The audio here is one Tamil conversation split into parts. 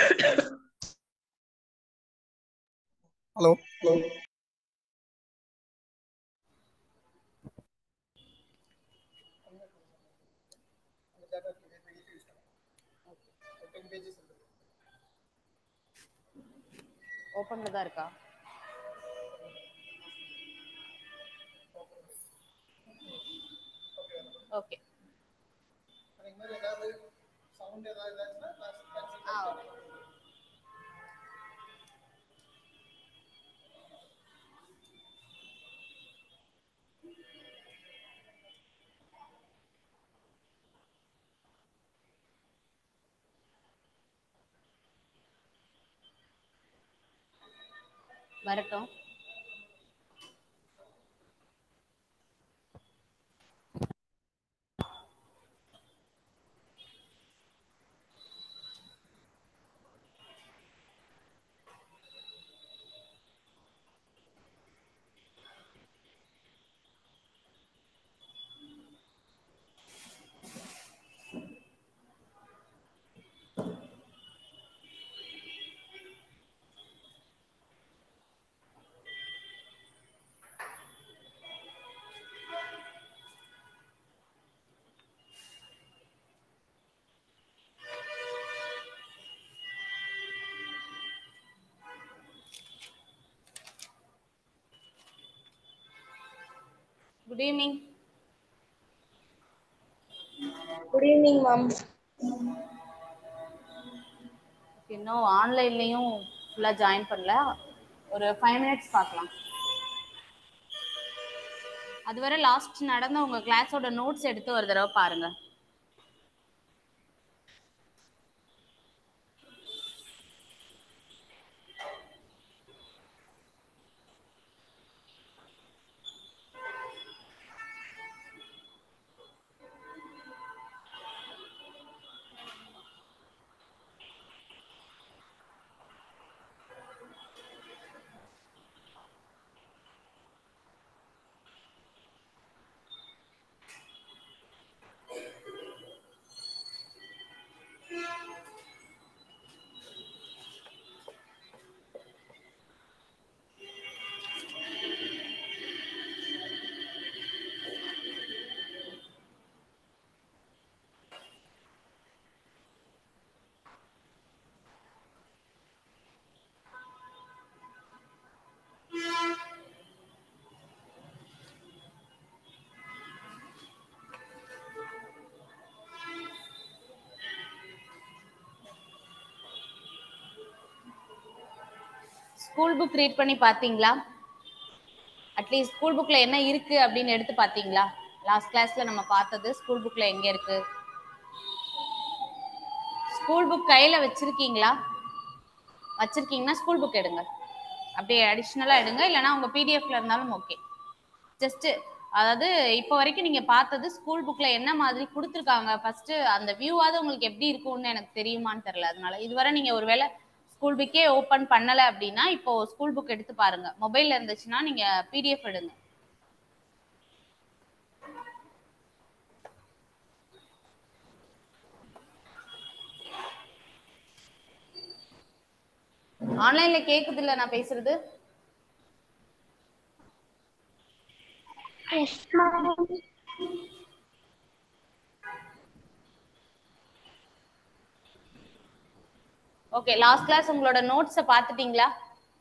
ஹலோ ஓப்பன்ல தான் இருக்கா ஓகே ஆ ஓகே வரட்டும் good evening good evening ma'am இன்னும் ஆன்லைன்லயும் ஃபுல்லா ஜாயின் பண்ணல ஒரு ஃபைவ் மினிட்ஸ் பார்க்கலாம் அதுவரை லாஸ்ட் நடந்த உங்க கிளாஸோட நோட்ஸ் எடுத்து ஒரு தடவை பாருங்க ஸ்கூல் புக் ரீட் பண்ணி பாத்தீங்களா அட்லீஸ்ட் ஸ்கூல் புக்ல என்ன இருக்கு அப்படின்னு எடுத்து பாத்தீங்களா லாஸ்ட் கிளாஸ்ல நம்ம பார்த்தது ஸ்கூல் புக்ல எங்க இருக்கு ஸ்கூல் புக் கையில வச்சிருக்கீங்களா வச்சிருக்கீங்கன்னா ஸ்கூல் புக் எடுங்க அப்படியே அடிஷ்னலா எடுங்க இல்லைன்னா உங்க பிடிஎஃப்ல இருந்தாலும் ஓகே ஜஸ்ட் அதாவது இப்போ வரைக்கும் நீங்க பார்த்தது ஸ்கூல் புக்ல என்ன மாதிரி கொடுத்துருக்காங்க ஃபர்ஸ்ட் அந்த வியூவாவது உங்களுக்கு எப்படி இருக்கும்னு எனக்கு தெரியுமான்னு தெரியல அதனால இதுவரை நீங்க ஒருவேளை ஸ்கூல் புக்கே ஓபன் பண்ணல அப்படின்னா இப்போ ஸ்கூல் புக் எடுத்து பாருங்க மொபைல்ல இருந்துச்சுன்னா நீங்க பிடிஎஃப் எடுங்க ஆன்லைன்ல கேக்குது இல்ல நான் பேசுறது yes ma'am okay last class உங்களோட நோட்ஸை பார்த்துட்டீங்களா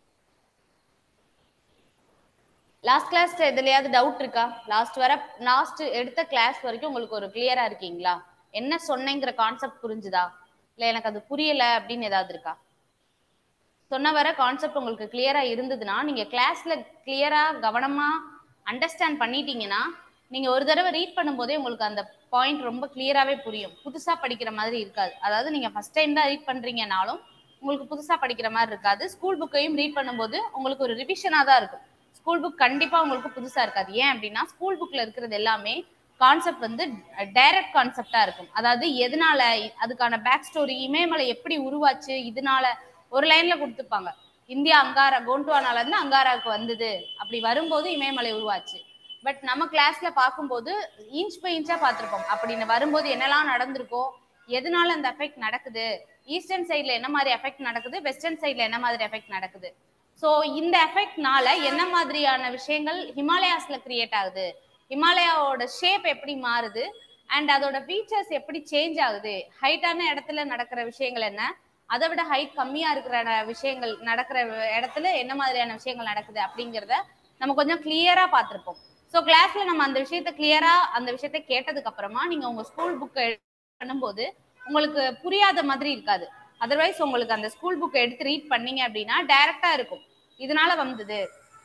லாஸ்ட் கிளாஸ் எதுலயாவது டவுட் இருக்கா லாஸ்ட் வர லாஸ்ட் எடுத்த கிளாஸ் வரைக்கும் உங்களுக்கு ஒரு கிளியரா இருக்கீங்களா என்ன சொன்னேங்கிற கான்செப்ட் புரிஞ்சுதா இல்ல எனக்கு அது புரியல அப்படின்னு ஏதாவது இருக்கா சொன்ன வர கான்செப்ட் உங்களுக்கு கிளியரா இருந்ததுன்னா நீங்க கிளாஸ்ல கிளியரா கவனமா அண்டர்ஸ்டாண்ட் பண்ணிட்டீங்கன்னா நீங்க ஒரு தடவை ரீட் பண்ணும்போதே உங்களுக்கு அந்த பாயிண்ட் ரொம்ப கிளியராவே புரியும் புதுசா படிக்கிற மாதிரி இருக்காது அதாவது நீங்க ஃபர்ஸ்ட் டைம் தான் ரீட் பண்றீங்கனாலும் உங்களுக்கு புதுசா படிக்கிற மாதிரி இருக்காது ஸ்கூல் புக்கையும் ரீட் பண்ணும்போது உங்களுக்கு ஒரு ரிவிஷனா தான் இருக்கும் ஸ்கூல் புக் கண்டிப்பா உங்களுக்கு புதுசா இருக்காது ஏன் அப்படின்னா ஸ்கூல் புக்ல இருக்கிறது எல்லாமே கான்செப்ட் வந்து டைரக்ட் கான்செப்டா இருக்கும் அதாவது எதனால அதுக்கான பேக் ஸ்டோரி இமயமலை எப்படி உருவாச்சு இதனால ஒரு லைன்ல கொடுத்துப்பாங்க இந்தியா அங்காரா கோண்டுவானால இருந்து அங்காராவுக்கு வந்தது அப்படி வரும்போது இமயமலை உருவாச்சு பட் நம்ம கிளாஸ்ல பார்க்கும்போது இன்ச் பை இன்ச்சா பார்த்திருப்போம் அப்படின்னு வரும்போது என்னெல்லாம் நடந்திருக்கோ எதனால அந்த எஃபெக்ட் நடக்குது ஈஸ்டர்ன் சைட்ல என்ன மாதிரி எஃபெக்ட் நடக்குது வெஸ்டர்ன் சைட்ல என்ன மாதிரி எஃபெக்ட் நடக்குது ஸோ இந்த எஃபெக்ட்னால என்ன மாதிரியான விஷயங்கள் ஹிமாலயாஸ்ல கிரியேட் ஆகுது ஹிமாலயாவோட ஷேப் எப்படி மாறுது அண்ட் அதோட ஃபீச்சர்ஸ் எப்படி சேஞ்ச் ஆகுது ஹைட்டான இடத்துல நடக்கிற விஷயங்கள் என்ன அதை விட ஹைட் கம்மியா இருக்கிற ந- விஷயங்கள் நடக்கிற இடத்துல என்ன மாதிரியான விஷயங்கள் நடக்குது அப்படிங்கிறத நம்ம கொஞ்சம் கிளியரா பார்த்திருப்போம் ஸோ கிளாஸ்ல நம்ம அந்த விஷயத்த கிளியரா அந்த விஷயத்த கேட்டதுக்கு அப்புறமா நீங்க உங்க ஸ்கூல் புக்கை பண்ணும்போது உங்களுக்கு புரியாத மாதிரி இருக்காது அதர்வைஸ் உங்களுக்கு அந்த ஸ்கூல் புக்கை எடுத்து ரீட் பண்ணீங்க அப்படின்னா டைரக்டா இருக்கும் இதனால வந்தது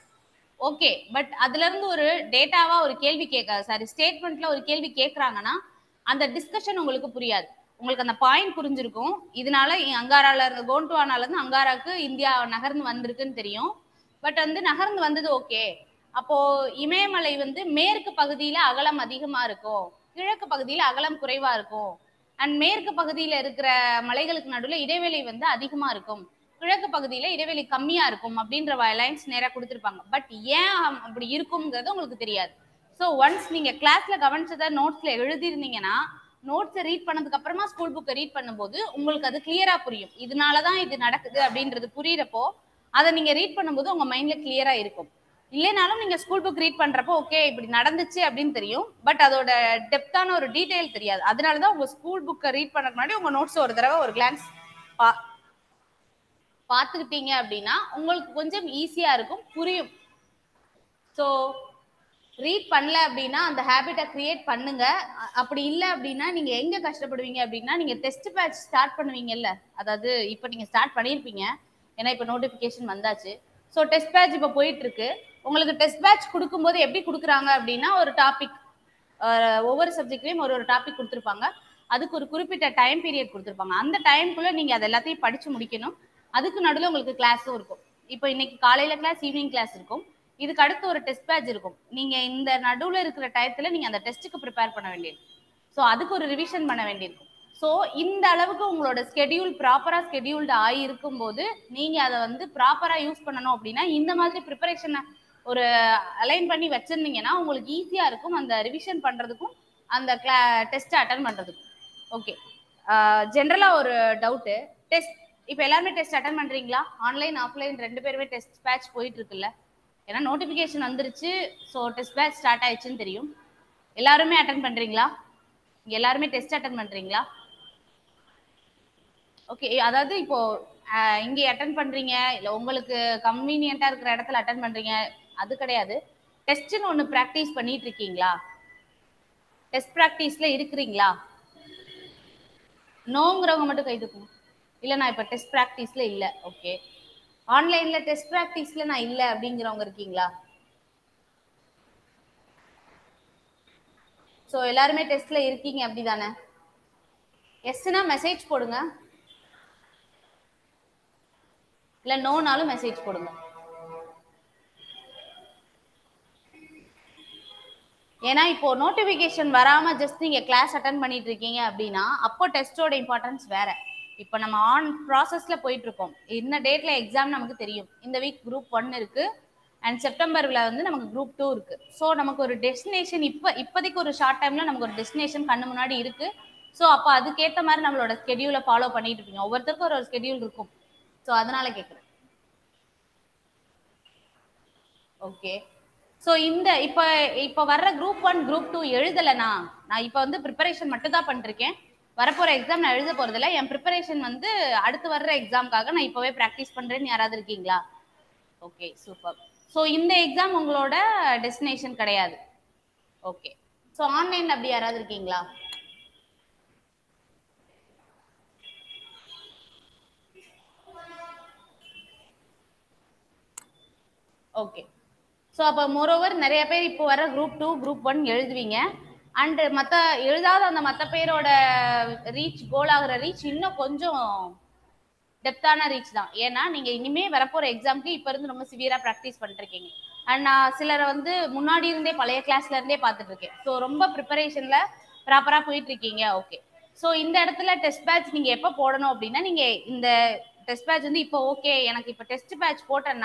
ஓகே பட் அதுல இருந்து ஒரு டேட்டாவா ஒரு கேள்வி கேட்க சாரி ஸ்டேட்மெண்ட்ல ஒரு கேள்வி கேக்குறாங்கன்னா அந்த டிஸ்கஷன் உங்களுக்கு புரியாது உங்களுக்கு அந்த பாயிண்ட் புரிஞ்சிருக்கும் இதனால இ- அங்காரால இருந்து கோண்டுவானால இருந்து அங்காராக்கு இந்தியா நகர்ந்து வந்திருக்குன்னு தெரியும் பட் வந்து நகர்ந்து வந்தது ஓகே அப்போ இமயமலை வந்து மேற்கு பகுதியில அகலம் அதிகமா இருக்கும் கிழக்கு பகுதியில அகலம் குறைவா இருக்கும் அண்ட் மேற்கு பகுதியில இருக்கிற மலைகளுக்கு நடுவுல இடைவெளி வந்து அதிகமா இருக்கும் கிழக்கு பகுதியில இடைவெளி கம்மியா இருக்கும் அப்படின்ற லைன்ஸ் நேரா கொடுத்துருப்பாங்க பட் ஏன் அப்படி இருக்கும்ங்கிறது உங்களுக்கு தெரியாது ஸோ ஒன்ஸ் நீங்க கிளாஸ்ல கவனிச்சதை நோட்ஸ்ல எழுதிருந்தீங்கன்னா நோட்ஸை ரீட் பண்ணதுக்கு அப்புறமா ஸ்கூல் புக்கை ரீட் பண்ணும்போது உங்களுக்கு அது கிளியரா புரியும் இதனாலதான் இது நடக்குது அப்படின்றது புரியிறப்போ அதை நீங்க ரீட் பண்ணும்போது உங்க மைண்ட்ல கிளியரா இருக்கும் இல்லைனாலும் நீங்க ஸ்கூல் புக் ரீட் பண்றப்போ ஓகே இப்படி நடந்துச்சு அப்படின்னு தெரியும் பட் அதோட டெப்தான ஒரு டீடைல் தெரியாது அதனாலதான் உங்க ஸ்கூல் புக்கை ரீட் பண்ணக்கு முன்னாடி உங்க நோட்ஸ் ஒரு தடவை ஒரு கிளான்ஸ் பா பார்த்துக்கிட்டீங்க அப்படின்னா உங்களுக்கு கொஞ்சம் ஈஸியா இருக்கும் புரியும் ஸோ ரீட் பண்ணல அப்படின்னா அந்த ஹேபிட்டை கிரியேட் பண்ணுங்க அ- அப்படி இல்லை அப்படின்னா நீங்க எங்க கஷ்டப்படுவீங்க அப்படின்னா நீங்க டெஸ்ட் பேட்ச் ஸ்டார்ட் பண்ணுவீங்கல்ல அதாவது இப்போ நீங்க ஸ்டார்ட் பண்ணியிருப்பீங்க ஏன்னா இப்போ நோட்டிஃபிகேஷன் வந்தாச்சு ஸோ டெஸ்ட் பேட்ச் இப்போ போயிட்டு இருக்கு உங்களுக்கு டெஸ்ட் பேட்ச் கொடுக்கும்போது எப்படி கொடுக்குறாங்க அப்படின்னா ஒரு டாபிக் ஒவ்வொரு சப்ஜெக்ட்லயும் ஒரு ஒரு டாபிக் கொடுத்துருப்பாங்க அதுக்கு ஒரு குறிப்பிட்ட டைம் பீரியட் கொடுத்துருப்பாங்க அந்த டைம்குள்ள நீங்க அது எல்லாத்தையும் படிச்சு முடிக்கணும் அதுக்கு நடுவில் உங்களுக்கு கிளாஸும் இருக்கும் இப்போ இன்னைக்கு காலையில கிளாஸ் ஈவினிங் கிளாஸ் இருக்கும் இதுக்கு அடுத்து ஒரு டெஸ்ட் பேட்ச் இருக்கும் நீங்க இந்த நடுவுல இருக்கிற டயத்துல நீங்க அந்த டெஸ்ட்டுக்கு ப்ரிப்பேர் பண்ண வேண்டியது ஸோ அதுக்கு ஒரு ரிவிஷன் பண்ண வேண்டியிருக்கும் ஸோ இந்த அளவுக்கு உங்களோட ஸ்கெடியூல் ப்ராப்பரா ஸ்கெடியூல்டு ஆகி இருக்கும்போது நீங்க அதை வந்து ப்ராப்பரா யூஸ் பண்ணணும் அப்படின்னா இந்த மாதிரி ப்ரிப்பரேஷனை ஒரு அலைன் பண்ணி வச்சிருந்தீங்கன்னா உங்களுக்கு ஈஸியா இருக்கும் அந்த ரிவிஷன் பண்றதுக்கும் அந்த கிளா டெஸ்ட் அட்டன் பண்றதுக்கும் ஓகே ஜென்ரலா ஒரு டவுட்டு டெஸ்ட் இப்போ எல்லாருமே டெஸ்ட் அட்டன் பண்றீங்களா ஆன்லைன் ஆஃப்லைன் ரெண்டு பேருமே டெஸ்ட் பேட்ச் போயிட்டு இருக்குல்ல ஏன்னா நோட்டிஃபிகேஷன் வந்துருச்சு ஸோ டெஸ்ட் பேட்ச் ஸ்டார்ட் ஆயிடுச்சுன்னு தெரியும் எல்லாருமே அட்டன் பண்றீங்களா இங்க எல்லாருமே டெஸ்ட் அட்டன் பண்றீங்களா ஓகே அதாவது இப்போ அஹ், இங்க அட்டன் பண்றீங்க இல்ல உங்களுக்கு கன்வீனியன்ட்டா இருக்கிற இடத்துல அட்டன் பண்றீங்க அது கிடையாது டெஸ்ட்னு ஒன்று ப்ராக்டிஸ் பண்ணிட்டு இருக்கீங்களா டெஸ்ட் ப்ராக்டிஸ்ல இருக்கிறீங்களா நோங்கிறவங்க மட்டும் கை தூக்குங்க இல்ல நான் இப்ப டெஸ்ட் ப்ராக்டிஸ்ல இல்ல ஓகே ஆன்லைன்ல டெஸ்ட் ப்ராக்டிஸ்ல நான் இல்ல அப்படிங்கிறவங்க இருக்கீங்களா சோ எல்லாருமே டெஸ்ட்ல இருக்கீங்க அப்படிதானே எஸ்னா மெசேஜ் போடுங்க இல்ல நோனாலும் மெசேஜ் போடுங்க ஏன்னா இப்போ நோட்டிபிகேஷன் வராம ஜஸ்ட் நீங்க கிளாஸ் அட்டன் பண்ணிட்டு இருக்கீங்க அப்படின்னா அப்போ டெஸ்டோட இம்பார்ட்டன்ஸ் வேற இப்போ நம்ம ஆன் ப்ராசஸ்ல போயிட்டு இருக்கோம் என்ன டேட்ல எக்ஸாம் நமக்கு தெரியும் இந்த வீக் குரூப் ஒன் இருக்கு அண்ட் செப்டம்பர்ல வந்து நமக்கு குரூப் டூ இருக்கு ஸோ நமக்கு ஒரு டெஸ்டினேஷன் இப்போ இப்போதைக்கு ஒரு ஷார்ட் டைம்ல நமக்கு ஒரு டெஸ்டினேஷன் கண்ணு முன்னாடி இருக்கு ஸோ அப்போ அதுக்கேற்ற மாதிரி நம்மளோட ஸ்கெடியூலை ஃபாலோ பண்ணிட்டு இருப்பீங்க ஒவ்வொருத்தருக்கும் ஒரு ஸ்கெடியூல் இருக்கும் ஸோ அதனால கேட்குறேன் ஓகே ஸோ இந்த இப்போ இப்போ வர்ற குரூப் ஒன் குரூப் டூ எழுதலைனா நான் இப்போ வந்து ப்ரிப்பரேஷன் மட்டும் தான் பண்ணிருக்கேன் வரப்போற எக்ஸாம் நான் எழுத போறதில்ல என் ப்ரிப்பரேஷன் வந்து அடுத்து வர்ற எக்ஸாம்க்காக நான் இப்போவே ப்ராக்டிஸ் பண்றேன்னு யாராவது இருக்கீங்களா ஓகே சூப்பர் ஸோ இந்த எக்ஸாம் உங்களோட டெஸ்டினேஷன் கிடையாது ஓகே ஸோ ஆன்லைன்ல அப்படி யாராவது இருக்கீங்களா ஓகே ஸோ அப்போ மோரோவர் நிறைய பேர் இப்போ வர குரூப் டூ குரூப் ஒன் எழுதுவீங்க அண்ட் மற்ற எழுதாத அந்த மற்ற பேரோட ரீச் கோல் ஆகுற ரீச் இன்னும் கொஞ்சம் டெப்தான ரீச் தான் ஏன்னா நீங்க இனிமே வரப்போற எக்ஸாம்க்கு இப்ப இருந்து ரொம்ப சிவியரா ப்ராக்டிஸ் பண்ணிட்டு இருக்கீங்க அண்ட் நான் சிலரை வந்து முன்னாடி இருந்தே பழைய கிளாஸ்ல இருந்தே பார்த்துட்டு இருக்கேன் ஸோ ரொம்ப ப்ரிப்பரேஷன்ல ப்ராப்பரா போயிட்டு இருக்கீங்க ஓகே ஸோ இந்த இடத்துல டெஸ்ட் பேட்ச் நீங்க எப்போ போடணும் அப்படின்னா நீங்க இந்த டெஸ்ட் பேட்ச் வந்து இப்போ ஓகே எனக்கு இப்போ டெஸ்ட் பேட்ச் போட்டேன்னா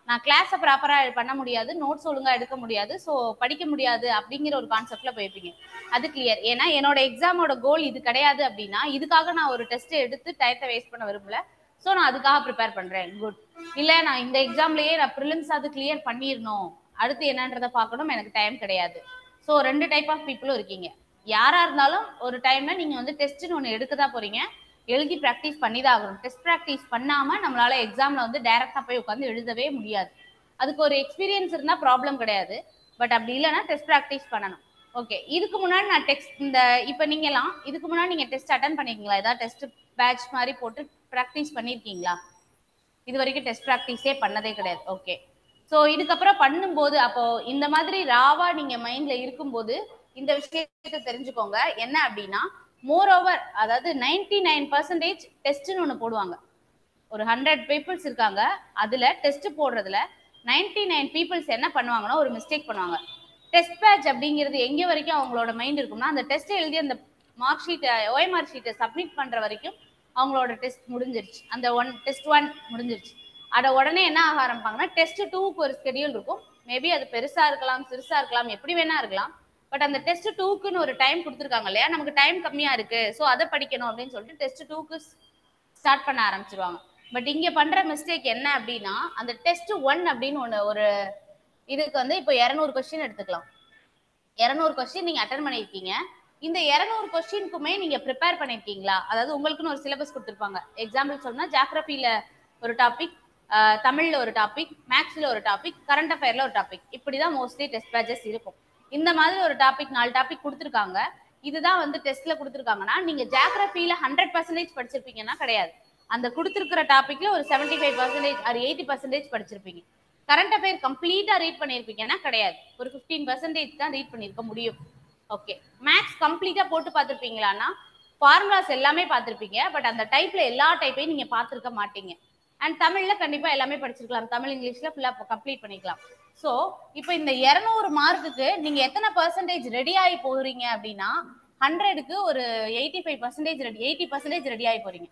நான் கிளாஸை ப்ராப்பரா பண்ண முடியாது நோட்ஸ் ஒழுங்கா எடுக்க முடியாது ஸோ படிக்க முடியாது அப்படிங்கிற ஒரு கான்செப்ட்ல போயிருப்பீங்க அது கிளியர் ஏன்னா என்னோட எக்ஸாமோட கோல் இது கிடையாது அப்படின்னா இதுக்காக நான் ஒரு டெஸ்ட் எடுத்து டயத்தை வேஸ்ட் பண்ண விரும்பல ஸோ நான் அதுக்காக ப்ரிப்பேர் பண்றேன் குட் இல்ல நான் இந்த எக்ஸாம்லயே நான் ப்ரிலிம்ஸ் அது கிளியர் பண்ணிடணும் அடுத்து என்னன்றதை பார்க்கணும் எனக்கு டைம் கிடையாது ஸோ ரெண்டு டைப் ஆஃப் பீப்புளும் இருக்கீங்க யாரா இருந்தாலும் ஒரு டைம்ல நீங்க வந்து டெஸ்ட்னு ஒன்று எடுக்க தான் போறீங்க எழுதி ப்ராக்டிஸ் பண்ணி தான் ஆகணும் டெஸ்ட் ப்ராக்டிஸ் பண்ணாம நம்மளால எக்ஸாம்ல வந்து டைரக்டா போய் உட்காந்து எழுதவே முடியாது அதுக்கு ஒரு எக்ஸ்பீரியன்ஸ் இருந்தா ப்ராப்ளம் கிடையாது பட் அப்படி இல்லைன்னா டெஸ்ட் ப்ராக்டிஸ் பண்ணணும் ஓகே இதுக்கு முன்னாடி நான் டெஸ்ட் இந்த இப்போ நீங்கலாம் இதுக்கு முன்னாடி நீங்க டெஸ்ட் அட்டன் பண்ணிருக்கீங்களா ஏதாவது டெஸ்ட் பேட்ச் மாதிரி போட்டு ப்ராக்டிஸ் பண்ணிருக்கீங்களா இது வரைக்கும் டெஸ்ட் ப்ராக்டிஸே பண்ணதே கிடையாது ஓகே ஸோ இதுக்கப்புறம் பண்ணும்போது அப்போ இந்த மாதிரி ராவா நீங்க மைண்ட்ல இருக்கும்போது இந்த விஷயத்தை தெரிஞ்சுக்கோங்க என்ன அப்படின்னா மோர் ஓவர் அதாவது நைன்டி நைன் பர்சன்டேஜ் டெஸ்ட்னு ஒன்று போடுவாங்க ஒரு ஹண்ட்ரட் பீப்புள்ஸ் இருக்காங்க அதுல டெஸ்ட் போடுறதுல நைன்டி நைன் பீப்புள்ஸ் என்ன பண்ணுவாங்கன்னா ஒரு மிஸ்டேக் பண்ணுவாங்க டெஸ்ட் பேட்ச் அப்படிங்கிறது எங்க வரைக்கும் அவங்களோட மைண்ட் இருக்கும்னா அந்த டெஸ்ட் எழுதி அந்த மார்க் ஷீட்டை ஓஎம்ஆர் ஷீட்டை சப்மிட் பண்ற வரைக்கும் அவங்களோட டெஸ்ட் முடிஞ்சிருச்சு அந்த ஒன் டெஸ்ட் ஒன் முடிஞ்சிருச்சு அத உடனே என்ன ஆக ஆரம்பிப்பாங்கன்னா டெஸ்ட் டூக்கு ஒரு ஸ்கெடியூல் இருக்கும் மேபி அது பெருசா இருக்கலாம் சிறுசா இருக்கலாம் எப்படி வேணா இருக்கலாம் பட் அந்த டெஸ்ட் டூக்குன்னு ஒரு டைம் கொடுத்துருக்காங்க இல்லையா நமக்கு டைம் கம்மியா இருக்கு ஸோ அதை படிக்கணும் அப்படின்னு சொல்லிட்டு டெஸ்ட் டூக்கு ஸ்டார்ட் பண்ண ஆரம்பிச்சிருவாங்க பட் இங்க பண்ற மிஸ்டேக் என்ன அப்படின்னா அந்த டெஸ்ட் ஒன் அப்படின்னு ஒன்று ஒரு இதுக்கு வந்து இப்போ இரநூறு கொஸ்டின் எடுத்துக்கலாம் இரநூறு கொஸ்டின் நீங்க அட்டன் பண்ணியிருக்கீங்க இந்த இரநூறு கொஸ்டினுக்குமே நீங்க ப்ரிப்பேர் பண்ணிருக்கீங்களா அதாவது உங்களுக்குன்னு ஒரு சிலபஸ் கொடுத்துருப்பாங்க எக்ஸாம்பிள் சொன்னா ஜாகிரபியில ஒரு டாபிக் தமிழ்ல ஒரு டாபிக் மேக்ஸ்ல ஒரு டாபிக் கரண்ட் அஃபேர்ல ஒரு டாபிக் இப்படிதான் மோஸ்ட்லி டெஸ்ட் பேஜஸ் இருக்கும் இந்த மாதிரி ஒரு டாபிக் நாலு டாபிக் கொடுத்துருக்காங்க இதுதான் வந்து டெஸ்ட்ல கொடுத்துருக்காங்கன்னா நீங்க ஜாகிரபியில ஹண்ட்ரட் பர்சன்டேஜ் படிச்சிருப்பீங்கன்னா கிடையாது அந்த கொடுத்துருக்கிற டாபிக்ல ஒரு செவன்டி ஃபைவ் பர்சன்டேஜ் ஒரு எயிட்டி பர்சன்டேஜ் படிச்சிருப்பீங்க கரண்ட் அஃபேர் கம்ப்ளீட்டா ரீட் பண்ணிருப்பீங்கன்னா கிடையாது ஒரு ஃபிஃப்டீன் பர்சன்டேஜ் தான் ரீட் பண்ணிருக்க முடியும் ஓகே மேக்ஸ் கம்ப்ளீட்டா போட்டு பார்த்துருப்பீங்களான்னா ஃபார்முலாஸ் எல்லாமே பார்த்துருப்பீங்க பட் அந்த டைப்ல எல்லா டைப்பையும் நீங்க பார்த்துருக்க மாட்டீங்க அண்ட் தமிழ்ல கண்டிப்பா எல்லாமே படிச்சிருக்கலாம் தமிழ் இங்கிலீஷ்ல ஃபுல்லா கம்ப்ளீட் பண்ணிக்கலாம் ஸோ இப்போ இந்த இரநூறு மார்க்குக்கு நீங்க எத்தனை பர்சன்டேஜ் ரெடி ஆகி போறீங்க அப்படின்னா ஹண்ட்ரடுக்கு ஒரு eighty five percentage ready eighty percentage ready ஆகி போறீங்க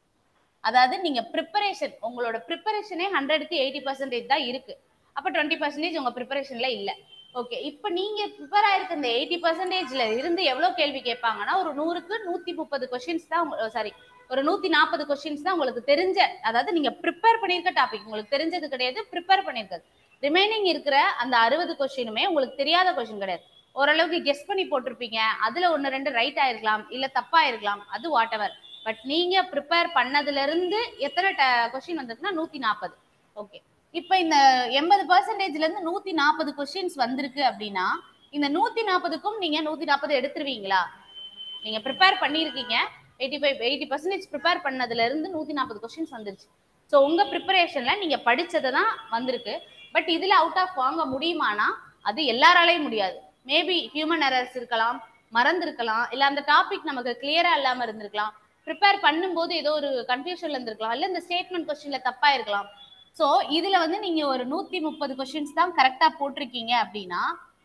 அதாவது நீங்க ப்ரிப்பரேஷன் உங்களோட ப்ரிப்பரேஷனே ஹண்ட்ரடுக்கு எயிட்டி பர்சன்டேஜ் தான் இருக்கு அப்ப டுவெண்ட்டி பர்சன்டேஜ் உங்க ப்ரிப்பரேஷன்ல இல்ல ஓகே இப்போ நீங்க ப்ரிப்பேர் ஆயிருக்க இந்த எயிட்டி பர்சன்டேஜ்ல இருந்து எவ்வளவு கேள்வி கேட்பாங்கன்னா ஒரு நூறுக்கு நூத்தி முப்பது கொஸ்டின்ஸ் தான் சாரி ஒரு நூத்தி நாற்பது கொஸ்டின்ஸ் தான் உங்களுக்கு தெரிஞ்ச அதாவது நீங்க ப்ரிப்பேர் பண்ணிருக்க டாபிக் உங்களுக்கு தெரிஞ்சது கிடையாது ப்ரிப்பேர் பண்ணிருக்கிறது ரிமைனிங் இருக்கிற அந்த அறுபது கொஸ்டினுமே உங்களுக்கு தெரியாத கொஸ்டின் கிடையாது ஓரளவுக்கு கெஸ் பண்ணி போட்டிருப்பீங்க அதுல ஒன்னு ரெண்டு ரைட் ஆயிருக்கலாம் இல்ல தப்பா இருக்கலாம் அது வாட் எவர் பட் நீங்க ப்ரிப்பேர் பண்ணதுல இருந்து எத்தனை கொஸ்டின் வந்திருக்குன்னா நூத்தி நாற்பது ஓகே இப்ப இந்த எண்பது பர்சன்டேஜ்ல இருந்து நூத்தி நாற்பது கொஸ்டின்ஸ் வந்திருக்கு அப்படின்னா இந்த நூத்தி நாற்பதுக்கும் நீங்க நூத்தி நாற்பது எடுத்துருவீங்களா நீங்க ப்ரிப்பேர் பண்ணிருக்கீங்க eighty five eighty percentage prepare பண்ணதுல இருந்து நூத்தி நாற்பது கொஸ்டின்ஸ் வந்துருச்சு ஸோ உங்க ப்ரிப்பரேஷன்ல நீங்க படிச்சதை தான் வந்திருக்கு பட் இதுல அவுட் ஆஃப் வாங்க முடியுமானா அது எல்லாராலையும் முடியாது மேபி ஹியூமன் எரர்ஸ் இருக்கலாம் மறந்துருக்கலாம் இல்ல அந்த டாபிக் நமக்கு கிளியரா இல்லாம இருந்திருக்கலாம் ப்ரிப்பேர் பண்ணும்போது ஏதோ ஒரு கன்ஃபியூஷன்ல இருந்திருக்கலாம் இல்ல இந்த ஸ்டேட்மெண்ட் கொஸ்டின்ல தப்பா இருக்கலாம் ஸோ இதுல வந்து நீங்க ஒரு நூத்தி முப்பது கொஸ்டின்ஸ் தான் கரெக்டா போட்டிருக்கீங்க அப்படின்னா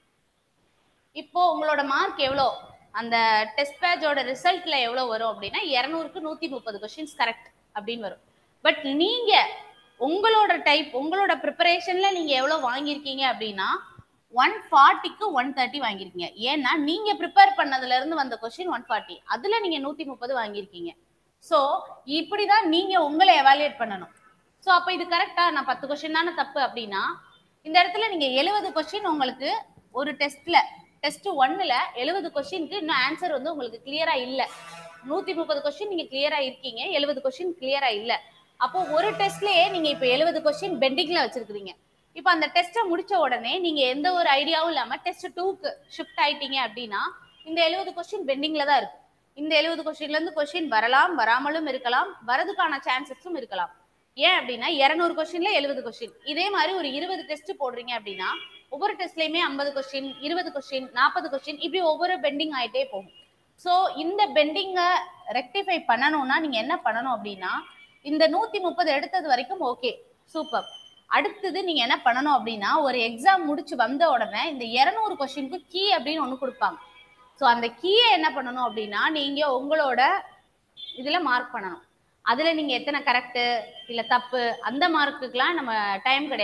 இப்போ உங்களோட மார்க் எவ்வளோ அந்த டெஸ்ட் பேஜோட ரிசல்ட்ல எவ்வளவு வரும் அப்படின்னா இரநூறுக்கு நூத்தி முப்பது கொஸ்டின்ஸ் கரெக்ட் அப்படின்னு வரும் பட் நீங்க உங்களோட டைப் உங்களோட ப்ரிப்பரேஷன்ல நீங்க எவ்வளவு வாங்கியிருக்கீங்க அப்படின்னா ஒன் ஃபார்ட்டிக்கு ஒன் தேர்ட்டி வாங்கியிருக்கீங்க ஏன்னா நீங்க ப்ரிப்பேர் பண்ணதுல இருந்து வந்த கொஸ்டின் ஒன் ஃபார்ட்டி அதுல நீங்க நூத்தி முப்பது வாங்கியிருக்கீங்க ஸோ இப்படிதான் நீங்க உங்களை எவாலுவேட் பண்ணணும் ஸோ அப்போ இது கரெக்டா நான் பத்து கொஸ்டின் தானே தப்பு அப்படின்னா இந்த இடத்துல நீங்க எழுபது கொஸ்டின் உங்களுக்கு ஒரு டெஸ்ட்ல டெஸ்ட் ஒன்னுல எழுபது கொஸ்டினுக்கு இன்னும் ஆன்சர் வந்து உங்களுக்கு கிளியரா இல்ல நூத்தி முப்பது கொஸ்டின் நீங்க கிளியரா இருக்கீங்க எழுபது கொஸ்டின் கிளியரா இல்ல அப்போ ஒரு டெஸ்ட்லயே நீங்க இப்ப எழுபது கொஸ்டின் பெண்டிங்ல வச்சிருக்கீங்க இப்ப அந்த டெஸ்ட்டை முடிச்ச உடனே நீங்க எந்த ஒரு ஐடியாவும் இல்லாம டெஸ்ட் டூக்கு ஷிஃப்ட் ஆயிட்டீங்க அப்படின்னா இந்த எழுபது கொஸ்டின் பெண்டிங்ல தான் இருக்கு இந்த எழுபது கொஸ்டின்ல இருந்து கொஸ்டின் வரலாம் வராமலும் இருக்கலாம் வரதுக்கான சான்சஸும் இருக்கலாம் ஏன் அப்படின்னா இரநூறு கொஸ்டின்ல எழுபது கொஸ்டின் இதே மாதிரி ஒரு இருபது டெஸ்ட் போடுறீங்க அப்படின்னா ஒவ்வொரு டெஸ்ட்லயுமே ஐம்பது கொஸ்டின் இருபது கொஸ்டின் நாற்பது கொஸ்டின் இப்படி ஒவ்வொரு பெண்டிங் ஆயிட்டே போகும் ஸோ இந்த பெண்டிங்கை ரெக்டிஃபை பண்ணணும்னா நீங்க என்ன பண்ணணும் அப்படின்னா இந்த நூத்தி முப்பது எடுத்தது வரைக்கும் ஓகே சூப்பர் அடுத்தது நீங்க என்ன பண்ணணும் அப்படின்னா ஒரு எக்ஸாம் முடிச்சு வந்த உடனே இந்த இருநூறு கொஸ்டினுக்கு கீ அப்படின்னு ஒண்ணு கொடுப்பாங்க ஸோ அந்த கீயை என்ன பண்ணணும் அப்படின்னா நீங்க உங்களோட இதுல மார்க் பண்ணணும் அதுல நீங்க எத்தனை கரெக்ட் இல்ல தப்பு அந்த மார்க்குக்கெல்லாம் நம்ம டைம் கிடையாது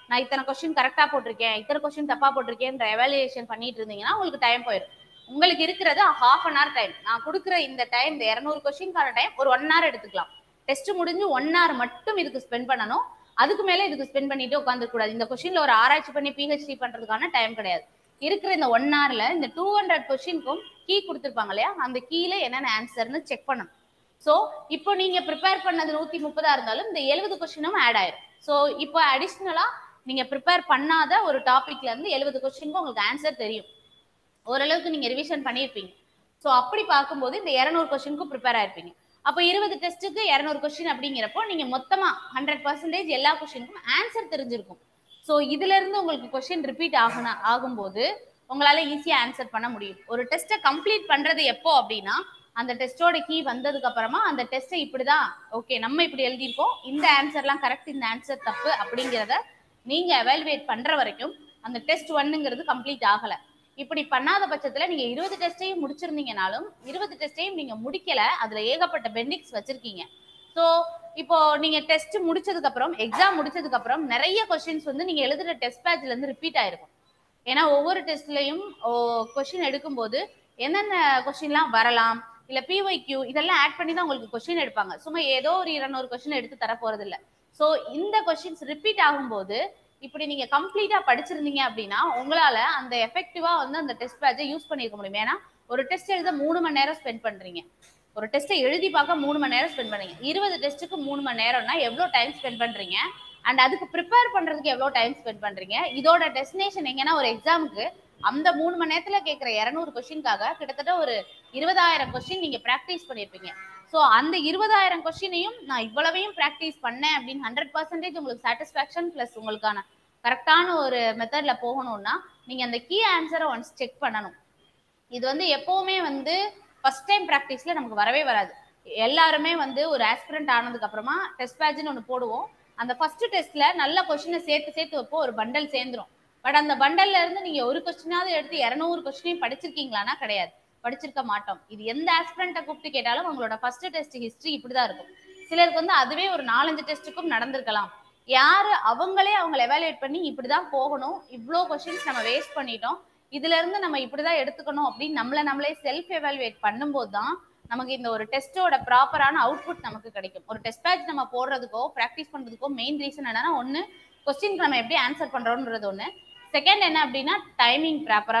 நான் இத்தனை கொஸ்டின் கரெக்டா போட்டிருக்கேன் இத்தனை கொஸ்டின் தப்பா போட்டிருக்கேன்ற எவாலுவேஷன் பண்ணிட்டு இருந்தீங்கன்னா உங்களுக்கு டைம் போயிடும் உங்களுக்கு இருக்கிறது ஹாஃப் அன் hour டைம் நான் கொடுக்குற இந்த டைம் இந்த இரநூறு கொஸ்டின்கான டைம் ஒரு ஒன் hour எடுத்துக்கலாம் டெஸ்ட் முடிஞ்சு ஒன் hour மட்டும் இதுக்கு ஸ்பெண்ட் பண்ணணும் அதுக்கு மேல இதுக்கு ஸ்பெண்ட் பண்ணிட்டு உட்காந்துக்க கூடாது இந்த கொஸ்டின்ல ஒரு ஆராய்ச்சி பண்ணி பிஹெச்டி பண்றதுக்கான டைம் கிடையாது இருக்கிற இந்த ஒன் ஹவர்ல இந்த டூ ஹண்ட்ரட் கொஸ்டினுக்கும் கீ கொடுத்துருப்பாங்க இல்லையா அந்த கீல என்னென்ன ஆன்சர்னு செக் பண்ணணும் ஸோ இப்போ நீங்க ப்ரிப்பேர் பண்ணது நூத்தி முப்பதா இருந்தாலும் இந்த எழுபது கொஸ்டினும் ஆட் ஆயிரும் ஸோ இப்போ அடிஷ்னலா நீங்க ப்ரிப்பேர் பண்ணாத ஒரு டாபிக்ல இருந்து எழுபது கொஸ்டினுக்கு உங்களுக்கு ஆன்சர் தெரியும் ஓரளவுக்கு நீங்க ரிவிஷன் பண்ணியிருப்பீங்க ஸோ அப்படி பார்க்கும்போது இந்த இரநூறு கொஸ்டினுக்கும் ப்ரிப்பேர் ஆயிருப்பீங்க அப்போ இருபது டெஸ்ட்டுக்கு இரநூறு கொஸ்டின் அப்படிங்கிறப்போ நீங்க மொத்தமா ஹண்ட்ரட் பர்சன்டேஜ் எல்லா கொஸ்டினுக்கும் ஆன்சர் தெரிஞ்சிருக்கும் ஸோ இதுல இருந்து உங்களுக்கு கொஸ்டின் ரிப்பீட் ஆகணும் ஆகும்போது உங்களால ஈஸியா ஆன்சர் பண்ண முடியும் ஒரு டெஸ்ட்டை கம்ப்ளீட் பண்றது எப்போ அப்படின்னா அந்த டெஸ்டோட கீ வந்ததுக்கு அப்புறமா அந்த டெஸ்ட்டை இப்படிதான் ஓகே நம்ம இப்படி எழுதியிருக்கோம் இந்த ஆன்சர்லாம் கரெக்ட் இந்த ஆன்சர் தப்பு அப்படிங்கிறத நீங்க எவாலுவேட் பண்ற வரைக்கும் அந்த டெஸ்ட் ஒன்னுங்கிறது கம்ப்ளீட் ஆகல இப்படி பண்ணாத பட்சத்துல நீங்க இருபது டெஸ்டையும் முடிச்சிருந்தீங்கனாலும் இருபது டெஸ்டையும் நீங்க முடிக்கல அதுல ஏகப்பட்ட பெண்டிக்ஸ் வச்சிருக்கீங்க ஸோ இப்போ நீங்க டெஸ்ட் முடிச்சதுக்கு அப்புறம் எக்ஸாம் முடிச்சதுக்கு அப்புறம் நிறைய கொஸ்டின்ஸ் வந்து நீங்க எழுதுற டெஸ்ட் பேட்ச்ல இருந்து ரிப்பீட் ஆயிருக்கும் ஏன்னா ஒவ்வொரு டெஸ்ட்லயும் கொஸ்டின் எடுக்கும்போது என்னென்ன கொஸ்டின்லாம் வரலாம் இல்ல பிஒய்க்யூ இதெல்லாம் ஆட் பண்ணி தான் உங்களுக்கு கொஸ்டின் எடுப்பாங்க சும்மா ஏதோ ஒரு இருநூறு கொஸ்டின் எடுத்து தர போறது இல்ல ஸோ இந்த கொஸ்டின்ஸ் ரிப்பீட் ஆகும்போது இப்படி நீங்க கம்ப்ளீட்டா படிச்சிருந்தீங்க அப்படின்னா உங்களால அந்த எஃபெக்டிவா வந்து அந்த டெஸ்ட் பேட்சை யூஸ் பண்ணிருக்க முடியும் ஏன்னா ஒரு டெஸ்ட் எழுத மூணு மணி நேரம் ஸ்பெண்ட் பண்றீங்க ஒரு டெஸ்ட்டை எழுதி பார்க்க மூணு மணி நேரம் ஸ்பெண்ட் பண்ணீங்க இருபது டெஸ்ட்டுக்கு மூணு மணி நேரம்னா எவ்வளோ டைம் ஸ்பெண்ட் பண்றீங்க அண்ட் அதுக்கு ப்ரிப்பேர் பண்றதுக்கு எவ்வளோ டைம் ஸ்பெண்ட் பண்றீங்க இதோட டெஸ்டினேஷன் எங்கன்னா ஒரு எக்ஸாமுக்கு அந்த மூணு மணி நேரத்துல கேட்குற இரநூறு கொஸ்டின்காக கிட்டத்தட்ட ஒரு இருபதாயிரம் கொஸ்டின் நீங்க ப்ராக்டிஸ் பண்ணியிருப்பீங்க ஸோ அந்த இருபதாயிரம் கொஸ்டினையும் நான் இவ்வளவையும் ப்ராக்டிஸ் பண்ணேன் அப்படின்னு ஹண்ட்ரட் பர்சன்டேஜ் உங்களுக்கு சாட்டிஸ்ஃபேக்ஷன் ப்ளஸ் உங்களுக்கான கரெக்டான ஒரு மெத்தட்ல போகணும்னா நீங்க அந்த கீ ஆன்சரை ஒன்ஸ் செக் பண்ணணும் இது வந்து எப்பவுமே வந்து ஃபர்ஸ்ட் டைம் ப்ராக்டிஸ்ல நமக்கு வரவே வராது எல்லாருமே வந்து ஒரு ஆஸ்பிரண்ட் ஆனதுக்கு அப்புறமா டெஸ்ட் பேட்ச்னு ஒன்று போடுவோம் அந்த ஃபர்ஸ்ட் டெஸ்ட்ல நல்ல கொஸ்டினை சேர்த்து சேர்த்து வைப்போம் ஒரு பண்டல் சேர்ந்துரும் பட் அந்த பண்டல்ல இருந்து நீங்க ஒரு கொஸ்டினாவது எடுத்து இரநூறு கொஸ்டினையும் படிச்சிருக்கீங்களானா கிடையாது படிச்சிருக்க மாட்டோம் இது எந்த ஆஸ்பிரண்ட்டை கூப்பிட்டு கேட்டாலும் உங்களோட ஃபர்ஸ்ட் டெஸ்ட் ஹிஸ்டரி இப்படிதான் இருக்கும் சிலருக்கு வந்து அதுவே ஒரு நாலஞ்சு டெஸ்ட்டுக்கும் நடந்திருக்கலாம் யாரு அவங்களே அவங்களை எவாலுவேட் பண்ணி இப்படிதான் போகணும் இவ்வளோ கொஸ்டின்ஸ் நம்ம வேஸ்ட் பண்ணிட்டோம் இதுல இருந்து நம்ம இப்படிதான் எடுத்துக்கணும் அப்படின்னு நம்மள நம்மளே செல்ஃப் எவாலுவேட் பண்ணும்போது தான் நமக்கு இந்த ஒரு டெஸ்டோட ப்ராப்பரான அவுட்புட் நமக்கு கிடைக்கும் ஒரு டெஸ்ட் பேட்ச் நம்ம போடுறதுக்கோ ப்ராக்டிஸ் பண்றதுக்கோ மெயின் ரீசன் என்னன்னா ஒன்னு கொஸ்டின் நம்ம எப்படி ஆன்சர் பண்றோம்ன்றது ஒண்ணு செகண்ட் என்ன அப்படின்னா டைமிங் ப்ராப்பரா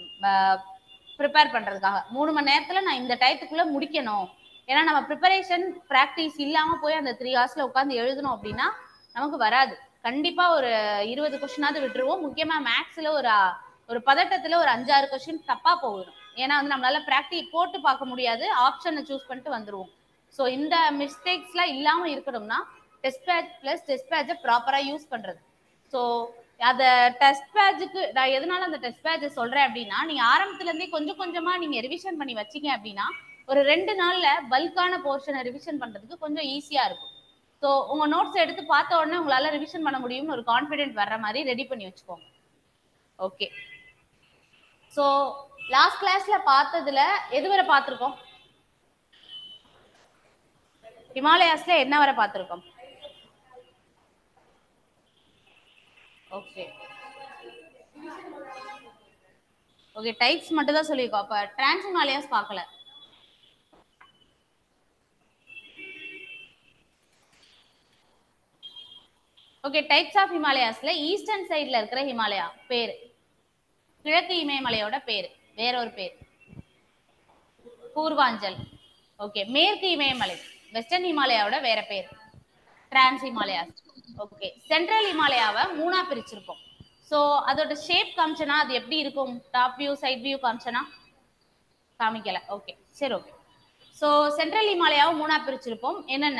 ப்ரிப்பேர் பண்றதுக்காக மூணு மணி நேரத்துல நான் இந்த டயத்துக்குள்ள முடிக்கணும் ஏன்னா நம்ம ப்ரிப்பரேஷன் ப்ராக்டிஸ் இல்லாம போய் அந்த த்ரீ ஹவர்ஸ்ல உட்காந்து எழுதணும் அப்படின்னா நமக்கு வராது கண்டிப்பா ஒரு இருபது கொஸ்டினாவது விட்டுருவோம் முக்கியமா மேக்ஸ்ல ஒரு ஒரு பதட்டத்துல ஒரு அஞ்சாறு கொஸ்டின் தப்பா போயிடும் ஏன்னா வந்து நம்மளால ப்ராக்டி போட்டு பார்க்க முடியாது ஆப்ஷனை சூஸ் பண்ணிட்டு வந்துருவோம் ஸோ இந்த மிஸ்டேக்ஸ்லாம் இல்லாம இருக்கணும்னா டெஸ்ட் பேட்ச் பிளஸ் டெஸ்ட் பேட்சை ப்ராப்பரா யூஸ் பண்றது ஸோ அத டெஸ்ட் பேட்சுக்கு நான் எதனால அந்த டெஸ்ட் பேட்சை சொல்றேன் அப்படின்னா நீங்க ஆரம்பத்துல இருந்தே கொஞ்சம் கொஞ்சமா நீங்க ரிவிஷன் பண்ணி வச்சீங்க அப்படின்னா ஒரு ரெண்டு நாள்ல பல்கான போர்ஷனை ரிவிஷன் பண்றதுக்கு கொஞ்சம் ஈஸியா இருக்கும் ஸோ உங்க நோட்ஸ் எடுத்து பார்த்த உடனே உங்களால ரிவிஷன் பண்ண முடியும்னு ஒரு கான்ஃபிடென்ட் வர்ற மாதிரி ரெடி பண்ணி வச்சுக்கோங்க ஓகே ஸோ லாஸ்ட் கிளாஸ்ல பார்த்ததுல எது வரை பார்த்துருக்கோம் ஹிமாலயாஸ்ல என்ன வரை பார்த்துருக்கோம் ஓகே ஓகே டைப்ஸ் மட்டும் தான் சொல்லியிருக்கோம் அப்ப டிரான்ஸ் ஹிமாலயாஸ் பார்க்கல ஓகே டைப்ஸ் ஆஃப் ஹிமாலயாஸ்ல ஈஸ்டர்ன் சைடுல இருக்கிற ஹிமாலயா பேரு கிழக்கு இமயமலையோட பேரு வேற ஒரு பேர் பூர்வாஞ்சல் ஓகே மேற்கு இமயமலை வெஸ்டர்ன் ஹிமாலயாவோட வேற பேர் டிரான்ஸ் ஹிமாலயாஸ் ஓகே சென்ட்ரல் ஹிமாலயாவை மூணா பிரிச்சிருக்கோம் ஸோ அதோட ஷேப் காமிச்சனா அது எப்படி இருக்கும் டாப் வியூ சைட் வியூ காமிச்சனா காமிக்கல ஓகே சரி ஓகே ஸோ சென்ட்ரல் ஹிமாலயாவை மூணா பிரிச்சிருப்போம் என்னென்ன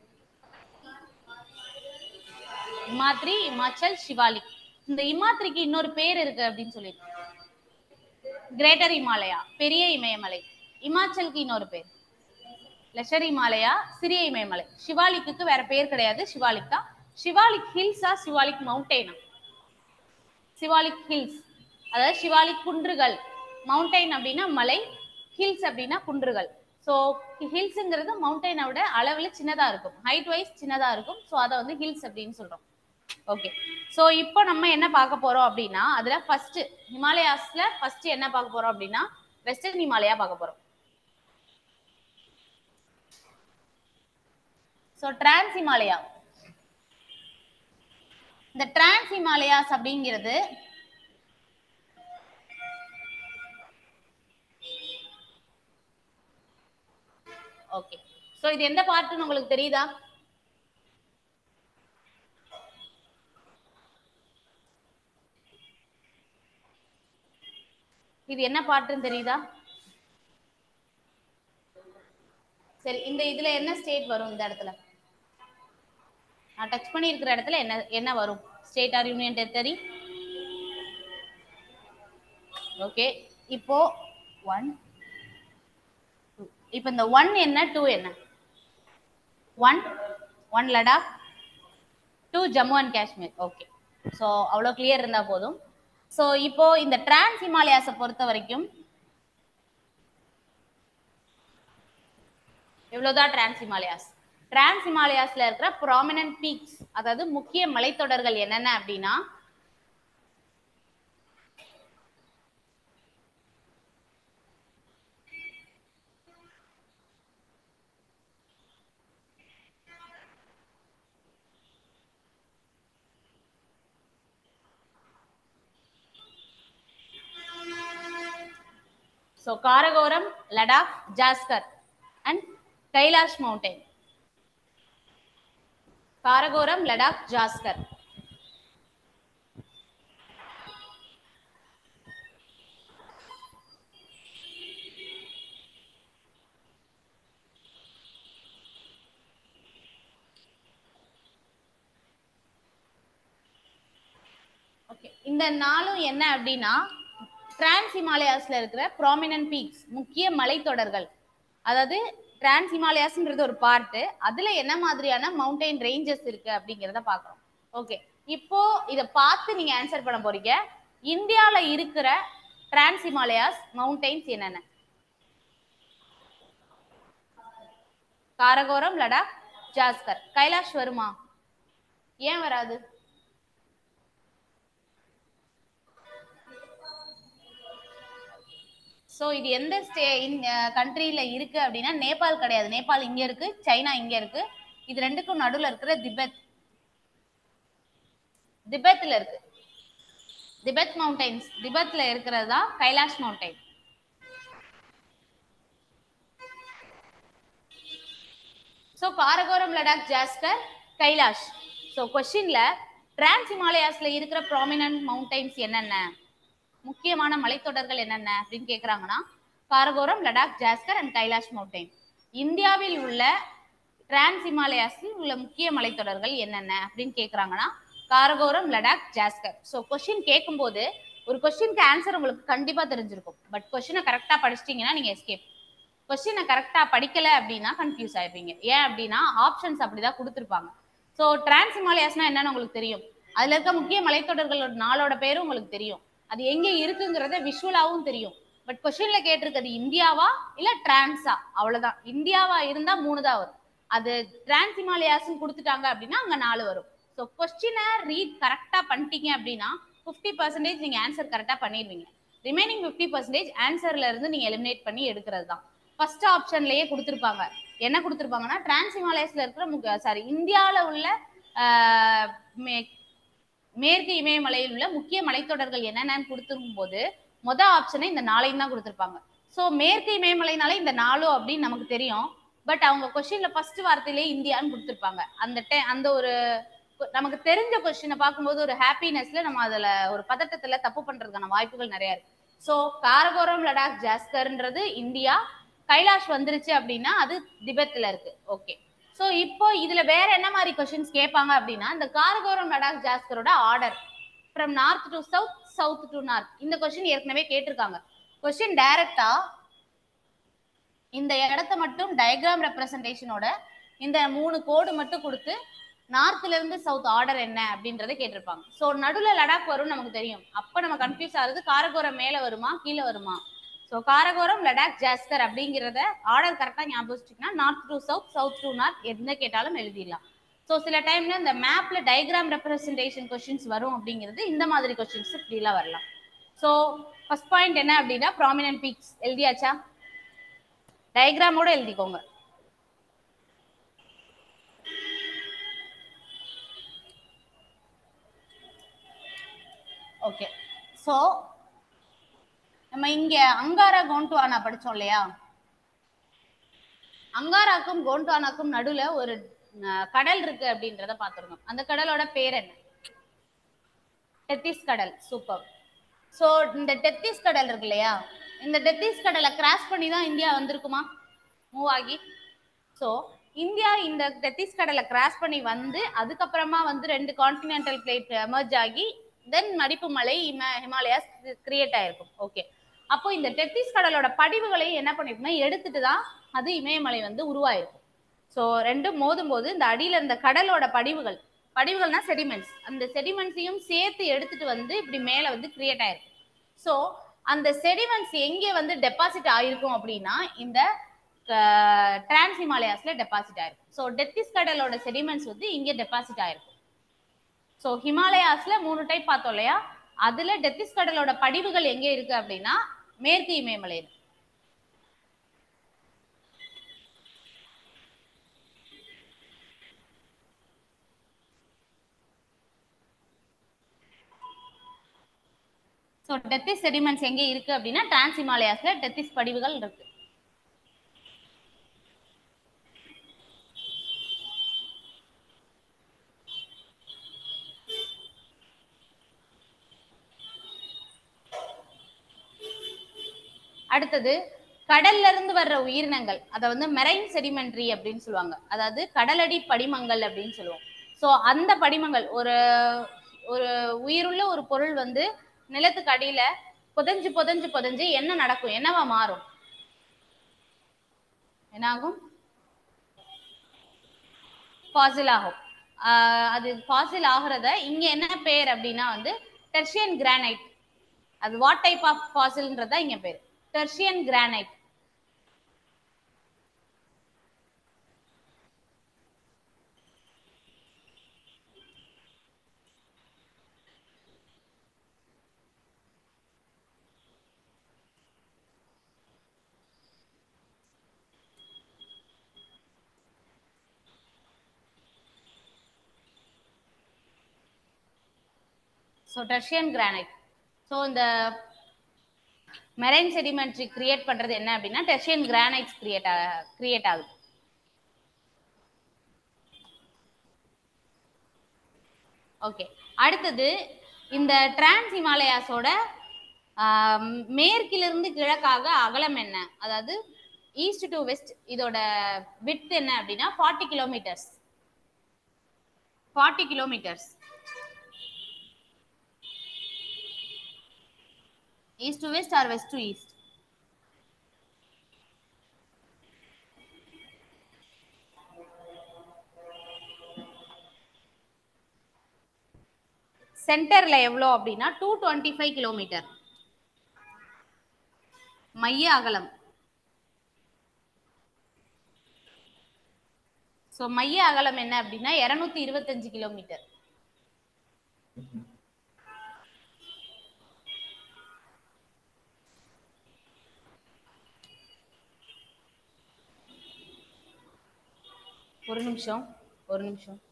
இமாத்ரி இமாச்சல் சிவாலிக் இந்த இமாத்ரிக்கு இன்னொரு பேர் இருக்கு அப்படின்னு சொல்லியிருக்கோம் கிரேட்டர் இமாலயா பெரிய இமயமலை இமாச்சலுக்கு இன்னொரு பேர் லெஷர் இமாலயா சிறிய இமயமலை சிவாலிக்கு வேற பேர் கிடையாது சிவாலிக் தான் சிவாலிக் ஹில்ஸா சிவாலிக் மவுண்டெயினா சிவாலிக் ஹில்ஸ் அதாவது சிவாலிக் குன்றுகள் மவுண்டைன் அப்படின்னா மலை ஹில்ஸ் அப்படின்னா குன்றுகள் ஸோ ஹில்ஸுங்கிறது மவுண்டெயினை விட அளவில் சின்னதாக இருக்கும் ஹைட் வைஸ் சின்னதாக இருக்கும் ஸோ அதை வந்து ஹில்ஸ் அப்படின்னு சொல்கிறோம் ஓகே ஸோ இப்போ நம்ம என்ன பார்க்க போறோம் அப்படின்னா அதுல ஃபர்ஸ்ட் ஹிமாலயாஸ்ல ஃபர்ஸ்ட் என்ன பார்க்க போறோம் அப்படின்னா வெஸ்டர்ன் ஹிமாலயா பார்க்க போறோம் ஸோ டிரான்ஸ் ஹிமாலயா இந்த டிரான்ஸ் ஹிமாலயாஸ் அப்படிங்கிறது ஓகே ஸோ இது எந்த பார்ட்டுன்னு உங்களுக்கு தெரியுதா இது என்ன பார்ட்டுன்னு தெரியுதா சரி இந்த இதுல என்ன ஸ்டேட் வரும் இந்த இடத்துல நான் டச் பண்ணி இருக்கிற இடத்துல என்ன என்ன வரும் state or union territory okay இப்போ ஒன் இப்போ இந்த ஒன் என்ன டூ என்ன one one Ladakh two Jammu and Kashmir okay so அவ்வளோ கிளியர் இருந்தால் போதும் ஸோ இப்போ இந்த டிரான்ஸ் ஹிமாலயாஸை பொறுத்த வரைக்கும் இவ்வளவுதான் டிரான்ஸ் ஹிமாலயாஸ் டிரான்ஸ் ஹிமாலயாஸ்ல இருக்கிற ப்ராமினன்ட் பீக்ஸ் அதாவது முக்கிய மலைத்தொடர்கள் என்னென்ன அப்படின்னா so Karakoram Ladakh Zanskar and Kailash mountain Karakoram Ladakh Zanskar okay இந்த நாளும் என்ன அப்படின்னா டிரான்ஸ் ஹிமாலயாஸ்ல இருக்கிற ப்ராமினன்ட் பீக்ஸ் முக்கிய மலைத்தொடர்கள் அதாவது டிரான்ஸ் ஹிமாலயாஸ்ன்றது ஒரு பார்ட்டு அதுல என்ன மாதிரியான மவுண்டைன் ரேஞ்சஸ் இருக்கு அப்படிங்கிறத பாக்குறோம் ஓகே இப்போ இத பார்த்து நீங்க ஆன்சர் பண்ண போறீங்க இந்தியால இருக்கிற டிரான்ஸ் ஹிமாலயாஸ் மவுண்டைன்ஸ் என்னென்ன காரகோரம் லடாக் ஜாஸ்கர் கைலாஷ் வருமா ஏன் வராது ஸோ இது எந்த ஸ்டே கண்ட்ரியில இருக்கு அப்படின்னா நேபாள் கிடையாது நேபாள் இங்க இருக்கு சைனா இங்க இருக்கு இது ரெண்டுக்கும் நடுவுல இருக்கிற திபெத் திபெத்ல இருக்கு திபெத் மவுண்டைன்ஸ் திபெத்ல இருக்கிறது தான் Kailash mountain so Karakoram Ladakh Zanskar Kailash so கொஸ்டின்ல டிரான்ஸ் ஹிமாலயாஸ்ல இருக்கிற ப்ராமினன்ட் மவுண்டைன்ஸ் என்னென்ன முக்கியமான மலைத்தொடர்கள் என்னென்ன அப்படின்னு கேக்குறாங்கன்னா காரகோரம் லடாக் ஜாஸ்கர் அண்ட் கைலாஷ் மவுண்டைன் இந்தியாவில் உள்ள டிரான்ஸ் ஹிமாலயாஸில் உள்ள முக்கிய மலைத்தொடர்கள் என்னென்ன அப்படின்னு கேக்குறாங்கன்னா காரகோரம் லடாக் ஜாஸ்கர் ஸோ கொஸ்டின் கேட்கும்போது ஒரு கொஸ்டினுக்கு ஆன்சர் உங்களுக்கு கண்டிப்பா தெரிஞ்சிருக்கும் பட் கொஸ்டினை கரெக்டா படிச்சிட்டீங்கன்னா நீங்க எஸ்கேப் கொஸ்டினை கரெக்டா படிக்கல அப்படின்னா கன்ஃபியூஸ் ஆயிருப்பீங்க ஏன் அப்படின்னா ஆப்ஷன்ஸ் அப்படிதான் கொடுத்துருப்பாங்க ஸோ டிரான்ஸ் ஹிமாலயாஸ்னா என்னன்னு உங்களுக்கு தெரியும் அதுல இருக்க முக்கிய மலைத்தொடர்களோட நாளோட பேரும் உங்களுக்கு தெரியும் அது எங்க இருக்குங்கிறத விஷுவலாவும் தெரியும் பட் கொஸ்டின்ல கேட்டிருக்கிறது இந்தியாவா இல்ல டிரான்ஸா அவ்வளவுதான் இந்தியாவா இருந்தா மூணு தான் வரும் அது டிரான்ஸ் ஹிமாலயாஸ் கொடுத்துட்டாங்க அப்படின்னா அங்க நாலு வரும் ஸோ கொஸ்டினை ரீட் கரெக்டா பண்ணிட்டீங்க அப்படின்னா ஃபிஃப்டி பர்சன்டேஜ் நீங்க ஆன்சர் கரெக்டா பண்ணிடுவீங்க ரிமைனிங் ஃபிஃப்டி பர்சன்டேஜ் ஆன்சர்ல இருந்து நீங்க எலிமினேட் பண்ணி எடுக்கிறது தான் ஃபர்ஸ்ட் ஆப்ஷன்லயே கொடுத்துருப்பாங்க என்ன கொடுத்துருப்பாங்கன்னா டிரான்ஸ் ஹிமாலயஸ்ல இருக்கிற சாரி இந்தியாவில் உள்ள ஆஹ், மே- மேற்கு இமயமலையில் உள்ள முக்கிய மலைத்தொடர்கள் என்னென்னு கொடுத்துருக்கும் போது மொத ஆப்ஷனை இந்த நாளையும் தான் கொடுத்துருப்பாங்க ஸோ மேற்கு இமயமலைனாலே இந்த நாலும் அப்படின்னு நமக்கு தெரியும் பட் அவங்க கொஸ்டின்ல ஃபர்ஸ்ட் வார்த்தையிலே இந்தியான்னு கொடுத்துருப்பாங்க அந்த டே- அந்த ஒரு நமக்கு தெரிஞ்ச கொஸ்டினை பார்க்கும்போது ஒரு ஹாப்பினஸ்ல நம்ம அதுல ஒரு பதட்டத்துல தப்பு பண்றதுக்கான வாய்ப்புகள் நிறைய இருக்கு ஸோ காரகோரம் லடாக் ஜாஸ்கர்ன்றது இந்தியா கைலாஷ் வந்துருச்சு அப்படின்னா அது திபெத்ல இருக்கு ஓகே ஸோ இப்போ இதுல வேற என்ன மாதிரி கொஸ்டின்ஸ் கேட்பாங்க அப்படின்னா இந்த காரகோரம் லடாக் ஜாஸ்கரோட order from north to south south to north இந்த கொஸ்டின் ஏற்கனவே கேட்டிருக்காங்க கொஸ்டின் டைரக்டா இந்த இடத்த மட்டும் டயக்ராம் ரெப்ரசன்டேஷனோட இந்த மூணு கோடு மட்டும் கொடுத்து நார்த்ல இருந்து சவுத் ஆர்டர் என்ன அப்படின்றத கேட்டிருப்பாங்க ஸோ நடுவில் லடாக் வரும்னு நமக்கு தெரியும் அப்ப நம்ம கன்ஃபியூஸ் ஆகுது காரகோரம் மேல வருமா கீழே வருமா ஸோ காரகோரம் லடாக் ஜாஸ்கர் அப்படிங்கிறத ஆர்டர் கரெக்டாக ஞாபகம் வச்சுட்டிங்கன்னா north to south south to north எந்த கேட்டாலும் எழுதிடலாம் ஸோ சில டைம்ல இந்த மேப்ல டயக்ராம் ரெப்ரசன்டேஷன் கொஸ்டின்ஸ் வரும் அப்படிங்கிறது இந்த மாதிரி கொஸ்டின்ஸ் இப்படிலாம் வரலாம் ஸோ ஃபர்ஸ்ட் பாயிண்ட் என்ன அப்படின்னா ப்ராமினன்ட் பீக்ஸ் எழுதியாச்சா டயக்ராமோட எழுதிக்கோங்க ஓகே ஸோ நம்ம இங்க அங்காரா கோண்டுவானா படிச்சோம் இல்லையா அங்காராக்கும் கோண்டுவானாக்கும் நடுவுல ஒரு அஹ், கடல் இருக்கு அப்படின்றத பார்த்திருந்தோம் அந்த கடலோட பேர் என்ன டெத்திஸ் கடல் சூப்பர் ஸோ இந்த டெத்திஸ் கடல் இருக்கு இல்லையா இந்த டெத்திஸ் கடலை கிராஸ் பண்ணி தான் இந்தியா வந்திருக்குமா மூவ் ஆகி ஸோ இந்தியா இந்த டெத்திஸ் கடலை கிராஸ் பண்ணி வந்து அதுக்கப்புறமா வந்து ரெண்டு கான்டினென்டல் பிளேட் எமர்ஜ் ஆகி தென் மடிப்பு மலை இம ஹிமாலயாஸ் கிரியேட் ஆயிருக்கும் ஓகே அப்போ இந்த டெத்திஸ் கடலோட படிவுகளையும் என்ன பண்ணிருக்குன்னா எடுத்துட்டு தான் அது இமயமலை வந்து உருவாயிருக்கும் ஸோ ரெண்டும் மோதும் போது இந்த அடியில இருந்த கடலோட படிவுகள் படிவுகள்னா செடிமெண்ட்ஸ் அந்த செடிமெண்ட்ஸையும் சேர்த்து எடுத்துட்டு வந்து இப்படி மேல வந்து கிரியேட் ஆயிருக்கும் ஸோ அந்த செடிமெண்ட்ஸ் எங்கே வந்து டெபாசிட் ஆயிருக்கும் அப்படின்னா இந்த டிரான்ஸ் ஹிமாலயாஸ்ல டெபாசிட் ஆயிருக்கும் ஸோ டெத்திஸ் கடலோட செடிமெண்ட்ஸ் வந்து இங்கே டெபாசிட் ஆயிருக்கும் ஸோ ஹிமாலயாஸ்ல மூணு டைப் பார்த்தோம் இல்லையா அதுல டெத்திஸ் கடலோட படிவுகள் எங்க இருக்கு அப்படின்னா மேற்கு இமயமலையில ஸோ டெத்திஸ் செடிமெண்ட்ஸ் எங்க இருக்கு அப்படின்னா டிரான்ஸ் ஹிமாலயாஸ்ல டெத்திஸ் படிவுகள் இருக்கு அடுத்தது கடல்ல இருந்து வர்ற உயிரினங்கள் அதை வந்து மெரைன் செடிமெண்ட்ரி அப்படின்னு சொல்லுவாங்க அதாவது கடலடி படிமங்கள் அப்படின்னு சொல்லுவோம் ஸோ அந்த படிமங்கள் ஒரு ஒரு உயிருள்ள ஒரு பொருள் வந்து நிலத்துக்கு அடியில புதைஞ்சு புதைஞ்சு புதைஞ்சு என்ன நடக்கும் என்னவா மாறும் என்னாகும் ஃபாசில் ஆகும் ஆஹ் அது ஃபாசில் ஆகுறத இங்க என்ன பேர் அப்படின்னா வந்து டெர்ஷியன் கிரானைட் அது வாட் டைப் ஆஃப் ஃபாசில்ன்றதா இங்க பேர் tertian granite so tertian granite so இந்த மெரைன் செடிமெண்ட்ரி கிரியேட் பண்றது என்ன அப்படின்னா டெர்ஷியன் கிரானைட்ஸ் கிரியேட் கிரியேட் ஆகுது ஓகே அடுத்தது இந்த டிரான்ஸ் ஹிமாலயாஸோட ஆம், மேற்கிலிருந்து கிழக்காக அகலம் என்ன அதாவது ஈஸ்ட் டு வெஸ்ட் இதோட வித் என்ன அப்படின்னா forty kilometres forty kilometres east to west or west to east சென்டர்ல எவ்வளோ அப்படின்னா டூ டுவெண்ட்டி ஃபைவ் கிலோமீட்டர் மைய அகலம் ஸோ மைய அகலம் என்ன அப்படின்னா இருநூத்தி இருபத்தஞ்சு கிலோமீட்டர் ஒரு நிமிஷம் ஒரு நிமிஷம்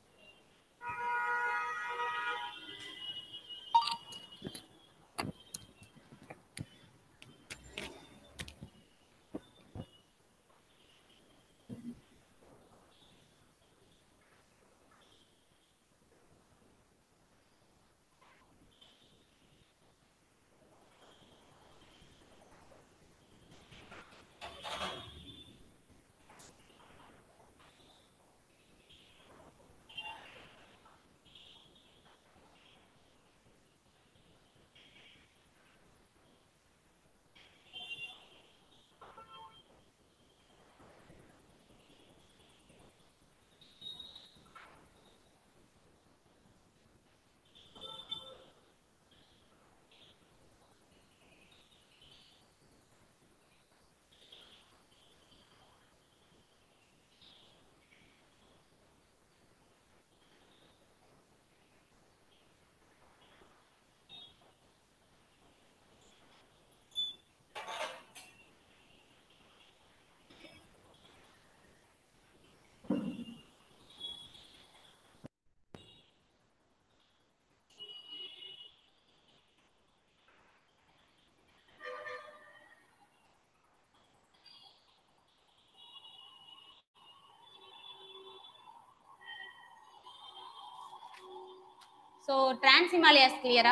ஸோ டிரான்ஸ் ஹிமாலயாஸ் கிளியரா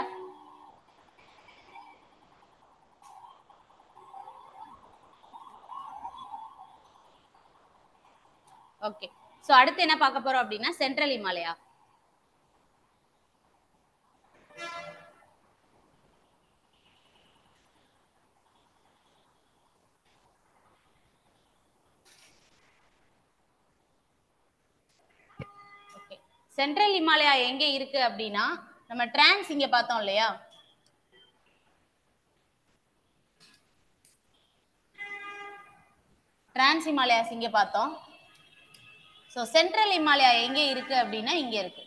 ஓகே ஸோ அடுத்து என்ன பார்க்க போறோம் அப்படின்னா central Himalaya okay central Himalaya எங்க இருக்கு அப்படின்னா நம்ம டிரான்ஸ் இங்க பார்த்தோம் இல்லையா டிரான்ஸ் ஹிமாலயாஸ் இங்க பார்த்தோம் ஸோ சென்ட்ரல் ஹிமாலயா எங்க இருக்கு அப்படின்னா இங்க இருக்கு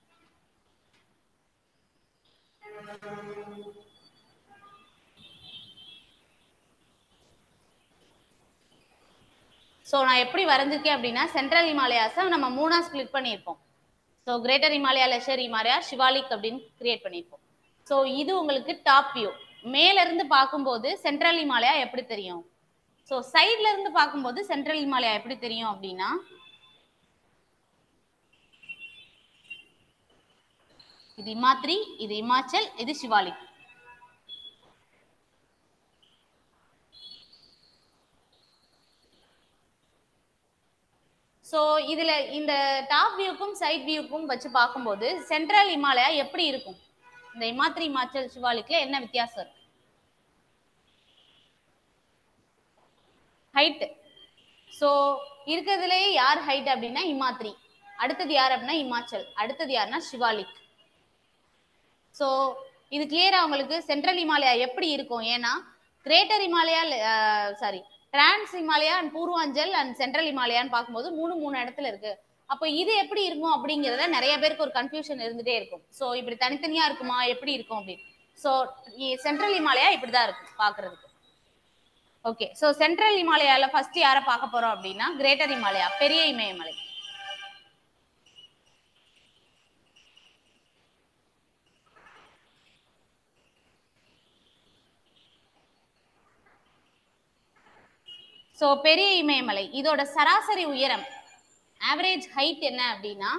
ஸோ நான் எப்படி வரைஞ்சிருக்கேன் அப்படின்னா சென்ட்ரல் ஹிமாலயாஸை நம்ம மூணா ஸ்ப்ளிட் பண்ணியிருப்போம் so greater Himalaya lesser Himalaya Shivalik அப்படின்னு கிரியேட் பண்ணியிருப்போம் ஸோ இது உங்களுக்கு டாப் வியூ மேல இருந்து பார்க்கும்போது சென்ட்ரல் ஹிமாலயா எப்படி தெரியும் ஸோ சைட்ல இருந்து பார்க்கும்போது சென்ட்ரல் ஹிமாலயா எப்படி தெரியும் அப்படின்னா இது இமாத்ரி இது இமாச்சல் இது சிவாலிக் ஸோ இதுல இந்த டாப் வியூக்கும் சைட் வியூக்கும் வச்சு பார்க்கும்போது சென்ட்ரல் ஹிமாலயா எப்படி இருக்கும் இந்த இமாத்ரி இமாச்சல் சிவாலிக்ல என்ன வித்தியாசம் இருக்கு ஹைட் ஸோ இருக்கிறதுலயே யார் ஹைட் அப்படின்னா இமாத்ரி அடுத்தது யார் அப்படின்னா இமாச்சல் அடுத்தது யாருன்னா சிவாலிக் ஸோ இது கிளியரா உங்களுக்கு சென்ட்ரல் ஹிமாலயா எப்படி இருக்கும் ஏன்னா greater Himalaya sorry trans Himalaya and Purvanchal and central ஹிமாலயான்னு பார்க்கும்போது மூணு மூணு இடத்துல இருக்கு அப்போ இது எப்படி இருக்கும் அப்படிங்கிறத நிறைய பேருக்கு ஒரு கன்ஃபியூஷன் இருந்துட்டே இருக்கும் ஸோ இப்படி தனித்தனியா இருக்குமா எப்படி இருக்கும் அப்படின்னு ஸோ சென்ட்ரல் ஹிமாலயா இப்படிதான் இருக்கும் பார்க்கிறதுக்கு ஓகே ஸோ சென்ட்ரல் ஹிமாலயால ஃபர்ஸ்ட் யாரை பார்க்க போறோம் அப்படின்னா கிரேட்டர் ஹிமாலயா பெரிய இமயமலை ஸோ பெரிய இமயமலை இதோட சராசரி உயரம் ஆவரேஜ் ஹைட் என்ன அப்படின்னா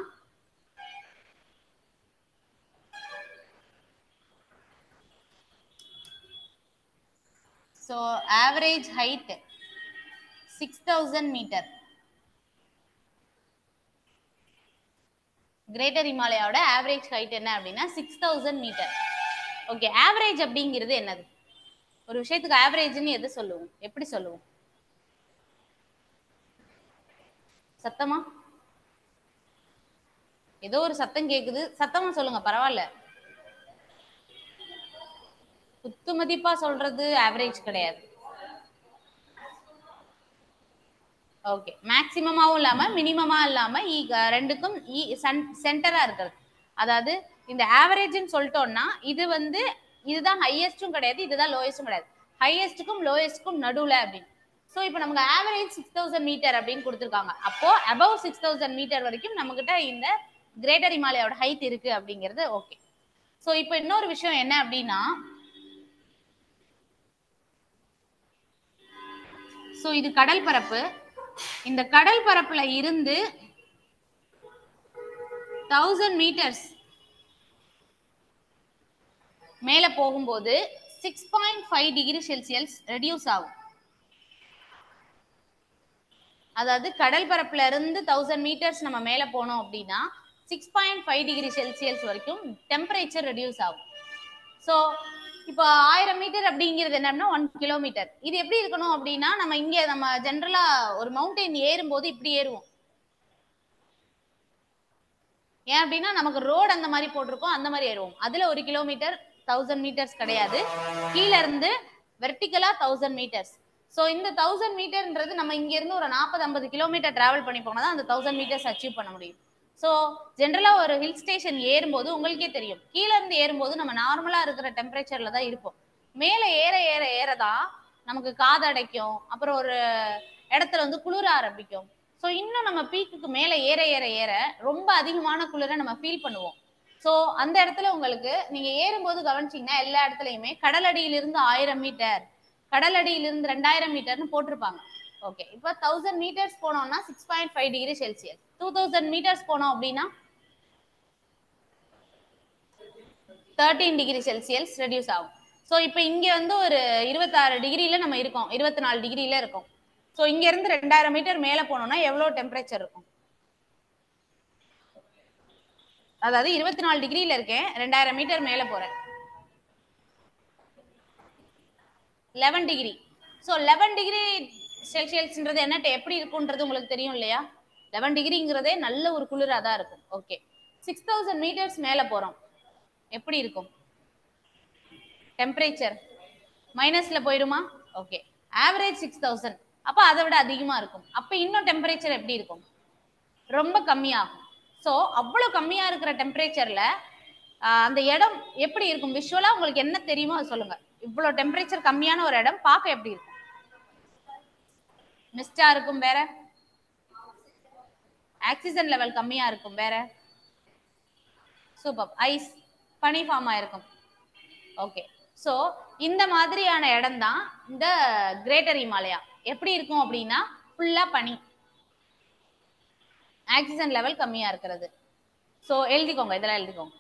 so average height six thousand metre greater ஹிமாலயாவோட ஆவரேஜ் ஹைட் என்ன அப்படின்னா six thousand metre okay average அப்படிங்கிறது என்னது ஒரு விஷயத்துக்கு ஆவரேஜ்னு எது சொல்லுவோம் எப்படி சொல்லுவோம் சத்தமா ஏதோ ஒரு சத்தம் கேக்குது சத்தமா சொல்லுங்க பரவாயில்ல குத்து மதிப்பா சொல்றது ஆவரேஜ் கிடையாது ஓகே மேக்சிமமாவும் இல்லாம மினிமமா இல்லாம ஈ- ரெண்டுக்கும் சென்டரா இருக்கிறது அதாவது இந்த ஆவரேஜ்னு சொல்லிட்டோம்னா இது வந்து இதுதான் ஹையஸ்டும் கிடையாது இதுதான் லோயஸ்டும் கிடையாது ஹையஸ்ட்டுக்கும் லோயஸ்ட்டுக்கும் நடுவுல அப்படின்னு ஸோ இப்போ நமக்கு ஆவரேஜ் சிக்ஸ் தௌசண்ட் மீட்டர் அப்படின்னு கொடுத்துருக்காங்க அப்போ அபவ் சிக்ஸ் தௌசண்ட் மீட்டர் வரைக்கும் நம்மகிட்ட இந்த கிரேட்டர் ஹிமாலயாவோட ஹைட் இருக்கு அப்படிங்கிறது ஓகே ஸோ இப்போ இன்னொரு விஷயம் என்ன அப்படின்னா ஸோ இது கடல் பரப்பு இந்த கடல் பரப்புல இருந்து தௌசண்ட் மீட்டர்ஸ் மேல போகும்போது six point five degree Celsius reduce ஆகும் அதாவது கடல் பரப்புல இருந்து தௌசண்ட் மீட்டர்ஸ் நம்ம மேல போனோம் அப்படின்னா six point five degree Celsius வரைக்கும் டெம்பரேச்சர் ரெடியூஸ் ஆகும் ஸோ இப்போ ஆயிரம் மீட்டர் அப்படிங்கிறது என்னன்னா ஒன் கிலோமீட்டர் இது எப்படி இருக்கணும் அப்படின்னா நம்ம இங்க நம்ம ஜென்ரலா ஒரு மவுண்டைன் ஏறும்போது இப்படி ஏறுவோம் ஏன் அப்படின்னா நமக்கு ரோடு அந்த மாதிரி போட்டிருக்கோம் அந்த மாதிரி ஏறுவோம் அதுல ஒரு கிலோமீட்டர் தௌசண்ட் மீட்டர்ஸ் கிடையாது கீழ இருந்து வெர்டிகலா தௌசண்ட் மீட்டர்ஸ் ஸோ இந்த தௌசண்ட் மீட்டர்ன்றது நம்ம இங்க இருந்து ஒரு நாற்பது ஐம்பது கிலோமீட்டர் டிராவல் பண்ணி போனா தான் அந்த தௌசண்ட் மீட்டர்ஸ் அச்சீவ் பண்ண முடியும் ஸோ ஜென்ரலா ஒரு ஹில் ஸ்டேஷன் ஏறும்போது உங்களுக்கே தெரியும் கீழ இருந்து ஏறும்போது நம்ம நார்மலா இருக்கிற டெம்பரேச்சர்ல தான் இருப்போம் மேலே ஏற ஏற ஏறதான் நமக்கு காதடைக்கும் அப்புறம் ஒரு இடத்துல வந்து குளிர ஆரம்பிக்கும் ஸோ இன்னும் நம்ம பீக்குக்கு மேலே ஏற ஏற ஏற ரொம்ப அதிகமான குளிரை நம்ம ஃபீல் பண்ணுவோம் ஸோ அந்த இடத்துல உங்களுக்கு நீங்க ஏறும்போது கவனிச்சீங்கன்னா எல்லா இடத்துலயுமே கடலடியிலிருந்து ஆயிரம் மீட்டர் கடலடியிலிருந்து ரெண்டாயிரம் மீட்டர்னு போட்டிருப்பாங்க ஓகே இப்போ தௌசண்ட் மீட்டர்ஸ் போனோம்னா six point five degree Celsius two thousand metres போனோம் அப்படின்னா தேர்ட்டீன் டிகிரி செல்சியஸ் ரெடியூஸ் ஆகும் ஸோ இப்போ இங்க வந்து ஒரு இருபத்தாறு டிகிரியில நம்ம இருக்கோம் இருபத்தி நாலு டிகிரியில இருக்கோம் ஸோ இங்க இருந்து ரெண்டாயிரம் மீட்டர் மேல போனோம்னா எவ்வளவு டெம்பரேச்சர் இருக்கும் அதாவது இருபத்தி நாலு டிகிரியில இருக்கேன் ரெண்டாயிரம் மீட்டர் மேல போறேன் eleven degree so eleven degree செல்சியஸ்ன்றது என்ன எப்படி இருக்கும்ன்றது உங்களுக்கு தெரியும் இல்லையா லெவன் டிகிரிங்கிறதே நல்ல ஒரு குளிராக தான் இருக்கும் ஓகே சிக்ஸ் தௌசண்ட் மீட்டர்ஸ் மேலே போகிறோம் எப்படி இருக்கும் டெம்பரேச்சர் மைனஸ்ல போயிடுமா ஓகே ஆவரேஜ் சிக்ஸ் தௌசண்ட் அப்போ அதை விட அதிகமாக இருக்கும் அப்போ இன்னும் டெம்பரேச்சர் எப்படி இருக்கும் ரொம்ப கம்மியாகும் ஸோ அவ்வளோ கம்மியாக இருக்கிற டெம்பரேச்சரில் அந்த இடம் எப்படி இருக்கும் விஷுவலாக உங்களுக்கு என்ன தெரியுமோ அதை சொல்லுங்க இவ்வளோ டெம்பரேச்சர் கம்மியான ஒரு இடம் பார்க்க எப்படி இருக்கும் மிஸ்டா இருக்கும் வேற ஆக்சிஜன் லெவல் கம்மியா இருக்கும் வேற சூப்பர் ஐஸ் பனி ஃபார்ம் ஆயிருக்கும் ஓகே ஸோ இந்த மாதிரியான இடம் தான் இந்த கிரேட்டர் இமாலயா எப்படி இருக்கும் அப்படின்னா ஃபுல்லா பனி ஆக்சிஜன் லெவல் கம்மியா இருக்கிறது ஸோ எழுதிக்கோங்க இதெல்லாம் எழுதிக்கோங்க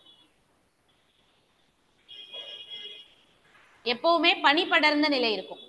எப்பவுமே பனி படர்ந்த நிலை இருக்கும்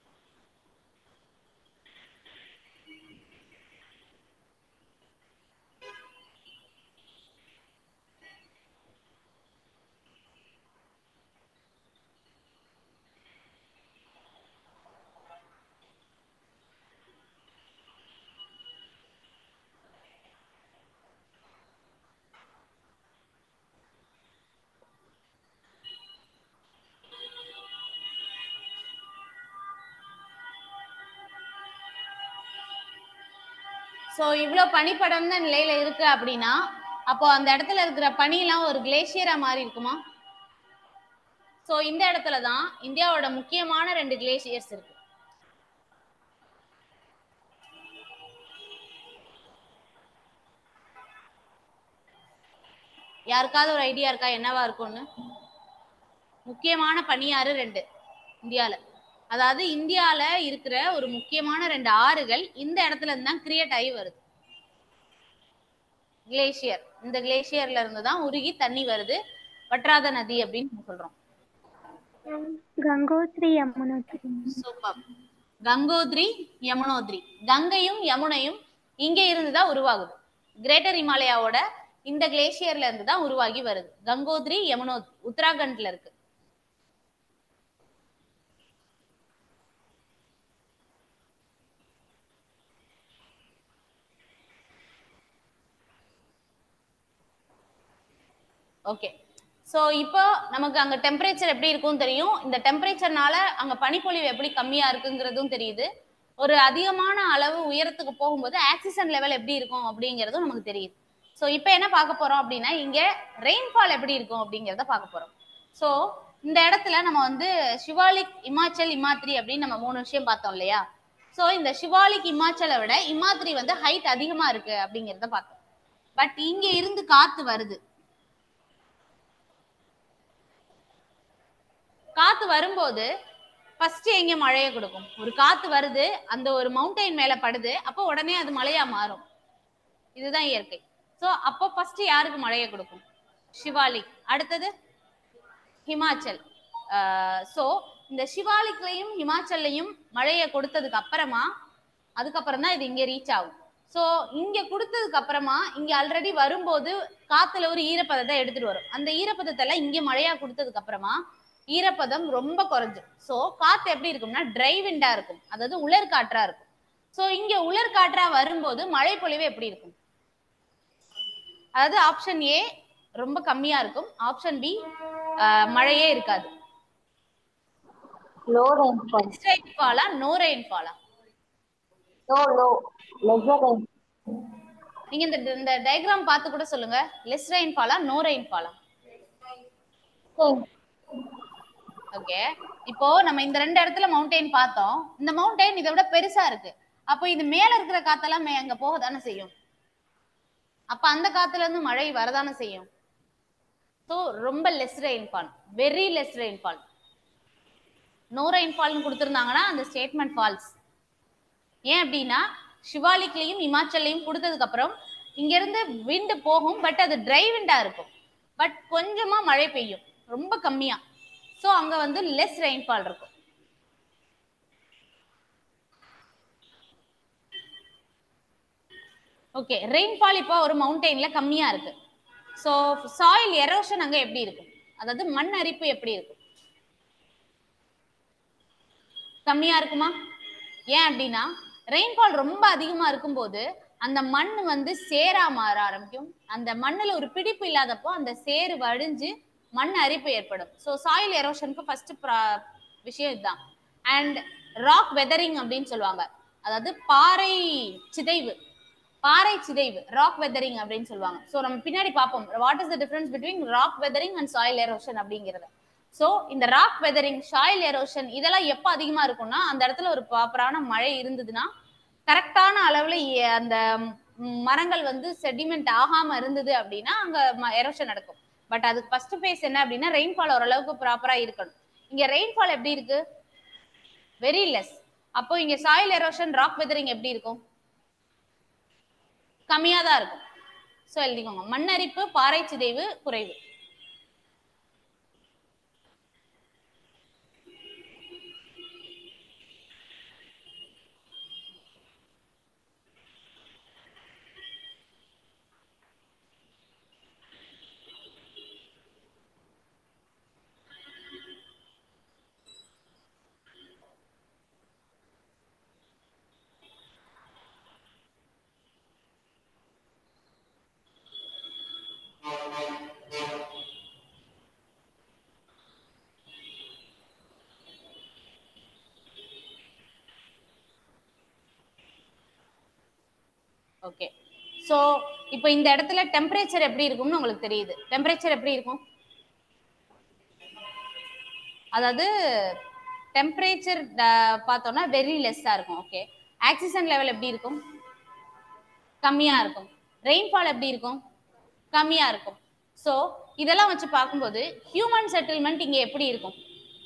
ஸோ இவ்வளோ பனி படர்ந்த நிலையில இருக்கு அப்படின்னா அப்போ அந்த இடத்துல இருக்கிற பனியெல்லாம் ஒரு கிளேசியரா மாறி இருக்குமா ஸோ இந்த இடத்துல தான் இந்தியாவோட முக்கியமான ரெண்டு கிளேசியர்ஸ் இருக்கு யாருக்காவது ஒரு ஐடியா இருக்கா என்னவா இருக்கும்னு முக்கியமான பனியாறு ரெண்டு இந்தியால அதாவது இந்தியால இருக்கிற ஒரு முக்கியமான ரெண்டு ஆறுகள் இந்த இடத்துல இருந்து தான் கிரியேட் ஆகி வருது கிளேசியர் இந்த கிளேசியர்ல இருந்து தான் உருகி தண்ணி வருது வற்றாத நதி அப்படின்னு நம்ம சொல்றோம் கங்கோத்ரி யமுனோத்ரி சூப்பர் கங்கோத்ரி யமுனோத்ரி கங்கையும் யமுனையும் இங்க இருந்து தான் உருவாகுது கிரேட்டர் இமாலயாவோட இந்த கிளேசியர்ல இருந்து தான் உருவாகி வருது கங்கோத்ரி யமுனோத்ரி உத்தராகண்ட்ல இருக்கு ஓகே ஸோ இப்போ நமக்கு அங்க டெம்பரேச்சர் எப்படி இருக்கும் தெரியும் இந்த டெம்பரேச்சர்னால அங்க பனிப்பொழிவு எப்படி கம்மியா இருக்குங்கிறதும் தெரியுது ஒரு அதிகமான அளவு உயரத்துக்கு போகும்போது ஆக்சிஜன் லெவல் எப்படி இருக்கும் அப்படிங்கிறதும் நமக்கு தெரியுது ஸோ இப்போ என்ன பார்க்க போறோம் அப்படின்னா இங்க ரெயின்ஃபால் எப்படி இருக்கும் அப்படிங்கிறத பார்க்க போறோம் ஸோ இந்த இடத்துல நம்ம வந்து சிவாலிக் இமாச்சல் இமாத்ரி அப்படின்னு நம்ம மூணு விஷயம் பார்த்தோம் இல்லையா ஸோ இந்த சிவாலிக் இமாச்சலை விட இமாத்ரி வந்து ஹைட் அதிகமா இருக்கு அப்படிங்கிறத பார்த்தோம் பட் இங்க இருந்து காத்து வருது காத்து வரும்போது ஃபர்ஸ்ட் எங்க மழையை கொடுக்கும் ஒரு காத்து வருது அந்த ஒரு மவுண்டைன் மேல படுது அப்போ உடனே அது மழையா மாறும் இதுதான் இயற்கை சோ அப்போ ஃபர்ஸ்ட் யாருக்கு மழையை கொடுக்கும் சிவாலிக் அடுத்தது ஹிமாச்சல் சோ இந்த சிவாலிக்லையும் ஹிமாச்சல்லையும் மழையை கொடுத்ததுக்கு அப்புறமா அதுக்கப்புறம் தான் இது இங்க ரீச் ஆகும் சோ இங்க கொடுத்ததுக்கு அப்புறமா இங்க ஆல்ரெடி வரும்போது காத்துல ஒரு ஈரப்பதத்தை எடுத்துட்டு வரும் அந்த ஈரப்பதத்தை எல்லாம் இங்க மழையா கொடுத்ததுக்கு அப்புறமா ஈரப்பதம் ரொம்ப குறைஞ்சிரும் சோ காத்து எப்படி இருக்கும்னா ட்ரை விண்டா இருக்கும் அதாவது உலர் காற்றா இருக்கும் சோ இங்க உலர் காற்றா வரும்போது மழை பொழிவு எப்படி இருக்கும் அதாவது ஆப்ஷன் ஏ ரொம்ப கம்மியா இருக்கும் ஆப்ஷன் பி மழையே இருக்காது low rainfall ரெயின்ஃபாலா நோ ரெயின்ஃபாலா low low lesser rain நீங்க இந்த இந்த டயக்ராம் பார்த்து கூட சொல்லுங்க லெஸ் ரெயின்ஃபாலா நோ ரெயின்ஃபாலா rain ஓகே இப்போ நம்ம இந்த ரெண்டு இடத்துல மவுண்டைன் பார்த்தோம் இந்த மவுண்டைன் இதை விட பெருசா இருக்கு அப்போ இது மேல இருக்கிற காத்தெல்லாம் மே- அங்க போக தானே செய்யும் அப்ப அந்த காத்துல இருந்து மழை வரதானே செய்யும் ஸோ ரொம்ப less rainfall very less rainfall no ரெயின்ஃபால்னு கொடுத்துருந்தாங்கன்னா அந்த ஸ்டேட்மெண்ட் ஃபால்ஸ் ஏன் அப்படின்னா சிவாலிக்லையும் இமாச்சல்லையும் கொடுத்ததுக்கு அப்புறம் இங்க இருந்து விண்டு போகும் பட் அது ட்ரை விண்டா இருக்கும் பட் கொஞ்சமா மழை பெய்யும் ரொம்ப கம்மியா ஸோ அங்க வந்து லெஸ் ரெயின்ஃபால் இருக்கும் ஓகே ரெயின்ஃபால் இப்போ ஒரு மவுண்டெயின்ல கம்மியா இருக்கு ஸோ சாயில் எரோஷன் அங்க எப்படி இருக்கும் அதாவது மண் அரிப்பு எப்படி இருக்கும் கம்மியா இருக்குமா ஏன் அப்படின்னா ரெயின்ஃபால் ரொம்ப அதிகமா இருக்கும்போது அந்த மண் வந்து சேரா மாற ஆரம்பிக்கும் அந்த மண்ணுல ஒரு பிடிப்பு இல்லாதப்போ அந்த சேறு வடிஞ்சு மண் அரிப்பு ஏற்படும் ஸோ சாயில் எரோஷனுக்கு ஃபர்ஸ்ட் விஷயம் இதுதான் அண்ட் ராக் வெதரிங் அப்படின்னு சொல்லுவாங்க அதாவது பாறை சிதைவு பாறை சிதைவு ராக் வெதரிங் அப்படின்னு சொல்லுவாங்க ஸோ நம்ம பின்னாடி பார்ப்போம் what is the difference between rock weathering and soil erosion அப்படிங்கிறத ஸோ இந்த ராக் வெதரிங் சாயில் எரோஷன் இதெல்லாம் எப்போ அதிகமா இருக்கும்னா அந்த இடத்துல ஒரு ப்ராப்பரான மழை இருந்ததுன்னா கரெக்டான அளவுல எ- அந்த ம், மரங்கள் வந்து செடிமெண்ட் ஆகாம இருந்தது அப்படின்னா அங்க எரோஷன் நடக்கும் பட் அதுக்கு ஃபர்ஸ்ட் ஃபேஸ் என்ன அப்படின்னா ரெயின்ஃபால் ஓரளவுக்கு ப்ராப்பரா இருக்கணும் இங்க ரெயின்ஃபால் எப்படி இருக்கு வெரி லெஸ் அப்போ இங்க சாயில் எரோஷன் ராக் வெதரிங் எப்படி இருக்கும் கம்மியா தான் இருக்கும் ஸோ எழுதிக்கோங்க மண்ணரிப்பு பாறை சிதைவு குறைவு ஓகே ஸோ இப்போ இந்த இடத்துல டெம்பரேச்சர் எப்படி இருக்கும்னு உங்களுக்கு தெரியுது டெம்பரேச்சர் எப்படி இருக்கும் அதாவது டெம்பரேச்சர் பார்த்தோம்னா வெரி லெஸ்ஸா இருக்கும் ஓகே ஆக்சிஜன் லெவல் எப்படி இருக்கும் கம்மியா இருக்கும் ரெயின்ஃபால் எப்படி இருக்கும் கம்மியா இருக்கும் ஸோ இதெல்லாம் வச்சு பார்க்கும்போது ஹியூமன் செட்டில்மெண்ட் இங்க எப்படி இருக்கும்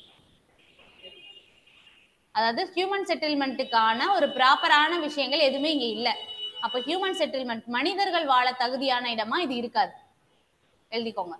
அதாவது ஹியூமன் செட்டில்மெண்ட்டுக்கான ஒரு ப்ராப்பரான விஷயங்கள் எதுவுமே இங்க இல்ல அப்ப ஹியூமன் செட்டில்மெண்ட் மனிதர்கள் வாழ தகுதியான இடமா இது இருக்காது எழுதிக்கோங்க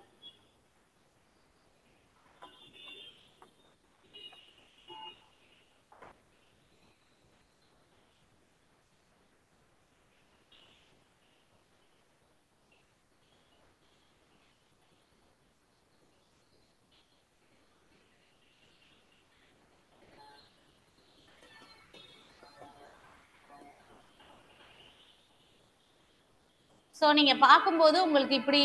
ஸோ நீங்க பார்க்கும்போது உங்களுக்கு இப்படி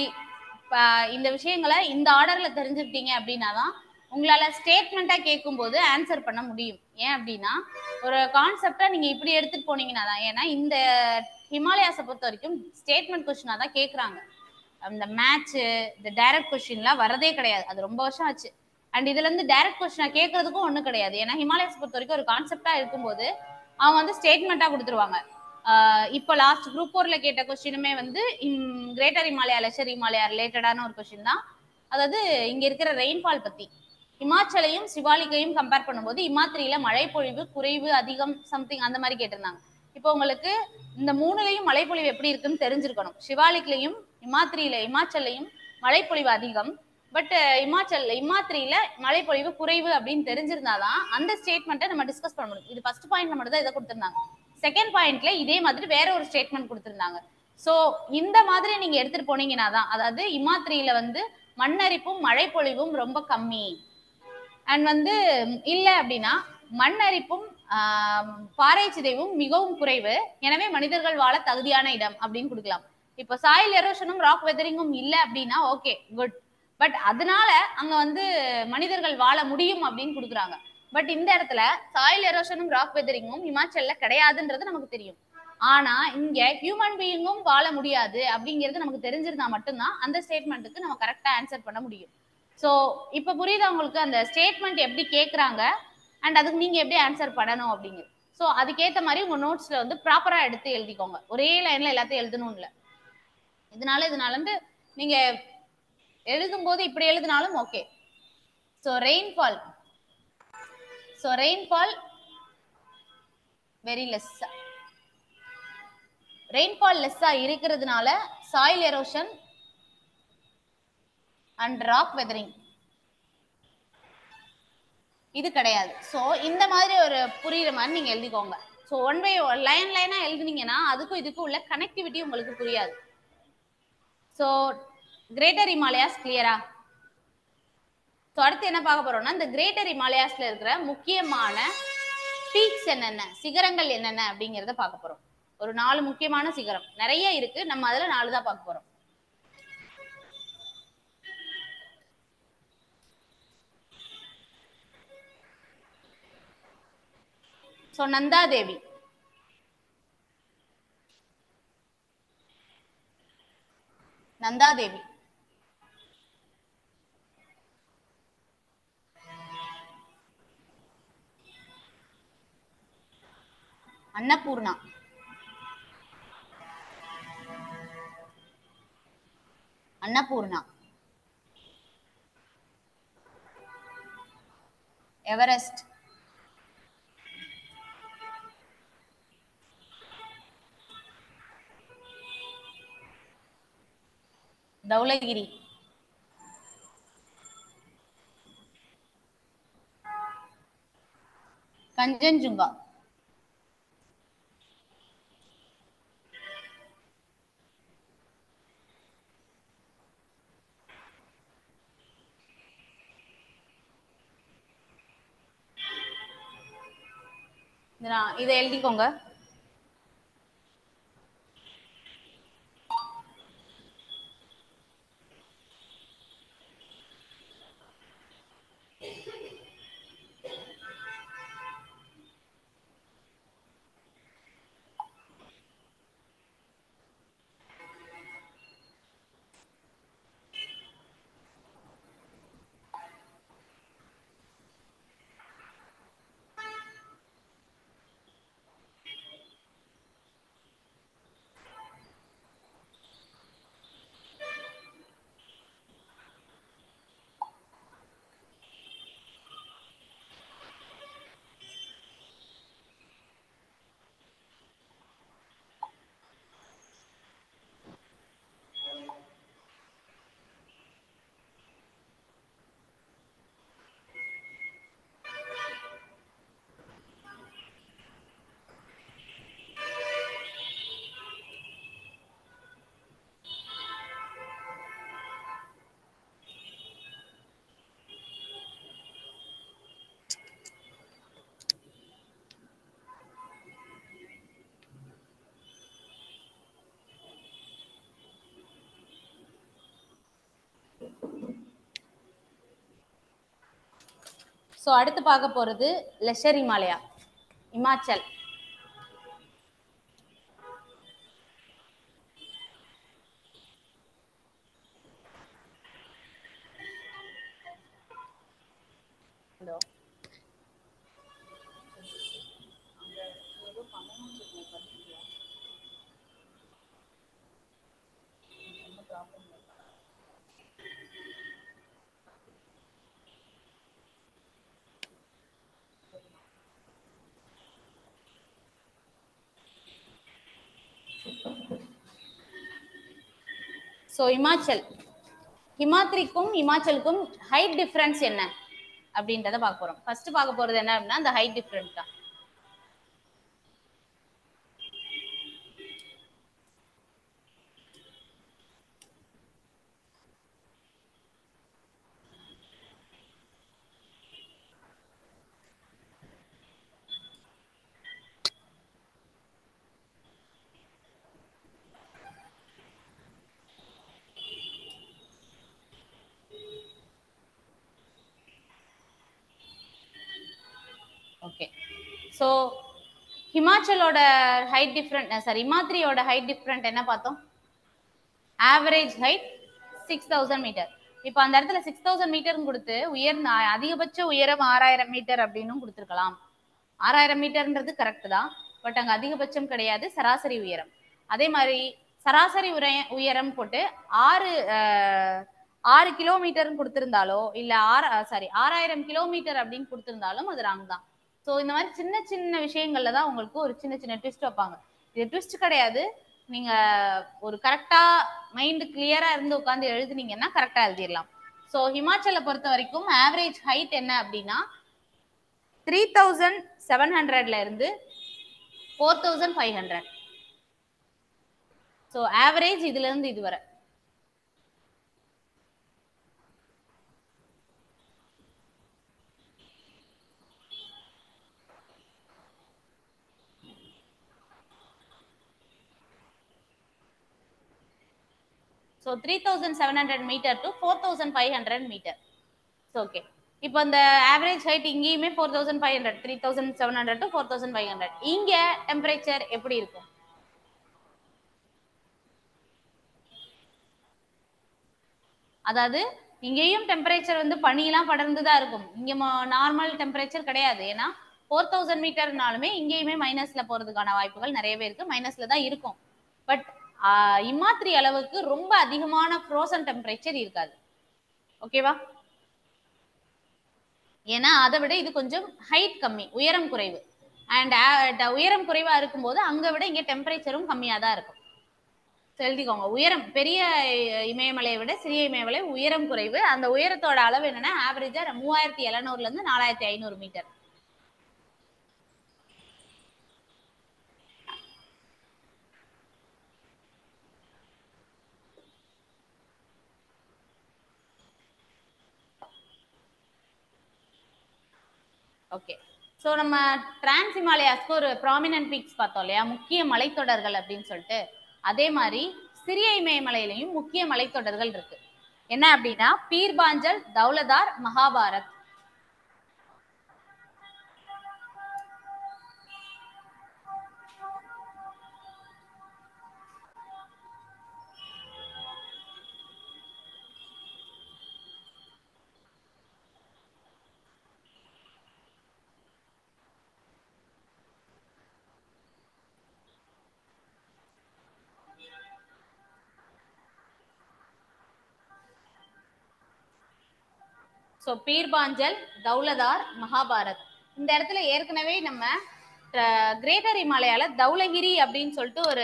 ப- இந்த விஷயங்களை இந்த ஆர்டர்ல தெரிஞ்சுக்கிட்டீங்க அப்படின்னா தான் உங்களால ஸ்டேட்மெண்ட்டா கேட்கும்போது ஆன்சர் பண்ண முடியும் ஏன் அப்படின்னா ஒரு கான்செப்டா நீங்க இப்படி எடுத்துட்டு போனீங்கன்னா தான் ஏன்னா இந்த ஹிமாலயாஸை பொறுத்த வரைக்கும் ஸ்டேட்மெண்ட் கொஸ்டினா தான் கேட்குறாங்க அந்த மேட்ச் இந்த டைரக்ட் கொஸ்டின்லாம் வரதே கிடையாது அது ரொம்ப வருஷம் ஆச்சு அண்ட் இதுல இருந்து டைரக்ட் கொஸ்டினா கேட்கறதுக்கும் ஒண்ணும் கிடையாது ஏன்னா ஹிமாலயாஸ் பொறுத்த வரைக்கும் ஒரு கான்செப்டா இருக்கும்போது அவங்க வந்து ஸ்டேட்மெண்ட்டா கொடுத்துருவாங்க ஆஹ் இப்போ லாஸ்ட் குரூப் ஃபோர்ல கேட்ட கொஸ்டினுமே வந்து கிரேட்டர் இமாலயா லெஷர் இமாலயா ரிலேட்டடான ஒரு கொஸ்டின் தான் அதாவது இங்க இருக்கிற ரெயின்ஃபால் பத்தி இமாச்சலையும் சிவாலிக்கையும் கம்பேர் பண்ணும்போது இமாத்திரியில மழைப்பொழிவு குறைவு அதிகம் சம்திங் அந்த மாதிரி கேட்டிருந்தாங்க இப்போ உங்களுக்கு இந்த மூணுலயும் மழைப்பொழிவு எப்படி இருக்குன்னு தெரிஞ்சிருக்கணும் சிவாலிக்லயும் இமாத்திரியில இமாச்சல்லையும் மழைப்பொழிவு அதிகம் பட் இமாச்சல் இமாத்திரியில மழைப்பொழிவு குறைவு அப்படின்னு தெரிஞ்சிருந்தாதான் அந்த ஸ்டேட்மெண்ட்டை நம்ம டிஸ்கஸ் பண்ண முடியும் இது ஃபர்ஸ்ட் பாயிண்ட்ல மட்டும் தான் இதை கொடுத்திருந்தாங்க செகண்ட் பாயிண்ட்ல இதே மாதிரி வேற ஒரு ஸ்டேட்மெண்ட் கொடுத்திருந்தாங்க சோ இந்த மாதிரி நீங்க எடுத்துட்டு போனீங்கன்னா தான் அதாவது இமாத்திரியில வந்து மண்ணரிப்பும் மழைப்பொழிவும் ரொம்ப கம்மி அண்ட் வந்து இல்ல அப்படின்னா மண்ணரிப்பும் ஆஹ், பாறை சிதைவும் மிகவும் குறைவு எனவே மனிதர்கள் வாழ தகுதியான இடம் அப்படின்னு கொடுக்கலாம் இப்போ சாயில் எரோஷனும் ராக் வெதரிங்கும் இல்ல அப்படின்னா ஓகே குட் பட் அதனால அங்க வந்து மனிதர்கள் வாழ முடியும் அப்படின்னு கொடுக்குறாங்க பட் இந்த இடத்துல சாயில் எரோஷனும் ராக் வெதரிங்கும் இமாச்சல்ல கிடையாதுன்றது நமக்கு தெரியும் ஆனா இங்க ஹியூமன் பீயிங்கும் வாழ முடியாது அப்படிங்கிறது நமக்கு தெரிஞ்சிருந்தா மட்டும்தான் அந்த ஸ்டேட்மெண்ட்டுக்கு நம்ம கரெக்டா ஆன்சர் பண்ண முடியும் சோ இப்ப புரியுதா உங்களுக்கு அந்த ஸ்டேட்மெண்ட் எப்படி கேக்குறாங்க அண்ட் அதுக்கு நீங்க எப்படி ஆன்சர் பண்ணணும் அப்படிங்கிறது சோ அதுக்கேத்த மாதிரி உங்க நோட்ஸ்ல வந்து ப்ராப்பரா எடுத்து எழுதிக்கோங்க ஒரே லைன்ல எல்லாத்தையும் எழுதணும் இல்ல இதனால இதனால இருந்து நீங்க எழுதும்போது இப்படி எழுதினாலும் okay so rainfall so rainfall very less rainfall லெஸ்ஸா இருக்கிறதுனால soil erosion and rock weathering இது கிடையாது ஸோ இந்த மாதிரி ஒரு புரியுற மாதிரி நீங்க எழுதிக்கோங்க ஸோ ஒன் பை லைன் லைனா எழுதுனீங்கன்னா அதுக்கும் இதுக்கும் உள்ள கனெக்டிவிட்டி உங்களுக்கு புரியாது ஸோ கிரேட்டர் இமாலயாஸ் கிளியரா ஸோ அடுத்து என்ன பார்க்க போறோம்னா இந்த கிரேட்டர் இமாலயாஸ்ல இருக்கிற முக்கியமான பீக்ஸ் என்னென்ன சிகரங்கள் என்னென்ன அப்படிங்கிறத பார்க்க போறோம் ஒரு நாலு முக்கியமான சிகரம் நிறைய இருக்கு நம்ம அதுல நாலு தான் பார்க்க போறோம் ஸோ நந்தாதேவி நந்தாதேவி அன்னபூர்ணா அன்னபூர்ணா எவரெஸ்ட் தௌலகிரி கஞ்சன்ஜுங்கா இது நான் இதை எழுதிக்கோங்க ஸோ அடுத்து பார்க்க போறது lesser Himalaya Himachal hello so Himachal ஹிமாத்ரிக்கும் இமாச்சலுக்கும் ஹைட் டிஃபரன்ஸ் என்ன அப்படின்றத பார்க்க போறோம் ஃபர்ஸ்ட் பார்க்க போறது என்ன அப்படின்னா அந்த ஹைட் டிஃபரன்ஸ் தான் ஓகே ஸோ ஹிமாச்சலோட ஹைட் டிஃப்ரெண்ட் சாரி இமாத்ரியோட ஹைட் டிஃப்ரெண்ட் என்ன பார்த்தோம் average height six thousand metre இப்போ அந்த இடத்துல சிக்ஸ் தௌசண்ட் மீட்டர்னு கொடுத்து உயர்ந்த அதிகபட்ச உயரம் ஆறாயிரம் மீட்டர் அப்படின்னு கொடுத்துருக்கலாம் ஆறாயிரம் மீட்டர்ன்றது கரெக்ட் தான் பட் அங்கே அதிகபட்சம் கிடையாது சராசரி உயரம் அதே மாதிரி சராசரி உரைய உயரம் போட்டு ஆறு அஹ், ஆறு கிலோமீட்டர்னு கொடுத்திருந்தாலோ இல்ல ஆறு சாரி ஆறாயிரம் கிலோமீட்டர் அப்படின்னு கொடுத்திருந்தாலும் அது ராங் தான் ஸோ இந்த மாதிரி சின்ன சின்ன விஷயங்கள்ல தான் உங்களுக்கு ஒரு சின்ன சின்ன ட்விஸ்ட் வைப்பாங்க இது ட்விஸ்ட் கிடையாது நீங்க ஒரு கரெக்டா மைண்ட் கிளியரா இருந்து உட்காந்து எழுதுனீங்கன்னா கரெக்டா எழுதிடலாம் ஸோ ஹிமாச்சலை பொறுத்த வரைக்கும் ஆவரேஜ் ஹைட் என்ன அப்படின்னா த்ரீ தௌசண்ட் செவன் ஹண்ட்ரட்ல இருந்து four thousand five hundred so average இதுல இருந்து இது வரை so three thousand seven hundred metre to four thousand five hundred metre so okay இப்போ இந்த ஆவரேஜ் ஹைட் இங்கேயுமே four thousand five hundred three thousand seven hundred to four thousand five hundred இங்கே டெம்பரேச்சர் எப்படி இருக்கும் அதாவது இங்கேயும் டெம்பரேச்சர் வந்து பனியெல்லாம் படர்ந்து தான் இருக்கும் இங்க நார்மல் டெம்பரேச்சர் கிடையாது ஏன்னா ஃபோர் தௌசண்ட் மீட்டர்னாலுமே இங்கேயுமே மைனஸ்ல போறதுக்கான வாய்ப்புகள் நிறையவே இருக்கு மைனஸ்ல தான் இருக்கும் பட் இம்மாத்திரி அளவுக்கு ரொம்ப அதிகமான ஃப்ரோசன் டெம்பரேச்சர் இருக்காது ஓகேவா ஏன்னா அதை விட இது கொஞ்சம் ஹைட் கம்மி உயரம் குறைவு அண்ட் உயரம் குறைவா இருக்கும்போது அங்க விட இங்க டெம்பரேச்சரும் கம்மியா தான் இருக்கும் So, எழுதிக்கோங்க உயரம் பெரிய இமயமலையை விட சிறிய இமயமலை உயரம் குறைவு அந்த உயரத்தோட அளவு என்னன்னா ஆவரேஜா மூவாயிரத்தி எழுநூறுல இருந்து நாலாயிரத்தி ஐநூறு மீட்டர் ஓகே ஸோ நம்ம டிரான்ஸ் ஹிமாலயாஸ்க்கு ஒரு ப்ராமினன்ட் பீக்ஸ் பார்த்தோம் இல்லையா முக்கிய மலைத்தொடர்கள் அப்படின்னு சொல்லிட்டு அதே மாதிரி சிறிய இமயமலையிலையும் முக்கிய மலைத்தொடர்கள் இருக்கு என்ன அப்படின்னா பீர்பாஞ்சல் தௌலதார் மகாபாரத் ஸோ பீர்பாஞ்சல் தௌலதார் மகாபாரத் இந்த இடத்துல ஏற்கனவே நம்ம கிரேட்டர் இமாலயால தௌலகிரி அப்படின்னு சொல்லிட்டு ஒரு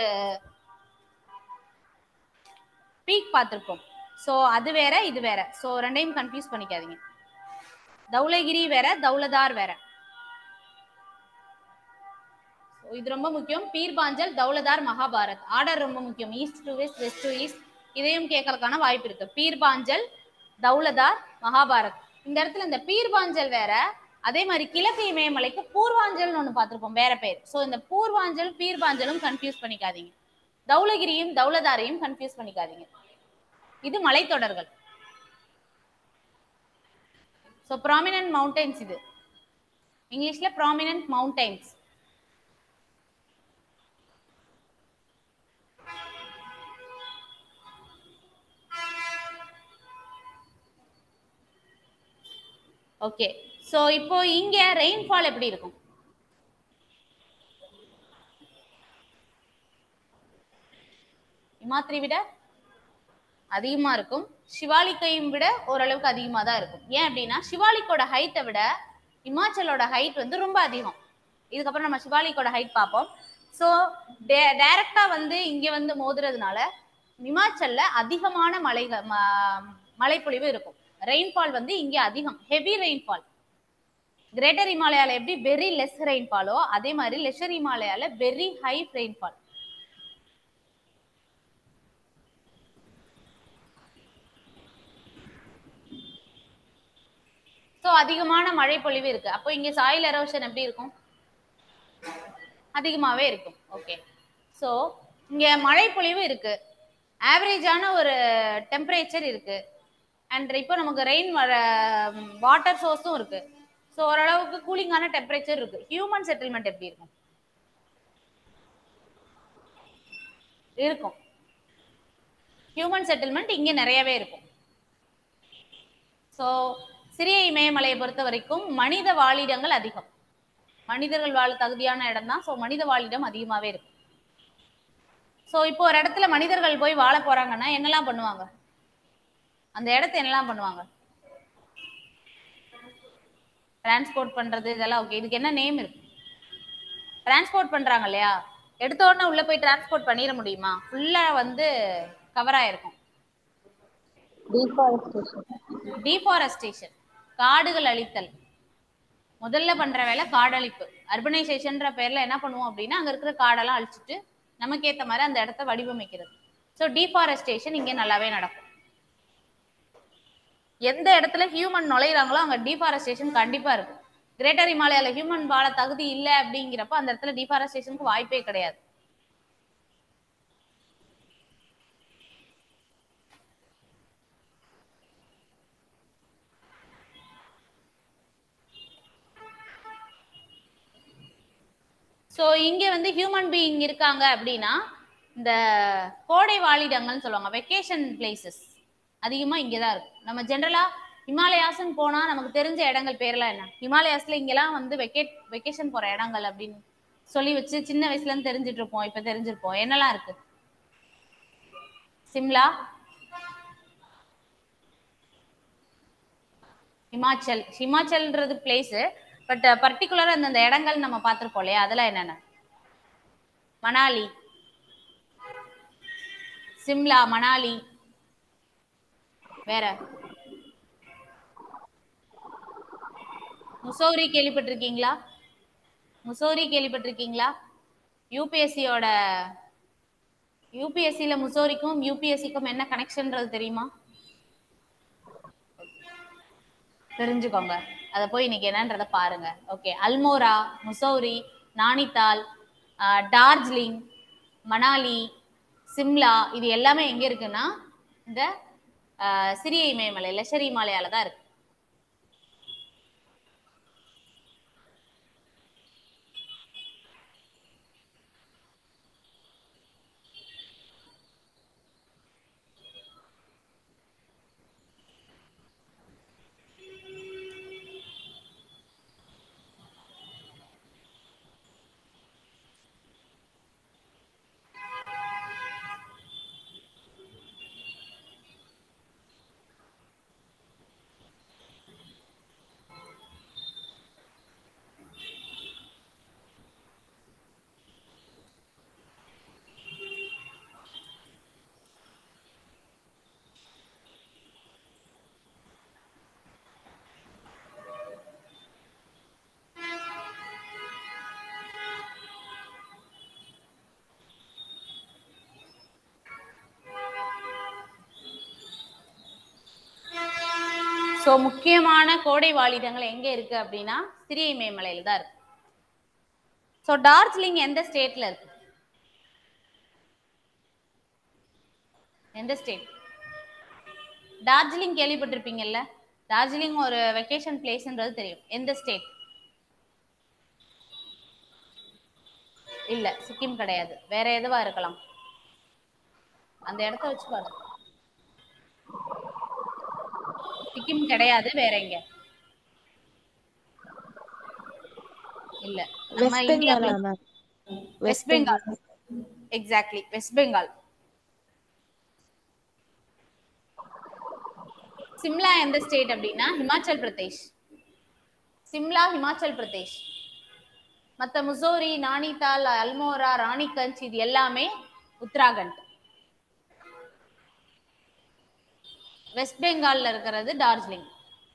பீக் பார்த்திருக்கோம் ஸோ அது வேற இது வேற ஸோ ரெண்டையும் கன்ஃபியூஸ் பண்ணிக்காதீங்க தௌலகிரி வேற தௌலதார் வேற So, இது ரொம்ப முக்கியம் பீர்பாஞ்சல் தௌலதார் மகாபாரத் ஆர்டர் ரொம்ப முக்கியம் east to west west to east இதையும் கேட்கறதுக்கான வாய்ப்பு இருக்கு பீர்பாஞ்சல் தௌலதார் மகாபாரத் இந்த இடத்துல இந்த பீர்பாஞ்சல் வேற அதே மாதிரி கிழக்கு இமயமலைக்கு பூர்வாஞ்சல்னு ஒண்ணு பார்த்திருப்போம் வேற பேர் சோ இந்த பூர்வாஞ்சல் பீர்பாஞ்சலும் கன்ஃபியூஸ் பண்ணிக்காதீங்க தௌலகிரியும் தௌலதாரையும் கன்ஃபியூஸ் பண்ணிக்காதீங்க இது மலைத்தொடர்கள் ஸோ ப்ராமினன்ட் மவுண்டைன்ஸ் இது இங்கிலீஷ்ல ப்ராமினன்ட் மவுண்டைன்ஸ் ஓகே சோ இப்போ இங்க ரெயின்ஃபால் எப்படி இருக்கும் இமாத்திரி விட அதிகமா இருக்கும் சிவாலிக்கையும் விட ஓரளவுக்கு அதிகமா தான் இருக்கும் ஏன் அப்படின்னா சிவாலிக்கோட ஹைட்டை விட இமாச்சலோட ஹைட் வந்து ரொம்ப அதிகம் இதுக்கப்புறம் நம்ம சிவாலிக்கோட ஹைட் பார்ப்போம் ஸோ டைரக்டா வந்து இங்க வந்து மோதுறதுனால இமாச்சல்ல அதிகமான மலை மழைப்பொழிவு இருக்கும் ரெயின்ஃபால் வந்து இங்க அதிகம் ஹெவி ரெயின்ஃபால் கிரேட்டர் இமாலயால எப்படி வெரி லெஸ் ரெயின்ஃபாலோ அதே மாதிரி லெஷர் இமாலயால வெரி ஹை ரெயின்ஃபால் ஸோ அதிகமான மழை பொழிவு இருக்கு அப்போ இங்க சாயில் எரோஷன் எப்படி இருக்கும் அதிகமாவே இருக்கும் ஓகே ஸோ இங்க மழை பொழிவு இருக்கு ஆவரேஜான ஒரு டெம்பரேச்சர் இருக்கு அண்ட் இப்போ நமக்கு ரெயின் வர வாட்டர் சோர்ஸும் இருக்கு ஸோ ஓரளவுக்கு கூலிங்கான டெம்பரேச்சர் இருக்கு ஹியூமன் செட்டில்மெண்ட் எப்படி இருக்கும் இருக்கும் ஹியூமன் செட்டில்மெண்ட் இங்க நிறையவே இருக்கும் ஸோ சிறிய இமயமலையை பொறுத்த வரைக்கும் மனித வாழிடங்கள் அதிகம் மனிதர்கள் வாழ தகுதியான இடம் தான் ஸோ மனித வாழிடம் அதிகமாவே இருக்கும் ஸோ இப்போ ஒரு இடத்துல மனிதர்கள் போய் வாழ போறாங்கன்னா என்னெல்லாம் பண்ணுவாங்க அந்த இடத்த என்னெல்லாம் பண்ணுவாங்க டிரான்ஸ்போர்ட் பண்றது இதெல்லாம் ஓகே இதுக்கு என்ன நேம் இருக்கு டிரான்ஸ்போர்ட் பண்றாங்க இல்லையா எடுத்த உடனே உள்ள போய் டிரான்ஸ்போர்ட் பண்ணிட முடியுமா ஃபுல்லா வந்து கவர் ஆயிருக்கும் deforestation டீஃபாரஸ்டேஷன் காடுகள் அழித்தல் முதல்ல பண்ற வேலை காடழிப்பு அர்பனைசேஷன்ற பேர்ல என்ன பண்ணுவோம் அப்படின்னா அங்க இருக்கிற காடெல்லாம் அழிச்சிட்டு நமக்கு ஏத்த மாதிரி அந்த இடத்த வடிவமைக்கிறது ஸோ டீஃபாரஸ்டேஷன் இங்க நல்லாவே நடக்கும் எந்த இடத்துல ஹியூமன் நுழையிறாங்களோ அங்க டீஃபாரஸ்டேஷன் கண்டிப்பா இருக்கும் கிரேட்டர் இமாலயால ஹியூமன் வாழ தகுதி இல்லை அப்படிங்கிறப்ப அந்த இடத்துல டீஃபாரஸ்டேஷனுக்கு வாய்ப்பே கிடையாது ஸோ இங்க வந்து ஹியூமன் பீயிங் இருக்காங்க அப்படின்னா இந்த கோடை வாழிடங்கள்னு சொல்லுவாங்க வெக்கேஷன் பிளேசஸ் அதிகமா இங்கே தான் இருக்கும் நம்ம ஜென்ரலா ஹிமாலயாஸ்ன்னு போனா நமக்கு தெரிஞ்ச இடங்கள் பேர்லாம் என்ன ஹிமாலயாஸ்ல இங்கெல்லாம் வந்து வெக்கேட் வெக்கேஷன் போற இடங்கள் அப்படின்னு சொல்லி வச்சு சின்ன வயசுல இருந்து தெரிஞ்சுட்டு இருப்போம் இப்ப தெரிஞ்சிருப்போம் என்னெல்லாம் இருக்கு சிம்லா ஹிமாச்சல் ஹிமாச்சல்ன்றது பிளேஸ் பட் பர்டிகுலரா அந்தந்த இடங்கள் நம்ம பார்த்திருப்போம் இல்லையா அதெல்லாம் என்னென்ன மணாலி சிம்லா மணாலி வேற முசோரி கேள்விப்பட்டிருக்கீங்களா முசோரி கேள்விப்பட்டிருக்கீங்களா யூபிஎஸ்சியோட யூபிஎஸ்சியில் முசோரிக்கும் யூபிஎஸ்சிக்கும் என்ன கனெக்ஷன்ன்றது தெரியுமா தெரிஞ்சுக்கோங்க அதை போய் இன்னைக்கு என்னன்றதை பாருங்க ஓகே அல்மோரா முசௌரி நானித்தால் ஆஹ் டார்ஜிலிங் மணாலி சிம்லா இது எல்லாமே எங்க இருக்குன்னா இந்த ஆஹ் சிறிய இமயமலை லெஷர் இமாலயால தான் இருக்கு ஸோ முக்கியமான கோடை வாழிடங்கள் எங்க இருக்கு அப்படின்னா சிறிய இமயமலையில தான் இருக்கு ஸோ டார்ஜிலிங் எந்த ஸ்டேட்ல இருக்கு எந்த ஸ்டேட் டார்ஜிலிங் கேள்விப்பட்டிருப்பீங்கல்ல டார்ஜிலிங் ஒரு வெக்கேஷன் பிளேஸ்ன்றது தெரியும் எந்த ஸ்டேட் இல்ல சிக்கிம் கிடையாது வேற எதுவா இருக்கலாம் அந்த இடத்த வச்சு பாருங்க சிக்கிம் கிடையாது வேற எங்க இல்ல நம்ம வெஸ்ட் இந்தியாவுல பெங்காலா ma'am west Bengal exactly west Bengal Shimla எந்த ஸ்டேட் அப்படின்னா ஹிமாச்சல் பிரதேஷ் சிம்லா ஹிமாச்சல் பிரதேஷ் மத்த முசோரி நானிதால் அல்மோரா ராணிகஞ்ச் இது எல்லாமே உத்தராகண்ட் வெஸ்ட் பெங்கால்ல இருக்கிறது டார்ஜிலிங்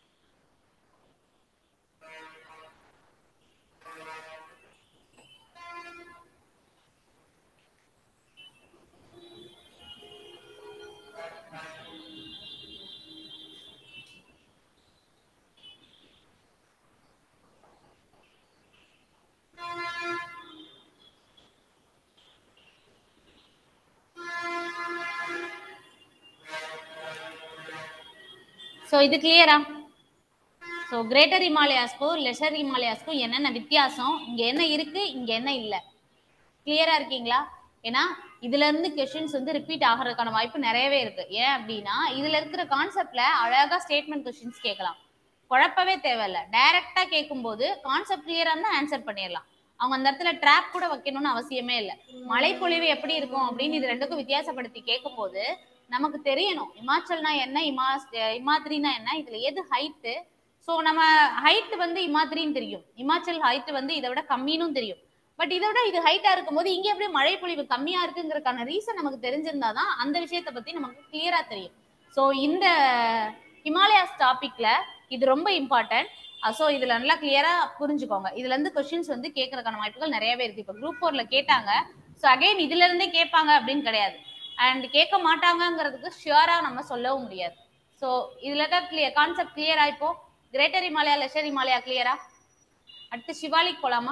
ஸோ இது கிளியரா ஸோ கிரேட்டர் ஹிமாலயாஸ்க்கும் லெஷர் ஹிமாலயாஸ்க்கும் என்னென்ன வித்தியாசம் இங்க என்ன இருக்கு இங்க என்ன இல்லை கிளியரா இருக்கீங்களா ஏன்னா இதுல இருந்து கொஸ்டின்ஸ் வந்து ரிப்பீட் ஆகிறதுக்கான வாய்ப்பு நிறையவே இருக்கு ஏன் அப்படின்னா இதுல இருக்கிற கான்செப்ட்ல அழகா ஸ்டேட்மெண்ட் கொஸ்டின்ஸ் கேட்கலாம் குழப்பவே தேவையில்ல டைரக்டா கேட்கும்போது கான்செப்ட் கிளியரா இருந்தா ஆன்சர் பண்ணிடலாம் அவங்க அந்த இடத்துல ட்ராப் கூட வைக்கணும்னு அவசியமே இல்லை மழைப்பொழிவு எப்படி இருக்கும் அப்படின்னு இது ரெண்டுக்கும் வித்தியாசப்படுத்தி கேட்கும்போது நமக்கு தெரியணும் இமாச்சல்னா என்ன இமா இமாத்ரினா என்ன இதுல எது ஹைட்டு ஸோ நம்ம ஹைட் வந்து இமாத்ரின்னு தெரியும் இமாச்சல் ஹைட் வந்து இதை விட கம்மின்னு தெரியும் பட் இதை விட இது ஹைட்டா இருக்கும்போது இங்க எப்படி மழை பொழிவு கம்மியா இருக்குங்கிறதுக்கான ரீசன் நமக்கு தெரிஞ்சிருந்தாதான் அந்த விஷயத்தை பத்தி நமக்கு கிளியரா தெரியும் ஸோ இந்த ஹிமாலயாஸ் டாபிக்ல இது ரொம்ப இம்பார்ட்டன்ட் ஸோ இதுல நல்லா கிளியரா புரிஞ்சுக்கோங்க இதுல இருந்து கொஸ்டின்ஸ் வந்து கேட்கறதுக்கான வாய்ப்புகள் நிறையவே இருக்கு இப்போ குரூப் ஃபோர்ல கேட்டாங்க ஸோ அகைன் இதுல இருந்தே கேட்பாங்க அப்படின்னு கிடையாது அண்ட் கேட்க மாட்டாங்கங்கிறதுக்கு ஷியரா நம்ம சொல்லவும் முடியாது ஸோ இதுல தான் கிளியர் கான்செப்ட் கிளியரா இப்போ கிரேட்டர் இமாலயா லெஷர் இமாலயா கிளியரா அடுத்து சிவாலிக் போலாமா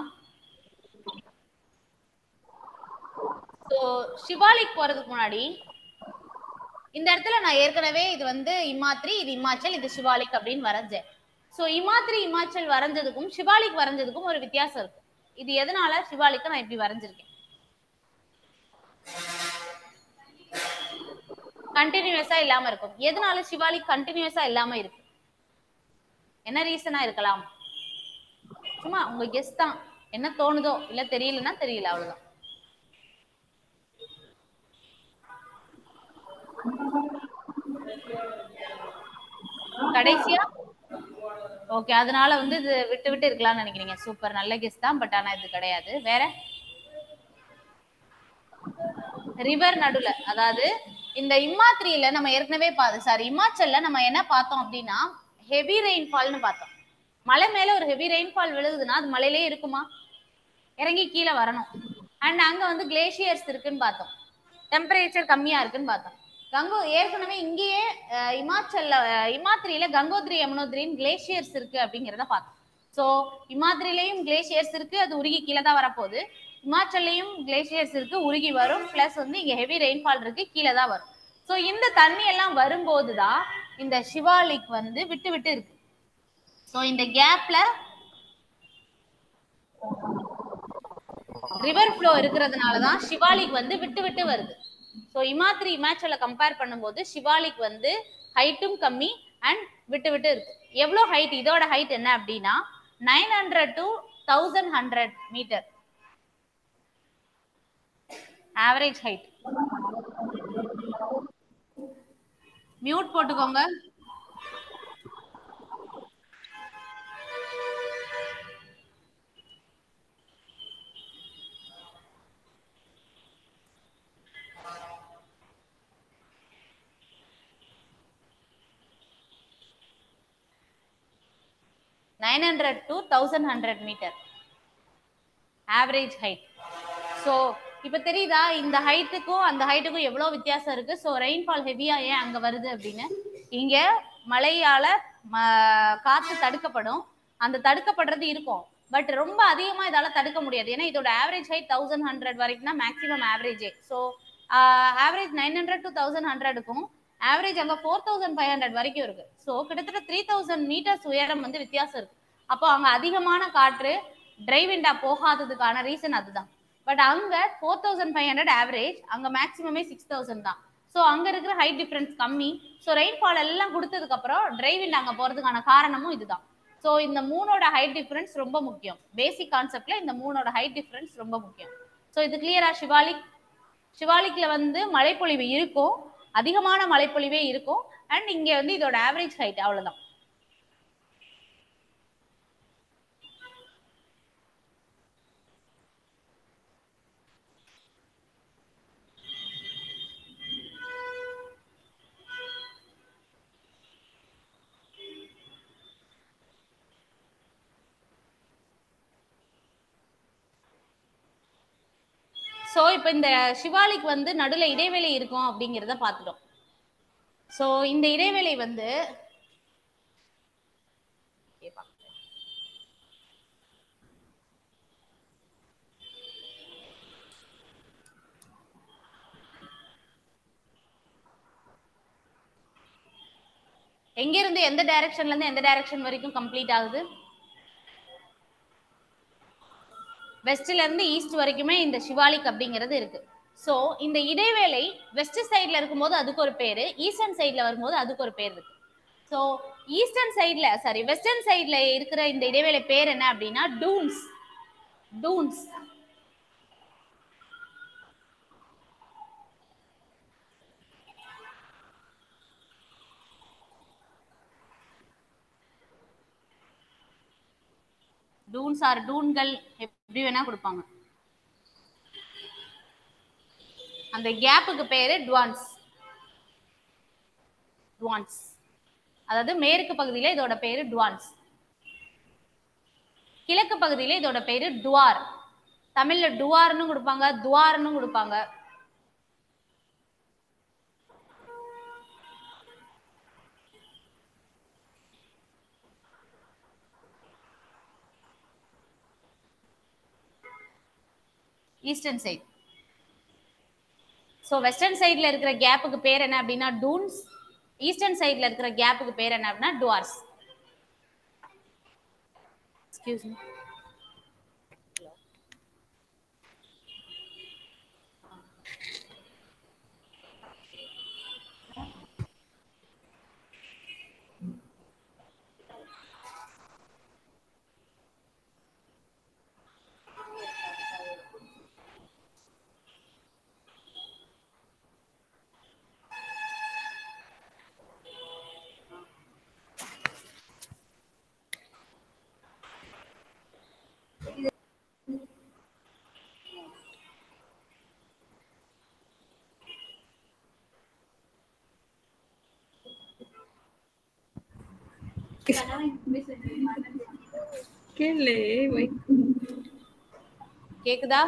ஸோ சிவாலிக் போறதுக்கு முன்னாடி இந்த இடத்துல நான் ஏற்கனவே இது வந்து இமாத்ரி இது இமாச்சல் இது சிவாலிக் அப்படின்னு வரைஞ்சேன் ஸோ இமாத்ரி இமாச்சல் வரைஞ்சதுக்கும் சிவாலிக் வரைஞ்சதுக்கும் ஒரு வித்தியாசம் இருக்கு இது எதனால சிவாலிக்க நான் இப்படி வரைஞ்சிருக்கேன் கண்டினியூஸா இல்லாம இருக்கும் எதனால சிவாலிக் கண்டினியூஸா இல்லாம இருக்கு என்ன ரீசனா இருக்கலாம் சும்மா உங்க கெஸ் தான் என்ன தோணுதோ இல்ல தெரியலன்னா தெரியல அவ்வளவுதான் கடைசியா ஓகே அதனால வந்து இது விட்டு விட்டு இருக்கலாம்னு நினைக்கிறீங்க சூப்பர் நல்ல கெஸ் தான் பட் ஆனா இது கிடையாது வேற ரிவர் நடுல அதாவது இந்த இம்மாத்திரியில நம்ம ஏற்கனவே சாரி இமாச்சல்ல நம்ம என்ன பார்த்தோம் அப்படின்னா ஹெவி ரெயின்ஃபால்னு பார்த்தோம் மலை மேல ஒரு ஹெவி ரெயின்ஃபால் விழுகுதுன்னா அது மலையிலே இருக்குமா இறங்கி கீழே வரணும் அண்ட் அங்க வந்து கிளேசியர்ஸ் இருக்குன்னு பார்த்தோம் டெம்பரேச்சர் கம்மியா இருக்குன்னு பார்த்தோம் கங்கோ ஏற்கனவே இங்கேயே அஹ், இமாச்சல்ல அஹ், இமாத்திரியில கங்கோத்ரி யமுனோத்ரின்னு கிளேசியர்ஸ் இருக்கு அப்படிங்கிறத பார்த்தோம் ஸோ இமாத்திரிலையும் கிளேசியர்ஸ் இருக்கு அது உருகி கீழே தான் வரப்போகுது இமாச்சல்லையும் கிளேசியர்ஸ் இருக்கு உருகி வரும் பிளஸ் வந்து இங்க ஹெவி ரெயின்ஃபால் இருக்கு கீழே தான் வரும் ஸோ இந்த தண்ணி எல்லாம் வரும்போது தான் இந்த சிவாலிக் வந்து விட்டு விட்டு இருக்கு ஸோ இந்த கேப்ல ரிவர் ஃப்ளோ இருக்கிறதுனால தான் சிவாலிக் வந்து விட்டு விட்டு வருது ஸோ இமாத்ரி இமாச்சல கம்பேர் பண்ணும்போது சிவாலிக் வந்து ஹைட்டும் கம்மி அண்ட் விட்டு விட்டு இருக்கு எவ்வளோ ஹைட் இதோட ஹைட் என்ன அப்படின்னா nine hundred to thousand hundred metre average height mute போட்டுக்கோங்க nine hundred to thousand hundred metre average height so இப்போ தெரியுதா இந்த ஹைட்டுக்கும் அந்த ஹைட்டுக்கும் எவ்வளோ வித்தியாசம் இருக்கு ஸோ ரெயின்ஃபால் ஹெவியா ஏன் அங்கே வருது அப்படின்னு இங்க மழையால ம- காத்து தடுக்கப்படும் அந்த தடுக்கப்படுறது இருக்கும் பட் ரொம்ப அதிகமா இதால தடுக்க முடியாது ஏன்னா இதோட ஆவரேஜ் ஹைட் தௌசண்ட் ஹண்ட்ரட் வரைக்கும் தான் மேக்ஸிமம் ஆவரேஜே so average nine hundred to thousand ஹண்ட்ரடுக்கும் ஆவரேஜ் அங்க ஃபோர் தௌசண்ட் ஃபைவ் ஹண்ட்ரட் வரைக்கும் இருக்கு ஸோ கிட்டத்தட்ட த்ரீ தௌசண்ட் மீட்டர்ஸ் உயரம் வந்து வித்தியாசம் இருக்கு அப்போ அங்க அதிகமான காற்று டிரைவிண்டா போகாததுக்கான ரீசன் அதுதான் பட் அங்க four thousand five hundred average அங்க மேக்ஸிமமே சிக்ஸ் தௌசண்ட் தான் ஸோ அங்க இருக்கிற ஹைட் டிஃபரன்ஸ் கம்மி ஸோ ரெயின்ஃபால் எல்லாம் கொடுத்ததுக்கு அப்புறம் டிரைவிண்ட் அங்க போறதுக்கான காரணமும் இதுதான் ஸோ இந்த மூணோட ஹைட் டிஃபரன்ஸ் ரொம்ப முக்கியம் பேசிக் கான்செப்ட்ல இந்த மூணோட ஹைட் டிஃபரன்ஸ் ரொம்ப முக்கியம் ஸோ இது கிளியரா சிவாலிக் சிவாலிக்ல வந்து மழைப்பொழிவு இருக்கும் அதிகமான மழைப்பொழிவே இருக்கும் அண்ட் இங்க வந்து இதோட ஆவரேஜ் ஹைட் அவ்வளவுதான் ஸோ இப்போ இந்த சிவாலிக் வந்து நடுவில் இடைவெளி இருக்கும் அப்படிங்கிறத பார்த்துட்டோம் ஸோ இந்த இடைவெளி வந்து Okay, பார்க்கிறேன். எங்க இருந்து எந்த டைரக்ஷன்ல இருந்து எந்த டைரக்ஷன் வரைக்கும் கம்ப்ளீட் ஆகுது வெஸ்ட்ல இருந்து ஈஸ்ட் வரைக்குமே இந்த சிவாலிக் அப்படிங்கிறது இருக்கு சோ இந்த இடைவேளை வெஸ்ட் சைடுல இருக்கும்போது அதுக்கு ஒரு பேரு ஈஸ்டர்ன் சைடுல வரும்போது அதுக்கு ஒரு பேர் இருக்கு சோ ஈஸ்டர்ன் சைடுல சாரி வெஸ்டர்ன் சைடுல இருக்கிற இந்த இடைவேளை பேர் என்ன அப்படின்னா டூன்ஸ் டூன்ஸ் டூன்ஸ் ஆர் டூன்கள் எப்படி வேணா கொடுப்பாங்க அந்த கேப்புக்கு பேரு டுவான்ஸ் டுவான்ஸ் அதாவது மேற்கு பகுதியில இதோட பேரு டுவான்ஸ் கிழக்கு பகுதியில இதோட பேரு டுவார் தமிழ்ல டுவார்னு கொடுப்பாங்க துவார்னு கொடுப்பாங்க ஈஸ்டர்ன் சைட் ஸோ வெஸ்டர்ன் சைடில் இருக்கிற கேப்புக்கு பேர் என்ன அப்படின்னா டூன்ஸ் ஈஸ்டர்ன் சைடில் இருக்கிற கேப்புக்கு பேர் என்ன அப்படின்னா டுவார்ஸ் எக்ஸ்கியூஸ் மீ கேளு வை கேக்குதா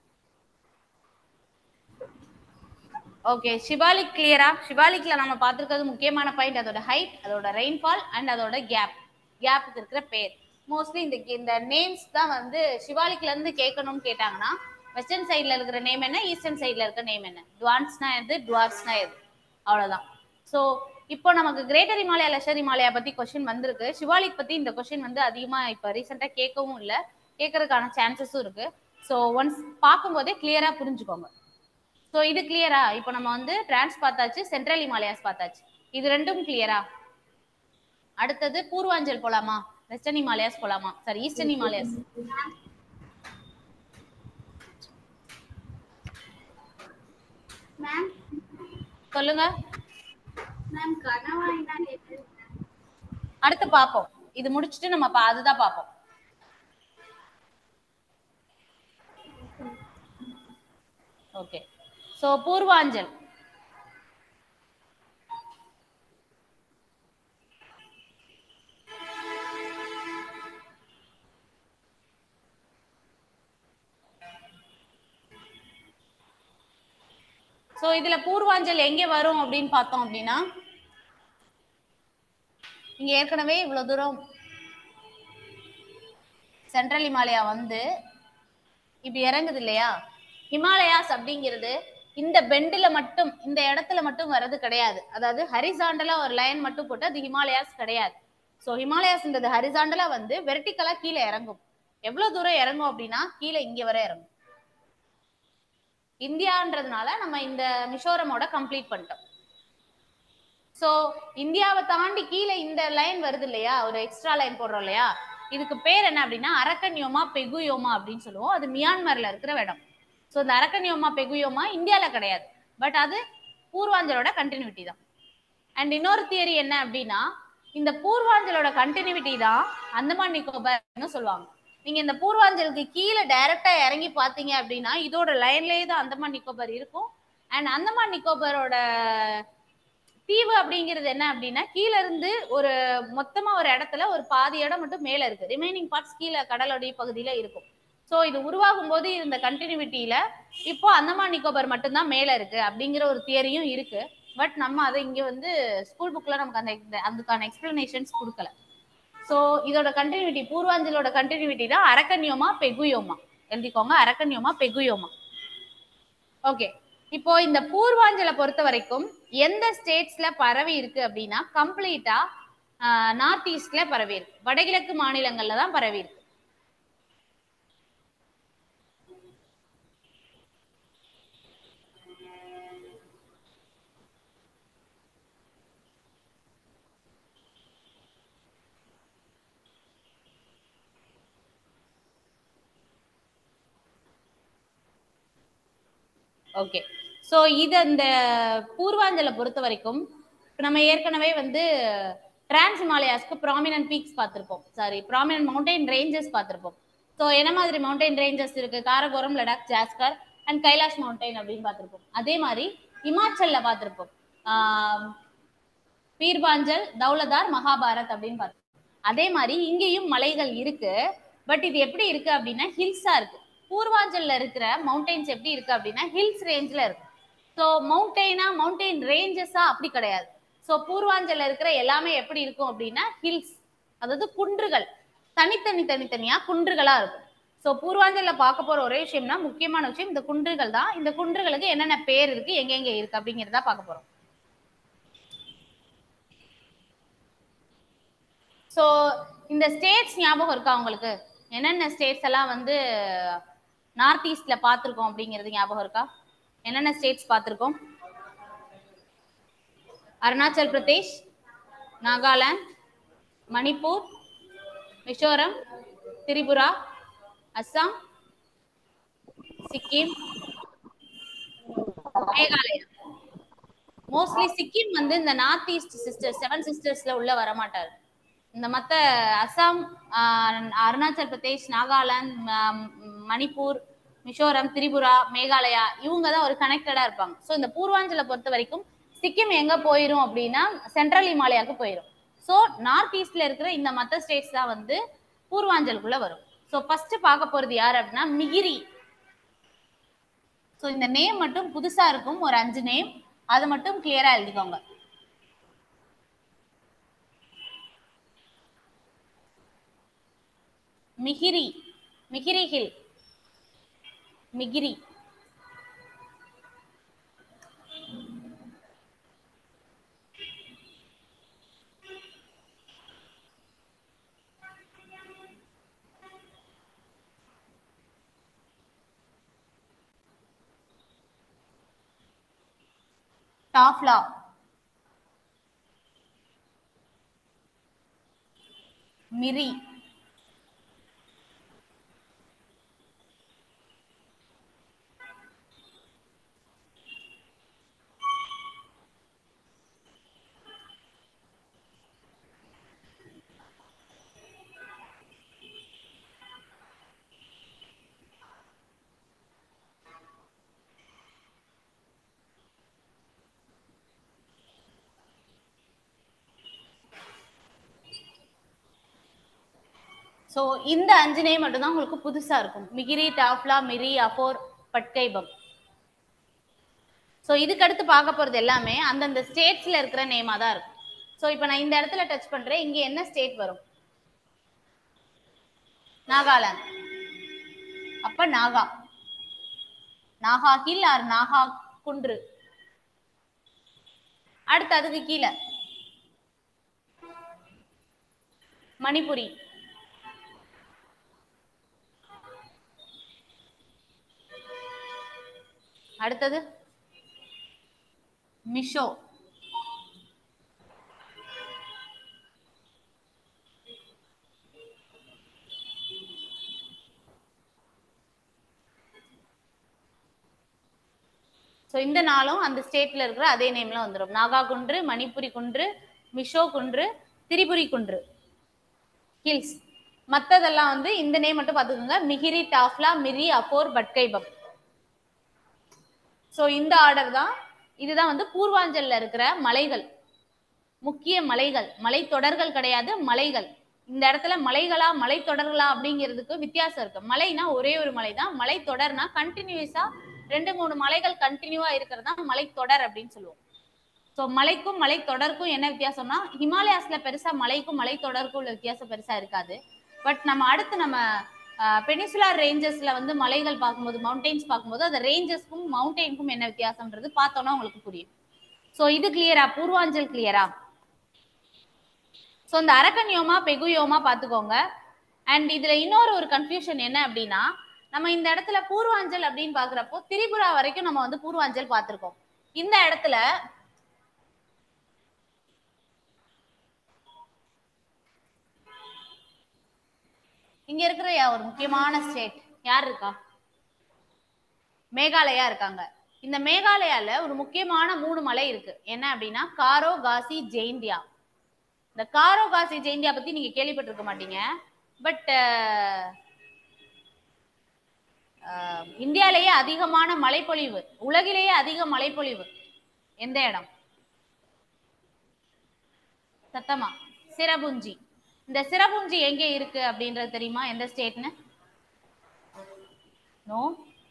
ஓகே சிவாலிக் கிளியரா சிவாலிக்ல நம்ம பார்த்திருக்கிறது முக்கியமான பாயிண்ட் அதோட ஹைட் அதோட ரெயின்ஃபால் அண்ட் அதோட கேப் கேப்புக்கு இருக்கிற பேர் மோஸ்ட்லி இந்த இந்த நேம்ஸ் தான் வந்து சிவாலிக்ல இருந்து கேட்கணும்னு கேட்டாங்கன்னா வெஸ்டர்ன் சைடுல இருக்கிற நேம் என்ன ஈஸ்டர்ன் சைடுல இருக்கிற நேம் என்ன டுவான்ஸ்னா எது டுவார்ஸ்னா எது அவ்வளவுதான் ஸோ இப்போ நமக்கு கிரேட்டர் இமாலயா லெஷர் இமாலயா பத்தி கொஸ்டின் வந்திருக்கு சிவாலிக் பத்தி இந்த கொஸ்டின் வந்து அதிகமா இப்போ ரீசெண்டா கேட்கவும் இல்லை கேட்கறதுக்கான சான்சஸும் இருக்கு ஸோ ஒன்ஸ் பார்க்கும்போதே கிளியரா புரிஞ்சுக்கோங்க ஸோ இது கிளியரா இப்போ நம்ம வந்து டிரான்ஸ் பார்த்தாச்சு சென்ட்ரல் இமாலயாஸ் பார்த்தாச்சு இது ரெண்டும் கிளியரா அடுத்தது பூர்வாஞ்சல் போலாமா வெஸ்டர்ன் இமாலயாஸ் போலாமா சாரி ஈஸ்டர்ன் இமாலயாஸ் மேம் சொல்லுங்க மேம் கனவா என்ன கேட்டது அடுத்து பார்ப்போம் இது முடிச்சுட்டு நம்ம பா- அதுதான் பார்ப்போம் ஓகே சோ பூர்வாஞ்சல் சோ இதுல பூர்வாஞ்சல் எங்க வரும் அப்படின்னு பார்த்தோம் அப்படின்னா இங்க ஏற்கனவே இவ்வளவு தூரம் சென்ட்ரல் இமாலயா வந்து இப்படி இறங்குது இல்லையா ஹிமாலயாஸ் அப்படிங்கிறது இந்த பெண்டுல மட்டும் இந்த இடத்துல மட்டும் வர்றது கிடையாது அதாவது ஹரிசாண்டலா ஒரு லைன் மட்டும் போட்டு அது ஹிமாலயாஸ் கிடையாது ஸோ ஹிமாலயாஸ்ன்றது ஹரிசாண்டலா வந்து வெர்டிக்கலா கீழே இறங்கும் எவ்வளவு தூரம் இறங்கும் அப்படின்னா கீழே இங்க வரை இறங்கும் இந்தியான்றதுனால நம்ம இந்த மிசோரமோட கம்ப்ளீட் பண்ணிட்டோம் சோ இந்தியாவை தாண்டி கீழே இந்த லைன் வருது இல்லையா ஒரு எக்ஸ்ட்ரா லைன் போடுறோம் இல்லையா இதுக்கு பேர் என்ன அப்படின்னா அரக்கன்யோமா பெகுயோமா அப்படின்னு சொல்லுவோம் அது மியான்மர்ல இருக்கிற இடம் ஸோ இந்த அரக்கன்யோமா பெகுயோமா இந்தியால கிடையாது பட் அது பூர்வாஞ்சலோட கண்டினியூட்டி தான் அண்ட் இன்னொரு தியரி என்ன அப்படின்னா இந்த பூர்வாஞ்சலோட கண்டினியூட்டி தான் அந்தமான் நிக்கோபார்னு சொல்லுவாங்க நீங்க இந்த பூர்வாஞ்சலுக்கு கீழே டைரக்டா இறங்கி பாத்தீங்க அப்படின்னா இதோட லைன்லயே தான் அந்தமான் நிக்கோபார் இருக்கும் அண்ட் அந்தமான் நிக்கோபாரோட தீவு அப்படிங்கிறது என்ன அப்படின்னா கீழ இருந்து ஒரு மொத்தமா ஒரு இடத்துல ஒரு பாதி இடம் மட்டும் மேல இருக்கு ரிமைனிங் பார்ட்ஸ் கீழே கடலோடைய பகுதியில இருக்கும் சோ இது உருவாகும் போது இருந்த கண்டினியூட்டியில இப்போ அந்தமான் நிக்கோபார் மட்டும்தான் மேல இருக்கு அப்படிங்கிற ஒரு தியரியும் இருக்கு பட் நம்ம அதை இங்க வந்து ஸ்கூல் புக்ல நமக்கு அந்த இந்த- அதுக்கான எக்ஸ்பிளனேஷன்ஸ் கொடுக்கல சோ இதோட கண்டினியூட்டி பூர்வாஞ்சலோட கண்டினியூட்டி தான் அரக்கன்யோமா பெகுயோமா எழுதிக்கோங்க அரக்கன்யோமா பெகுயோமா ஓகே இப்போ இந்த பூர்வாஞ்சலை பொறுத்த வரைக்கும் எந்த ஸ்டேட்ஸ்ல பரவி இருக்கு அப்படின்னா கம்ப்ளீட்டா நார்த் ஈஸ்ட்ல பரவி இருக்கு வடகிழக்கு மாநிலங்கள்ல தான் பரவி இருக்கு ஓகே சோ இது அந்த பூர்வாஞ்சலை பொறுத்த வரைக்கும் இப்ப நம்ம ஏற்கனவே வந்து டிரான்ஸ் ஹிமாலயாஸ்க்கு ப்ராமினன்ட் பீக்ஸ் பார்த்திருப்போம் சாரி ப்ராமினன்ட் மவுண்டைன் ரேஞ்சஸ் பார்த்திருப்போம் ஸோ என்ன மாதிரி மவுண்டைன் ரேஞ்சஸ் இருக்கு காரகோரம் லடாக் ஜாஸ்கர் அண்ட் கைலாஷ் மவுண்டைன் அப்படின்னு பார்த்திருப்போம் அதே மாதிரி இமாச்சல்ல பார்த்திருப்போம் ஆஹ் பீர்பாஞ்சல் தௌலதார் மகாபாரத் அப்படின்னு பார்த்தோம் அதே மாதிரி இங்கேயும் மலைகள் இருக்கு பட் இது எப்படி இருக்கு அப்படின்னா ஹில்ஸா இருக்கு பூர்வாஞ்சல்ல இருக்கிற மவுண்டெயின்ஸ் எப்படி இருக்கு அப்படின்னா ஹில்ஸ் ரேஞ்ச்ல இருக்கு ஸோ மவுண்டெயினா மவுண்டெயின் ரேஞ்சஸா அப்படி கிடையாது ஸோ பூர்வாஞ்சல்ல இருக்கிற எல்லாமே எப்படி இருக்கும் அப்படின்னா ஹில்ஸ் அதாவது குன்றுகள் தனித்தனி தனித்தனியா குன்றுகளா இருக்கும் ஸோ பூர்வாஞ்சல்ல பார்க்க போற ஒரே விஷயம்னா முக்கியமான விஷயம் இந்த குன்றுகள் தான் இந்த குன்றுகளுக்கு என்னென்ன பேர் இருக்கு எங்கெங்க இருக்கு அப்படிங்கிறத பார்க்க போறோம் ஸோ இந்த ஸ்டேட்ஸ் ஞாபகம் இருக்கா உங்களுக்கு என்னென்ன ஸ்டேட்ஸ் எல்லாம் வந்து நார்த் ஈஸ்ட்ல பார்த்துருக்கோம் அப்படிங்கிறது ஞாபகம் இருக்கா என்னென்ன ஸ்டேட்ஸ் பார்த்துருக்கோம் அருணாச்சல் பிரதேஷ் நாகாலாந்து மணிப்பூர் மிசோரம் திரிபுரா அஸ்ஸாம் சிக்கிம் மேகாலயா மோஸ்ட்லி சிக்கிம் வந்து இந்த நார்த் ஈஸ்ட் சிஸ்டர் செவன் சிஸ்டர்ஸ்ல உள்ள வரமாட்டாரு இந்த மத்த அஸ்ஸாம் ஆஹ், அருணாச்சல் பிரதேஷ் நாகாலாந்து ம- மணிப்பூர் மிசோரம் திரிபுரா மேகாலயா இவங்க தான் ஒரு கனெக்டடா இருப்பாங்க ஸோ இந்த பூர்வாஞ்சலை பொறுத்த வரைக்கும் சிக்கிம் எங்க போயிரும் அப்படின்னா சென்ட்ரல் இமாலயாவுக்கு போயிரும் ஸோ நார்த் ஈஸ்ட்ல இருக்கிற இந்த மத்த ஸ்டேட்ஸ் தான் வந்து பூர்வாஞ்சலுக்குள்ள வரும் ஸோ ஃபர்ஸ்ட் பார்க்க போறது யார் அப்படின்னா மிகிரி ஸோ இந்த நேம் மட்டும் புதுசா இருக்கும் ஒரு அஞ்சு நேம் அது மட்டும் கிளியரா எழுதிக்கோங்க மிகிரி மிகிரி ஹில் மிகிரி டாஃப்லா மிரி ஸோ இந்த அஞ்சு நேம் மட்டும்தான் உங்களுக்கு புதுசா இருக்கும் மிகிரி டாஃப்லா மிரி அஃபோர் பட்கைபம் ஸோ இதுக்கு அடுத்து பார்க்க போறது எல்லாமே அந்தந்த ஸ்டேட்ஸ்ல இருக்கிற நேமா தான் இருக்கும் ஸோ இப்போ நான் இந்த இடத்துல டச் பண்றேன் இங்க என்ன ஸ்டேட் வரும் நாகாலாந்து அப்ப நாகா நாகா ஹில் ஆர் நாகா குன்று அடுத்து அதுக்கு கீழே மணிப்புரி அடுத்தது மிஷோ ஸோ இந்த நாளும் அந்த ஸ்டேட்ல இருக்கிற அதே நேம்ல வந்துடும் நாகா குன்று மணிப்புரி குன்று மிஷோ குன்று திரிபுரி குன்று ஹில்ஸ் மத்ததெல்லாம் வந்து இந்த நேம் மட்டும் பார்த்துக்கோங்க மிகிரி டாஃப்லா மிரி அஃபோர் பட்கைபம் ஸோ இந்த ஆர்டர் தான் இதுதான் வந்து பூர்வாஞ்சல்ல இருக்கிற மலைகள் முக்கிய மலைகள் மலைத்தொடர்கள் கிடையாது மலைகள் இந்த இடத்துல மலைகளா மலைத்தொடர்களா அப்படிங்கிறதுக்கு வித்தியாசம் இருக்கு மலைனா ஒரே ஒரு மலை தான் மலைத்தொடர்னா கண்டினியூஸா ரெண்டு மூணு மலைகள் கண்டினியூவா இருக்கிறது தான் மலைத்தொடர் அப்படின்னு சொல்லுவோம் ஸோ மலைக்கும் மலைத்தொடருக்கும் என்ன வித்தியாசம்னா ஹிமாலயாஸ்ல பெருசா மலைக்கும் மலைத்தொடருக்கும் உள்ள வித்தியாசம் பெருசா இருக்காது பட் நம்ம அடுத்து நம்ம பெனிசுலார் ரேஞ்சஸ்ல வந்து மலைகள் பார்க்கும்போது மவுண்டெயின்ஸ் பார்க்கும்போது அந்த ரேஞ்சஸ்க்கும் மவுண்டெயினுக்கும் என்ன வித்தியாசம்ன்றது பார்த்தோன்னா உங்களுக்கு புரியும் ஸோ இது கிளியரா பூர்வாஞ்சல் கிளியரா ஸோ இந்த அரக்கன்யோமா பெகுயோமா பார்த்துக்கோங்க அண்ட் இதுல இன்னொரு ஒரு கன்ஃபியூஷன் என்ன அப்படின்னா நம்ம இந்த இடத்துல பூர்வாஞ்சல் அப்படின்னு பாக்குறப்போ திரிபுரா வரைக்கும் நம்ம வந்து பூர்வாஞ்சல் பார்த்திருக்கோம் இந்த இடத்துல இங்க இருக்கிற யா- ஒரு முக்கியமான ஸ்டேட் யார் இருக்கா மேகாலயா இருக்காங்க இந்த மேகாலயால ஒரு முக்கியமான மூணு மலை இருக்கு என்ன அப்படின்னா காரோ காசி ஜெயிந்தியா இந்த காரோ காசி ஜெயிந்தியா பத்தி நீங்க கேள்விப்பட்டிருக்க மாட்டீங்க பட் இந்தியாலேயே அதிகமான மழைப்பொழிவு உலகிலேயே அதிக மழைப்பொழிவு எந்த இடம் சத்தமா சிரபுஞ்சி இந்த சிரபுஞ்சி எங்க இருக்கு அப்படின்றது தெரியுமா எந்த ஸ்டேட்னு நோ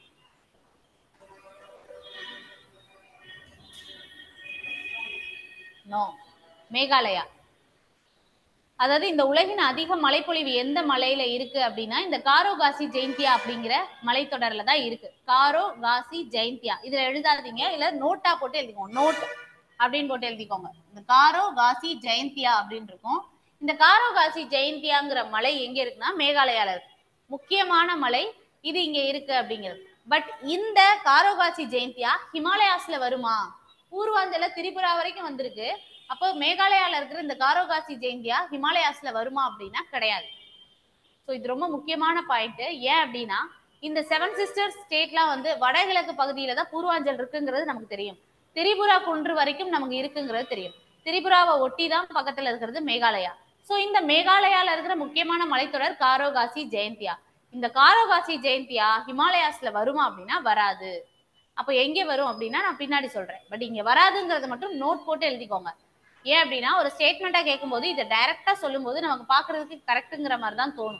நோ மேகாலயா அதாவது இந்த உலகின் அதிக மழைப்பொழிவு எந்த மலையில இருக்கு அப்படின்னா இந்த காரோ காசி ஜெயந்தியா அப்படிங்கிற மலைத்தொடர்ல தான் இருக்கு காரோ காசி ஜெயந்தியா இதுல எழுதாதீங்க இல்ல நோட்டா போட்டு எழுதிக்கோங்க நோட் அப்படின்னு போட்டு எழுதிக்கோங்க இந்த காரோ காசி ஜெயந்தியா அப்படின்னு இருக்கும் இந்த காரோ காசி ஜெயந்தியாங்கிற மலை எங்க இருக்குன்னா மேகாலயால இருக்கு முக்கியமான மலை இது இங்க இருக்கு அப்படிங்கிறது பட் இந்த காரோகாசி ஜெயந்தியா ஹிமாலயாஸ்ல வருமா பூர்வாஞ்சல திரிபுரா வரைக்கும் வந்திருக்கு அப்போ மேகாலயால இருக்கிற இந்த காரோகாசி ஜெயந்தியா ஹிமாலயாஸ்ல வருமா அப்படின்னா கிடையாது ஸோ இது ரொம்ப முக்கியமான பாயிண்ட் ஏன் அப்படின்னா இந்த செவன் சிஸ்டர்ஸ் ஸ்டேட்லாம் வந்து வடகிழக்கு பகுதியில தான் பூர்வாஞ்சல் இருக்குங்கிறது நமக்கு தெரியும் திரிபுரா குன்று வரைக்கும் நமக்கு இருக்குங்கிறது தெரியும் திரிபுராவை ஒட்டி தான் பக்கத்துல இருக்கிறது மேகாலயா ஸோ இந்த மேகாலயால இருக்கிற முக்கியமான மலைத்தொடர் காரோகாசி ஜெயந்தியா இந்த காரோகாசி ஜெயந்தியா ஹிமாலயாஸ்ல வருமா அப்படின்னா வராது அப்போ எங்க வரும் அப்படின்னா நான் பின்னாடி சொல்றேன் பட் இங்க வராதுங்கிறத மட்டும் நோட் போட்டு எழுதிக்கோங்க ஏன் அப்படின்னா ஒரு ஸ்டேட்மெண்ட்டா கேட்கும்போது இதை டைரக்டா சொல்லும்போது நமக்கு பாக்குறதுக்கு கரெக்ட்டுங்கிற மாதிரி தான் தோணும்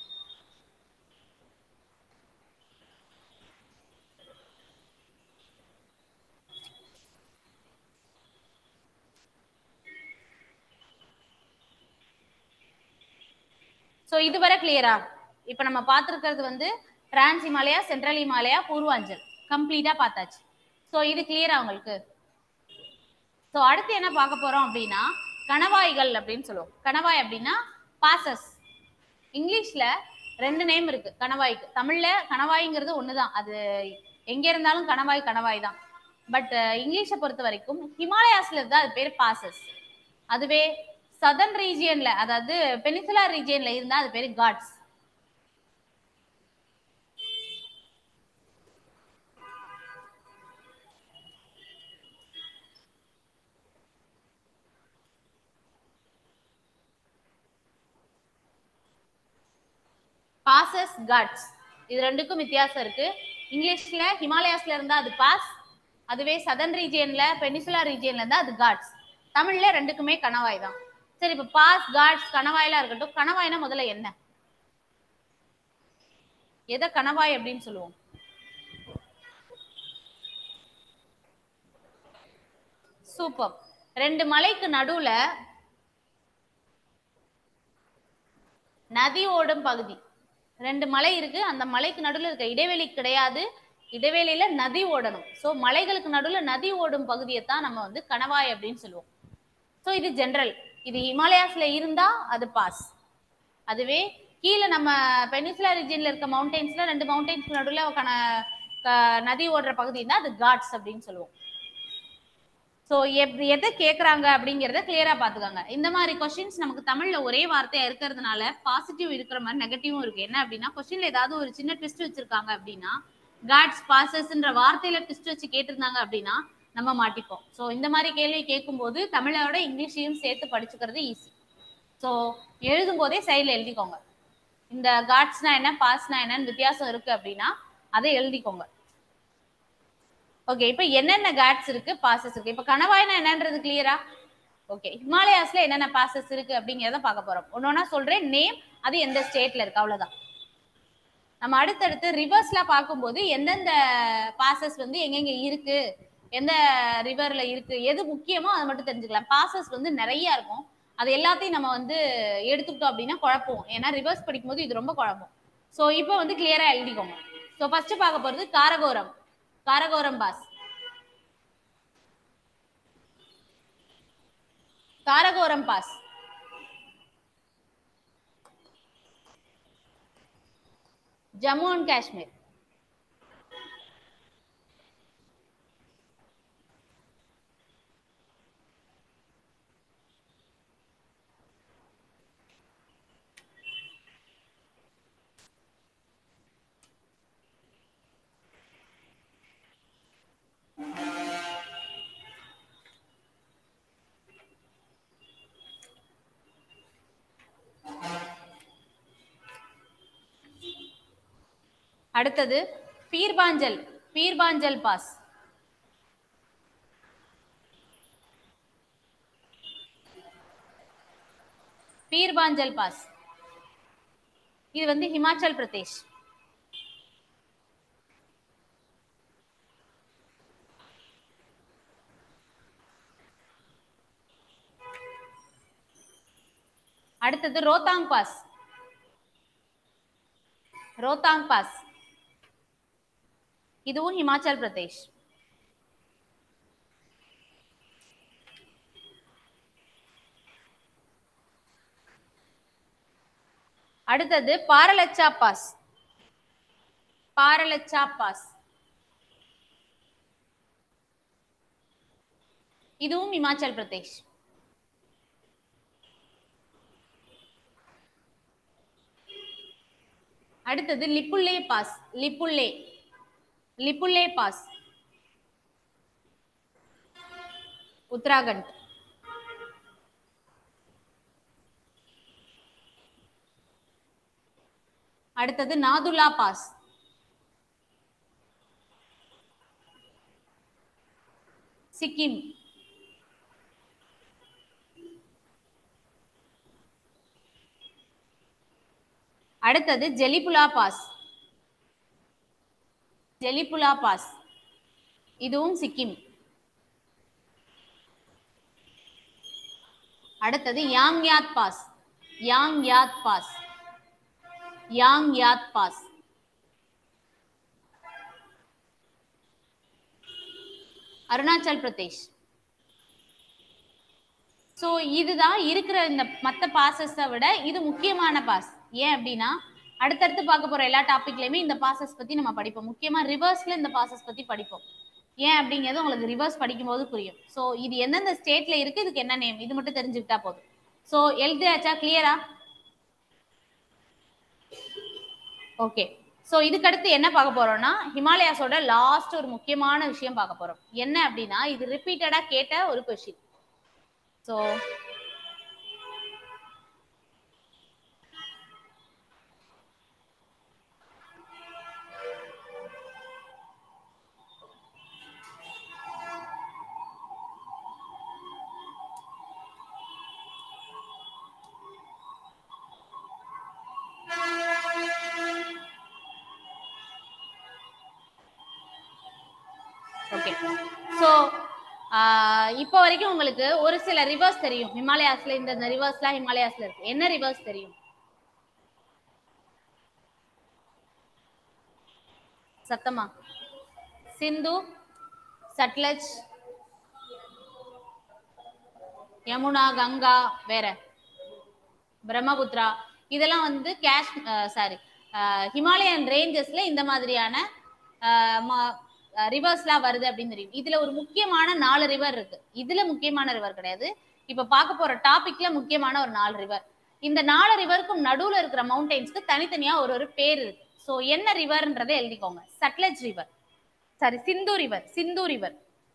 ஸோ இதுவரை கிளியரா இப்போ நம்ம பார்த்துருக்கிறது வந்து டிரான்ஸ் இமாலயா சென்ட்ரல் இமாலயா பூர்வாஞ்சல் கம்ப்ளீட்டா பார்த்தாச்சு ஸோ இது கிளியரா உங்களுக்கு ஸோ அடுத்து என்ன பார்க்க போறோம் அப்படின்னா கணவாய்கள் அப்படின்னு சொல்லுவோம் கணவாய் அப்படின்னா பாசஸ் இங்கிலீஷ்ல ரெண்டு நேம் இருக்கு கணவாய்க்கு தமிழ்ல கணவாய்ங்கிறது ஒண்ணுதான் அது எங்க இருந்தாலும் கணவாய் கணவாய் தான் பட் இங்கிலீஷை பொறுத்த வரைக்கும் ஹிமாலயாஸ்ல இருந்தா அது பேர் பாசஸ் அதுவே சதர்ன் ரீஜியன்ல அதாவது பெனிசுலர் ரீஜியன்ல இருந்தா அது பேரு காட்ஸ் பாசஸ் காட்ஸ் இது ரெண்டுக்கும் வித்தியாசம் இருக்கு இங்கிலீஷ்ல ஹிமாலயாஸ்ல இருந்தா அது பாஸ் அதுவே சதர்ன் ரீஜியன்ல பெனிசுலா ரீஜியன்ல இருந்தா அது காட்ஸ் தமிழ்ல ரெண்டுக்குமே கணவாய் தான் சரி இப்ப பாஸ் காட்ஸ் கணவாயெல்லாம் இருக்கட்டும் கணவாய்னா முதல்ல என்ன எதை கணவாய் அப்படின்னு சொல்லுவோம் சூப்பர் ரெண்டு மலைக்கு நடுவுல நதி ஓடும் பகுதி ரெண்டு மலை இருக்கு அந்த மலைக்கு நடுவுல இருக்க இடைவெளி கிடையாது இடைவெளியில நதி ஓடணும் சோ மலைகளுக்கு நடுவுல நதி ஓடும் பகுதியை தான் நம்ம வந்து கணவாய் அப்படின்னு சொல்லுவோம் சோ இது ஜெனரல் இது ஹிமாலயாஸ்ல இருந்தா அது பாஸ் அதுவே கீழே நம்ம பெனிசுலா ரீஜியன்ல இருக்க மவுண்டெயின்ஸ்ல ரெண்டு மவுண்டெயின்ஸ்க்கு நடுவுல கண க- நதி ஓடுற பகுதி தான் அது காட்ஸ் அப்படின்னு சொல்லுவோம் ஸோ எப் எதை கேட்குறாங்க அப்படிங்கிறத கிளியரா பார்த்துக்கோங்க இந்த மாதிரி கொஸ்டின்ஸ் நமக்கு தமிழ்ல ஒரே வார்த்தையா இருக்கிறதுனால பாசிட்டிவ் இருக்கிற மாதிரி நெகட்டிவும் இருக்கு என்ன அப்படின்னா கொஸ்டின்ல ஏதாவது ஒரு சின்ன ட்விஸ்ட் வச்சிருக்காங்க அப்படின்னா காட்ஸ் பாசஸ்ன்ற வார்த்தையில ட்விஸ்ட் வச்சு கேட்டிருந்தாங்க அப்படின்னா நம்ம மாட்டிப்போம் ஸோ இந்த மாதிரி கேள்வி கேட்கும்போது தமிழோட இங்கிலீஷையும் சேர்த்து படிச்சுக்கிறது ஈஸி ஸோ எழுதும் போதே சைடில் எழுதிக்கோங்க இந்த காட்ஸ்னா என்ன பாஸ்னா என்னன்னு வித்தியாசம் இருக்கு அப்படின்னா அதை எழுதிக்கோங்க ஓகே இப்போ என்னென்ன காட்ஸ் இருக்கு பாசஸ் இருக்கு இப்போ கணவாய்னா என்னன்றது கிளியரா ஓகே ஹிமாலயாஸ்ல என்னென்ன பாசஸ் இருக்கு அப்படிங்கிறத பார்க்க போறோம் ஒன்னொன்னா சொல்றேன் நேம் அது எந்த ஸ்டேட்ல இருக்கு அவ்வளவுதான் நம்ம அடுத்தடுத்து ரிவர்ஸ்ல பார்க்கும்போது எந்தெந்த பாசஸ் வந்து எங்கெங்க இருக்கு எந்த ரிவர்ல இருக்கு எது முக்கியமோ அதை மட்டும் தெரிஞ்சுக்கலாம் பாசஸ் வந்து நிறைய இருக்கும் அது எல்லாத்தையும் நம்ம வந்து எடுத்துக்கிட்டோம் அப்படின்னா குழப்பம் ஏன்னா ரிவர்ஸ் படிக்கும்போது இது ரொம்ப குழப்பம் ஸோ இப்போ வந்து கிளியரா எழுதிக்கோங்க ஸோ ஃபர்ஸ்ட் பார்க்க போறது Karakoram Karakoram pass Karakoram pass Jammu and Kashmir அடுத்தது பீர்பாஞ்சல் பீர்பாஞ்சல் பாஸ் பீர்பாஞ்சல் பாஸ் இது வந்து ஹிமாச்சல் பிரதேஷ் அடுத்தது ரோத்தாங் பாஸ் ரோத்தாங் பாஸ் இதுவும் ஹிமாச்சல் பிரதேஷ் அடுத்தது பாரலச்சா பாஸ் பாரலச்சா பாஸ் இதுவும் இமாச்சல் பிரதேஷ் அடுத்தது லிப்புல்லே பாஸ் லிப்புல்லே லிப்புல்லே பாஸ் உத்தராகண்ட் அடுத்தது நாதுலா பாஸ் சிக்கிம் அடுத்தது ஜெலிபுலா பாஸ் ஜெலிபுலா பாஸ் இதுவும் சிக்கிம் அடுத்தது யாங் யாத் பாஸ் யாங் யாத் பாஸ் யாங் யாத் பாஸ் அருணாச்சல் பிரதேஷ் ஸோ இதுதான் இருக்கிற இந்த மற்ற பாசஸை விட இது முக்கியமான பாஸ் ஏன் அப்படின்னா அடுத்தடுத்து பார்க்க போற எல்லா டாபிக்லயுமே இந்த பாசஸ் பத்தி நம்ம படிப்போம் முக்கியமா ரிவர்ஸ்ல இந்த பாசஸ் பத்தி படிப்போம் ஏன் அப்படிங்கிறது உங்களுக்கு ரிவர்ஸ் படிக்கும்போது புரியும் ஸோ இது எந்தெந்த ஸ்டேட்ல இருக்கு இதுக்கு என்ன நேம் இது மட்டும் தெரிஞ்சுக்கிட்டா போதும் ஸோ எழுதியாச்சா கிளியரா ஓகே ஸோ இதுக்கடுத்து என்ன பார்க்க போறோம்னா ஹிமாலயாஸோட லாஸ்ட் ஒரு முக்கியமான விஷயம் பார்க்க போறோம் என்ன அப்படின்னா இது ரிப்பீட்டடா கேட்ட ஒரு கொஸ்டின் ஸோ ஓகே ஸோ இப்போ வரைக்கும் உங்களுக்கு ஒரு சில ரிவர்ஸ் தெரியும் ஹிமாலயாஸ்ல இந்த இந்த ரிவர்ஸ்லாம் ஹிமாலயாஸ்ல இருக்கு என்ன ரிவர்ஸ் தெரியும் சத்தமா சிந்து சட்லஜ் யமுனா கங்கா வேற பிரம்மபுத்ரா இதெல்லாம் வந்து கேஷ் சாரி ஹிமாலயன் ரேஞ்சஸ்ல இந்த மாதிரியான ரிவர்ஸ்லாம் வருது அப்படின்னு தெரியும் இதுல ஒரு முக்கியமான நாலு ரிவர் இருக்கு இதுல முக்கியமான ரிவர் கிடையாது இப்ப பார்க்க போற டாபிக்ல முக்கியமான ஒரு நாலு ரிவர் இந்த நாலு ரிவருக்கும் நடுவுல இருக்கிற மவுண்டெயின்ஸ்க்கு தனித்தனியா ஒரு ஒரு பேர் இருக்கு ஸோ என்ன ரிவர்ன்றதை எழுதிக்கோங்க Sutlej river sorry Sindhu river Sindhu river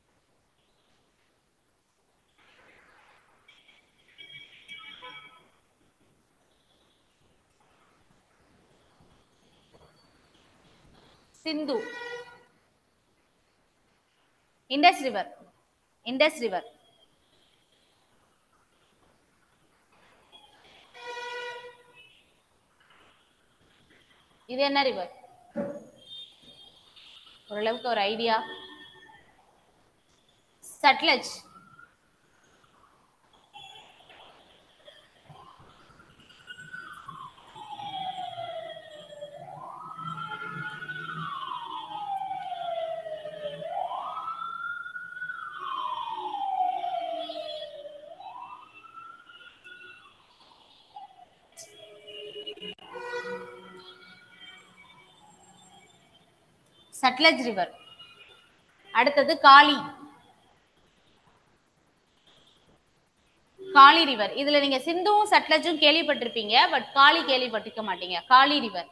Sindhu Indus river Indus river இது என்ன ரிவர் ஓரளவுக்கு ஒரு ஐடியா சட்லஜ் சட்லஜ் ரிவர் அடுத்தது காளி காளி ரிவர் இதுல நீங்க சிந்துவும் சட்லஜும் கேள்விப்பட்டிருப்பீங்க பட் காளி கேள்விப்பட்டிருக்க மாட்டீங்க காளி ரிவர்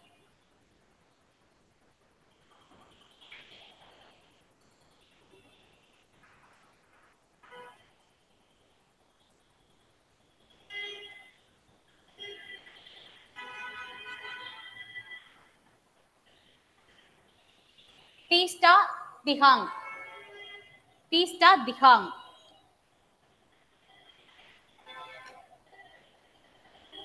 டீஸ்டா திஹாங் டீஸ்டா திஹாங்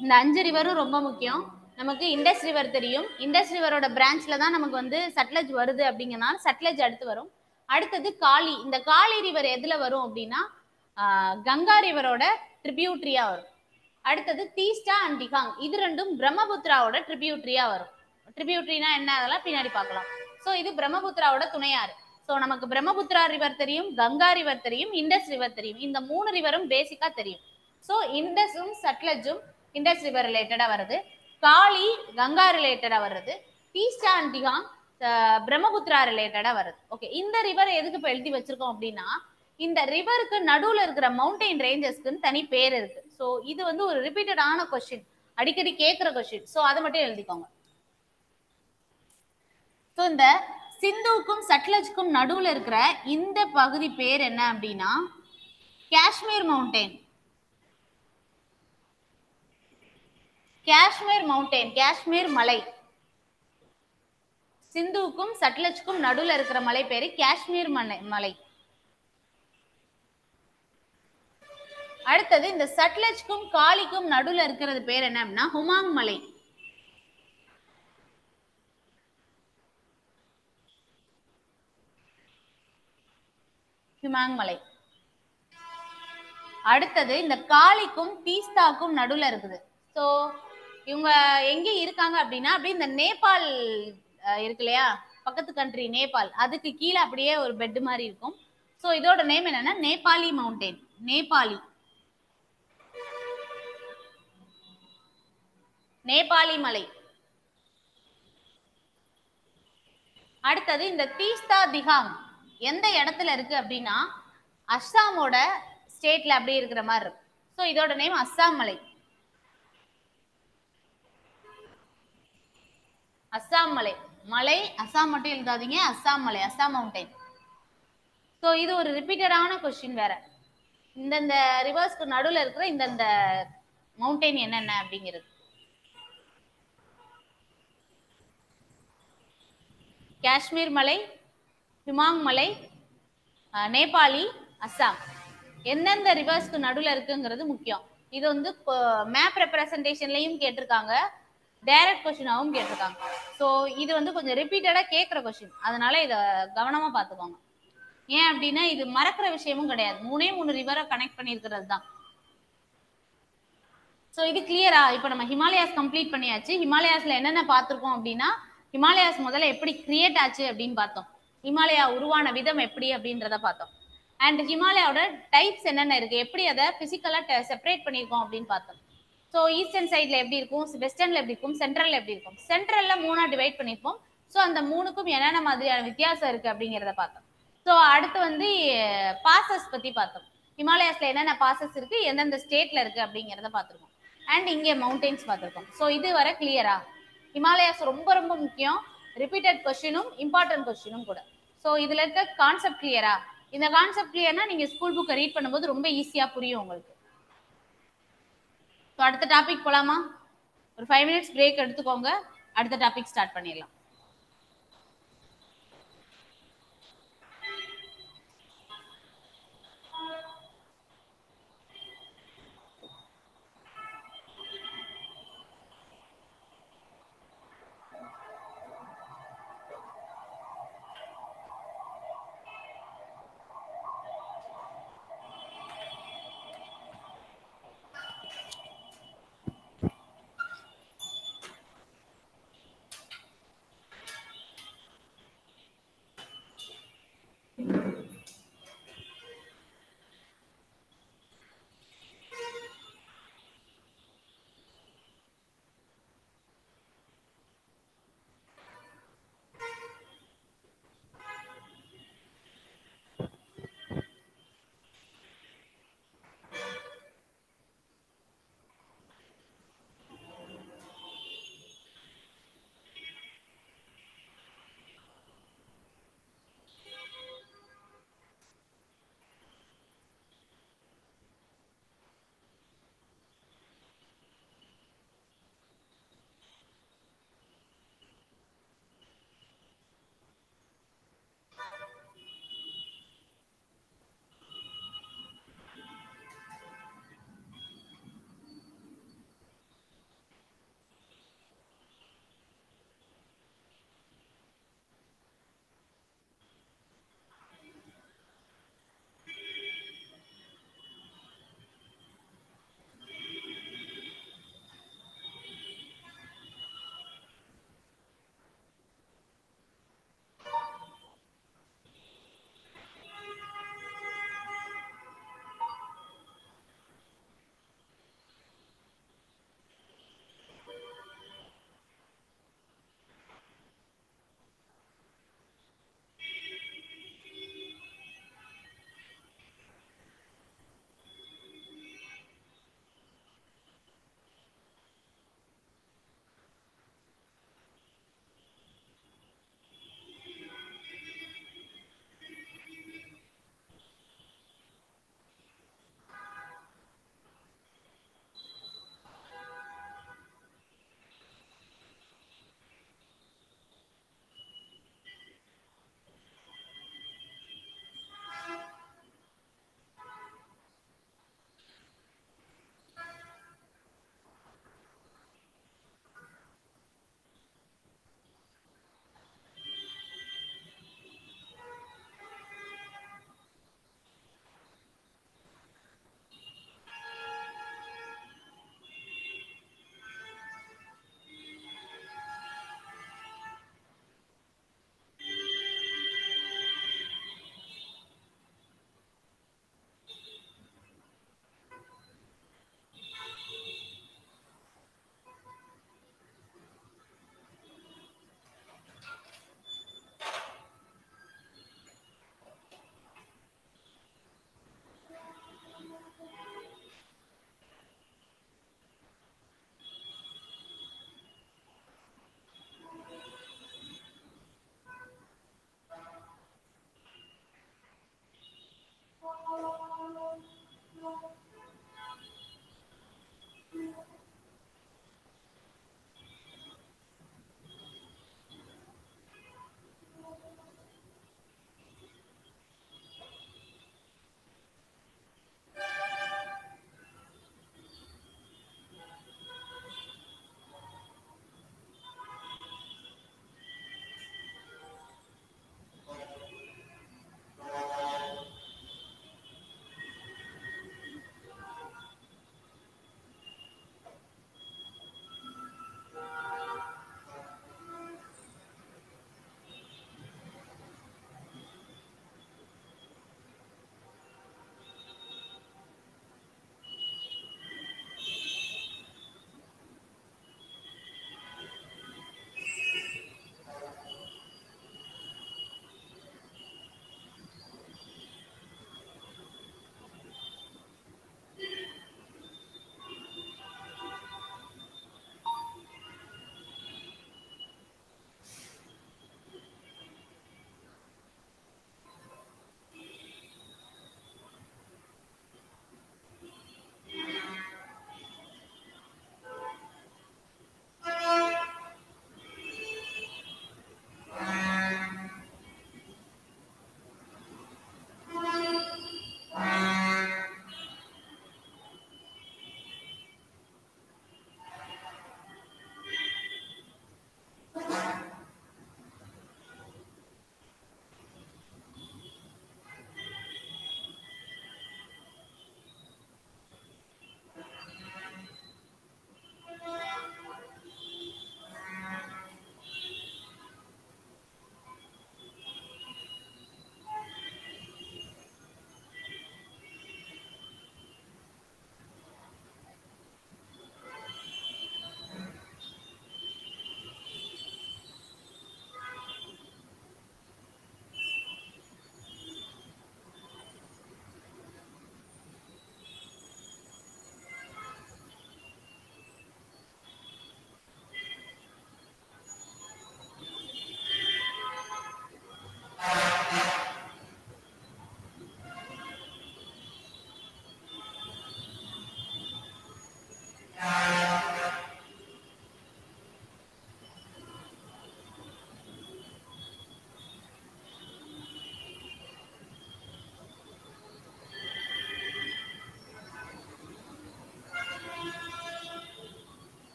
இந்த அஞ்சு ரிவரும் ரொம்ப முக்கியம் நமக்கு இண்டஸ் ரிவர் தெரியும் இண்டஸ் ரிவரோட பிரான்ச்ல தான் நமக்கு வந்து சட்லஜ் வருது அப்படிங்கறனால சட்லஜ் அடுத்து வரும் அடுத்தது காளி இந்த காளி ரிவர் எதுல வரும் அப்படின்னா ஆஹ், கங்கா ரிவரோட ட்ரிபியூட்ரியா வரும் அடுத்தது தீஸ்டா அண்ட் டிகாங் இது ரெண்டும் பிரம்மபுத்திராவோட ட்ரிபியூட்ரியா வரும் ட்ரிபியூட்ரினா என்ன அதெல்லாம் பின்னாடி பார்க்கலாம் ஸோ இது பிரம்மபுத்திராவோட துணையாறு ஸோ நமக்கு பிரம்மபுத்திரா ரிவர் தெரியும் கங்கா ரிவர் தெரியும் இண்டஸ் ரிவர் தெரியும் இந்த மூணு ரிவரும் பேசிக்கா தெரியும் ஸோ இண்டஸும் சட்லஜும் இண்டஸ் ரிவர் ரிலேட்டடா வருது காளி கங்கா ரிலேட்டடா வருது தீஸ்டா அண்ட் டிகாங் அஹ், பிரம்மபுத்திரா ரிலேட்டடா வருது ஓகே இந்த ரிவர் எதுக்கு இப்போ எழுதி வச்சிருக்கோம் அப்படின்னா இந்த ரிவருக்கு நடுவுல இருக்கிற மவுண்டைன் ரேஞ்சஸ்க்குன்னு தனி பேர் இருக்கு ஸோ இது வந்து ஒரு ரிப்பீட்டடான கொஸ்டின் அடிக்கடி கேட்குற கொஸ்டின் ஸோ அதை மட்டும் எழுதிக்கோங்க ஸோ இந்த சிந்துவுக்கும் சட்லஜ்க்கும் நடுவுல இருக்கிற இந்த பகுதி பேர் என்ன அப்படின்னா காஷ்மீர் மவுண்டைன் காஷ்மீர் மவுண்டைன் காஷ்மீர் மலை சிந்துவுக்கும் சட்லஜ்க்கும் நடுவுல இருக்கிற மலை பேரு காஷ்மீர் மலை மலை அடுத்தது இந்த சட்லஜ்க்கும் காளிக்கும் நடுவுல இருக்கிறது பேர் என்ன அப்படின்னா ஹுமாங் மலை ஹுமாங் மலை அடுத்தது இந்த காளிக்கும் தீஸ்தாக்கும் நடுவுல இருக்குது ஸோ இவங்க எங்க இருக்காங்க அப்படின்னா அப்படியே இந்த நேபாள் அஹ், இருக்கு இல்லையா பக்கத்து கண்ட்ரி நேபாள் அதுக்கு கீழே அப்படியே ஒரு பெட் மாதிரி இருக்கும் ஸோ இதோட நேம் என்னன்னா நேபாளி மவுண்டெயின் நேபாளி நேபாளி மலை அடுத்தது இந்த தீஸ்தா திகாங் எந்த இடத்துல இருக்கு அப்படின்னா அஸ்ஸாமோட ஸ்டேட்ல அப்படியே இருக்கிற மாதிரி இருக்கு ஸோ இதோட நேம் அஸ்ஸாம் மலை அஸ்ஸாம் மலை மலை அஸ்ஸாம் மட்டும் எழுதாதீங்க அஸ்ஸாம் மலை அஸ்ஸாம் மவுண்டைன் ஸோ இது ஒரு ரிப்பீட்டடான கொஸ்டின் வேற இந்தந்த ரிவர்ஸ்க்கு நடுவில் இருக்கிற இந்தந்த மவுண்டைன் என்னென்ன அப்படிங்கிறது காஷ்மீர் மலை ஹிமாங் மலை அஹ், நேபாளி அஸ்ஸாம் எந்தெந்த ரிவர்ஸ்க்கு நடுவில் இருக்குங்கிறது முக்கியம் இது வந்து மேப் ரெப்ரசன்டேஷன்லையும் கேட்டிருக்காங்க டைரக்ட் கொஸ்டினாவும் கேட்டிருக்காங்க ஸோ இது வந்து கொஞ்சம் ரிப்பீட்டடாக கேட்குற கொஸ்டின் அதனால இதை கவனமாக பார்த்துக்கோங்க ஏன் அப்படின்னா இது மறக்கிற விஷயமும் கிடையாது மூணே மூணு ரிவரை கனெக்ட் பண்ணியிருக்கிறது தான் ஸோ இது கிளியரா இப்போ நம்ம ஹிமாலயாஸ் கம்ப்ளீட் பண்ணியாச்சு ஹிமாலயாஸ்ல என்னென்ன பார்த்துருக்கோம் அப்படின்னா ஹிமாலயாஸ் முதல்ல எப்படி கிரியேட் ஆச்சு அப்படின்னு பார்த்தோம் ஹிமாலயா உருவான விதம் எப்படி அப்படின்றத பார்த்தோம் அண்ட் ஹிமாலயாவோட டைப்ஸ் என்னென்ன இருக்கு எப்படி அதை பிசிக்கலாக செப்பரேட் பண்ணியிருக்கோம் அப்படின்னு பார்த்தோம் ஸோ ஈஸ்டர்ன் சைடில் எப்படி இருக்கும் வெஸ்டர்னில் எப்படி இருக்கும் சென்ட்ரலில் எப்படி இருக்கும் சென்ட்ரலில் மூணாக டிவைட் பண்ணியிருப்போம் ஸோ அந்த மூணுக்கும் என்னென்ன மாதிரியான வித்தியாசம் இருக்கு அப்படிங்கிறத பார்த்தோம் ஸோ அடுத்து வந்து பாசஸ் பற்றி பார்த்தோம் ஹிமாலயாஸ்ல என்னென்ன பாசஸ் இருக்கு எந்தெந்த ஸ்டேட்ல இருக்கு அப்படிங்கிறத பார்த்துருக்கோம் அண்ட் இங்கே மவுண்டெயின்ஸ் பார்த்துருக்கோம் ஸோ இது வர கிளியரா ஹிமாலயாஸ் ரொம்ப ரொம்ப முக்கியம் ரிப்பீட்டட் கொஸ்டினும் இம்பார்ட்டன்ட் கொஸ்டினும் கூட ஸோ இதுல இருக்க கான்செப்ட் கிளியரா இந்த கான்செப்ட் கிளியர்னா நீங்க ஸ்கூல் புக்கை ரீட் பண்ணும்போது ரொம்ப ஈஸியா புரியும் உங்களுக்கு ஸோ அடுத்த டாபிக் போலாமா ஒரு ஃபைவ் மினிட்ஸ் பிரேக் எடுத்துக்கோங்க அடுத்த டாபிக் ஸ்டார்ட் பண்ணிடலாம்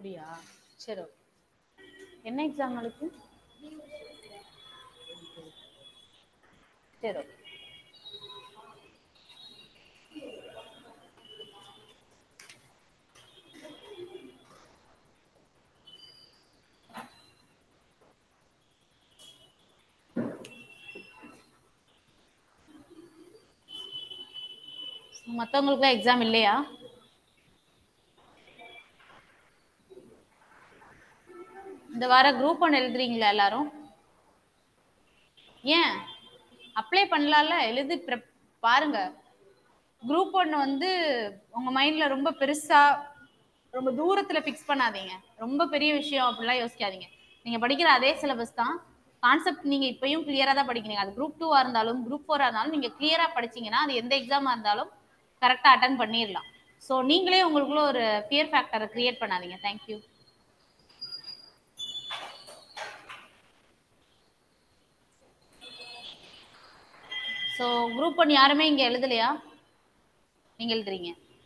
அப்படியா சரி okay. என்ன எக்ஸாம் நாளைக்கு சரி okay. மற்றவங்களுக்குலாம் எக்ஸாம் இல்லையா இந்த வாரம் குரூப் ஒன் எழுதுறீங்களா எல்லாரும் ஏன் அப்ளை பண்ணலாம்ல எழுதி prep- பாருங்க குரூப் ஒன் வந்து உங்க மைண்ட்ல ரொம்ப பெருசா ரொம்ப தூரத்துல ஃபிக்ஸ் பண்ணாதீங்க ரொம்ப பெரிய விஷயம் அப்படிலாம் யோசிக்காதீங்க நீங்க படிக்கிற அதே சிலபஸ் தான் கான்செப்ட் நீங்க இப்பயும் கிளியரா தான் படிக்கிறீங்க அது குரூப் டூவா இருந்தாலும் குரூப் ஃபோரா இருந்தாலும் நீங்க கிளியரா படிச்சீங்கன்னா அது எந்த எக்ஸாமா இருந்தாலும் கரெக்டா அட்டன் பண்ணிடலாம் ஸோ நீங்களே உங்களுக்குள்ள ஒரு ஃபியர் ஃபேக்டரை கிரியேட் பண்ணாதீங்க தேங்க்யூ ஸோ குரூப் ஒன் யாருமே இங்க எழுதலையா நீங்க எழுதுறீங்க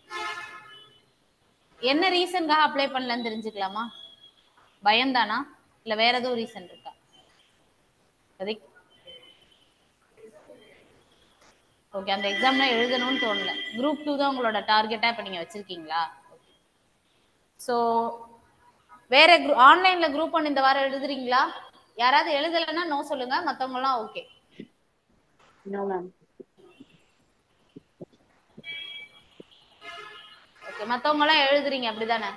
என்ன ரீசன்காக அப்ளை பண்ணலன்னு தெரிஞ்சுக்கலாமா பயம்தானா இல்ல வேற எதுவும் ரீசன் இருக்கா பிரதீக் ஓகே அந்த எக்ஸாம்லாம் எழுதணும்னு தோணல குரூப் டூ தான் உங்களோட டார்கெட்டா இப்ப நீங்க வச்சிருக்கீங்களா ஸோ வேற குரூப் ஆன்லைன்ல குரூப் ஒன் இந்த வாரம் எழுதுறீங்களா யாராவது எழுதலைன்னா நோ சொல்லுங்க மத்தவங்க எல்லாம் ஓகே நோ மேம் ஓகே மத்தவங்க எல்லாம் எழுதுறீங்க அப்படிதானே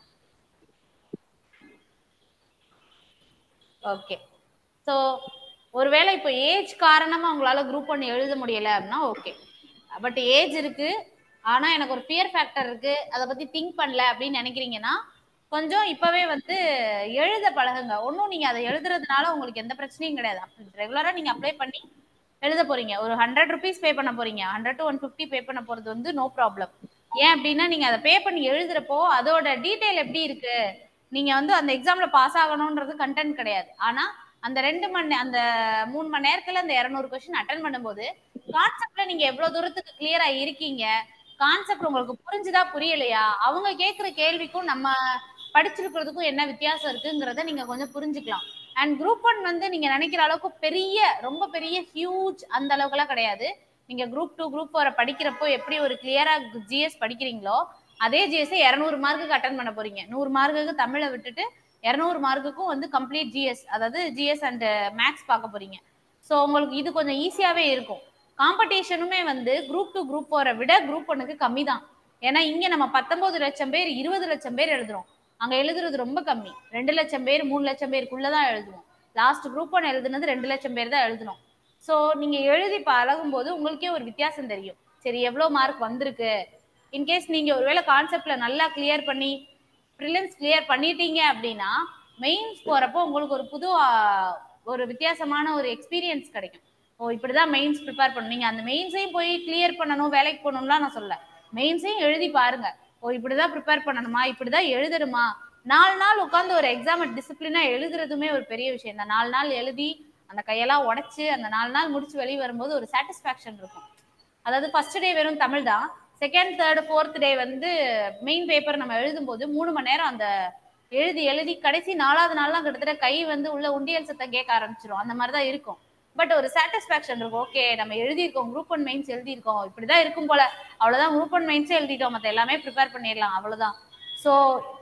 ஓகே ஸோ ஒருவேளை இப்போ ஏஜ் காரணமா உங்களால குரூப் ஒன் எழுத முடியல அப்படின்னா ஓகே பட் ஏஜ் இருக்கு ஆனா எனக்கு ஒரு ஃபியர் ஃபேக்டர் இருக்கு அதை பத்தி திங்க் பண்ணல அப்படின்னு நினைக்கிறீங்கன்னா கொஞ்சம் இப்பவே வந்து எழுத பழகுங்க ஒன்றும் நீங்க அதை எழுதுறதுனால உங்களுக்கு எந்த பிரச்சனையும் கிடையாது ரெகுலரா நீங்க அப்ளை பண்ணி எழுத போறீங்க ஒரு ஹண்ட்ரட் ருபீஸ் பே பண்ண போறீங்க hundred to one fifty pay பண்ண போறது வந்து நோ ப்ராப்ளம் ஏன் அப்படின்னா நீங்க அதை பே பண்ணி எழுதுறப்போ அதோட டீட்டெயில் எப்படி இருக்கு நீங்க வந்து அந்த எக்ஸாம்ல பாஸ் ஆகணும்ன்றது கண்டென்ட் கிடையாது ஆனா அந்த ரெண்டு மணி அந்த மூணு மணி நேரத்துல அந்த இரநூறு கொஸ்டின் அட்டன் பண்ணும்போது கான்செப்ட்ல நீங்க எவ்வளவு தூரத்துக்கு கிளியரா இருக்கீங்க கான்செப்ட் உங்களுக்கு புரிஞ்சுதா புரியலையா அவங்க கேக்குற கேள்விக்கும் நம்ம படிச்சிருக்கிறதுக்கும் என்ன வித்தியாசம் இருக்குங்கிறத நீங்க கொஞ்சம் புரிஞ்சுக்கலாம் அண்ட் குரூப் ஒன் வந்து நீங்க நினைக்கிற அளவுக்கு பெரிய ரொம்ப பெரிய ஹியூஜ் அந்த அளவுக்குலாம் கிடையாது நீங்க குரூப் டூ குரூப் ஃபோரை படிக்கிறப்போ எப்படி ஒரு கிளியரா ஜிஎஸ் படிக்கிறீங்களோ அதே ஜிஎஸ் இரநூறு மார்க்குக்கு அட்டன் பண்ண போறீங்க நூறு மார்க்குக்கு தமிழை விட்டுட்டு இரநூறு மார்க்குக்கும் வந்து கம்ப்ளீட் ஜிஎஸ் அதாவது ஜிஎஸ் அண்ட் மேக்ஸ் பார்க்க போறீங்க ஸோ உங்களுக்கு இது கொஞ்சம் ஈஸியாவே இருக்கும் காம்படிஷனுமே வந்து குரூப் டூ குரூப் ஃபோரை விட குரூப் ஒன்னுக்கு கம்மி தான் ஏன்னா இங்க நம்ம பத்தொன்பது லட்சம் பேர் இருபது லட்சம் பேர் எழுதுறோம் அங்க எழுதுறது ரொம்ப கம்மி ரெண்டு லட்சம் பேர் மூணு லட்சம் பேருக்குள்ளதான் எழுதுவோம் லாஸ்ட் குரூப் ஒன் எழுதுனது ரெண்டு லட்சம் பேர் தான் எழுதணும் ஸோ நீங்க எழுதி பழகும் போது உங்களுக்கே ஒரு வித்தியாசம் தெரியும் சரி எவ்வளவு மார்க் வந்திருக்கு இன்கேஸ் நீங்க ஒருவேளை கான்செப்ட்ல நல்லா கிளியர் பண்ணி ப்ரிலிம்ஸ் கிளியர் பண்ணிட்டீங்க அப்படின்னா மெயின்ஸ் போறப்போ உங்களுக்கு ஒரு புது ஆ, ஒரு வித்தியாசமான ஒரு எக்ஸ்பீரியன்ஸ் கிடைக்கும் ஓ இப்படிதான் மெயின்ஸ் ப்ரிப்பேர் பண்ணணும் நீங்க அந்த மெயின்ஸையும் போய் கிளியர் பண்ணணும் வேலைக்கு போகணும்லாம் நான் சொல்ல மெயின்ஸையும் எழுதி பாருங்க ஓ இப்படிதான் ப்ரிப்பேர் பண்ணணுமா இப்படிதான் எழுதணுமா நாலு நாள் உட்காந்து ஒரு எக்ஸாம் டிசிப்ளினா எழுதுறதுமே ஒரு பெரிய விஷயம் தான் நாலு நாள் எழுதி அந்த கையெல்லாம் உடைச்சு அந்த நாலு நாள் முடிச்சு வெளியே வரும்போது ஒரு சாட்டிஸ்ஃபேக்ஷன் இருக்கும் அதாவது ஃபர்ஸ்ட் டே வெறும் தமிழ் தான் செகண்ட் தேர்ட் ஃபோர்த் டே வந்து மெயின் பேப்பர் நம்ம எழுதும்போது மூணு மணி நேரம் அந்த எழுதி எழுதி கடைசி நாலாவது நாள்லாம் கிட்டத்தட்ட கை வந்து உள்ள உண்டியல் சத்தம் கேட்க ஆரம்பிச்சிரும் அந்த மாதிரி தான் இருக்கும் பட் ஒரு சாட்டிஸ்ஃபேக்ஷன் இருக்கும் ஓகே நம்ம எழுதியிருக்கோம் குரூப் ஒன் மெயின்ஸ் எழுதியிருக்கோம் இப்படிதான் இருக்கும் போல அவ்வளவுதான் குரூப் ஒன் மெயின்ஸே எழுதிட்டோம் மத்த எல்லாமே ப்ரிப்பேர் பண்ணிடலாம் அவ்வளவுதான் ஸோ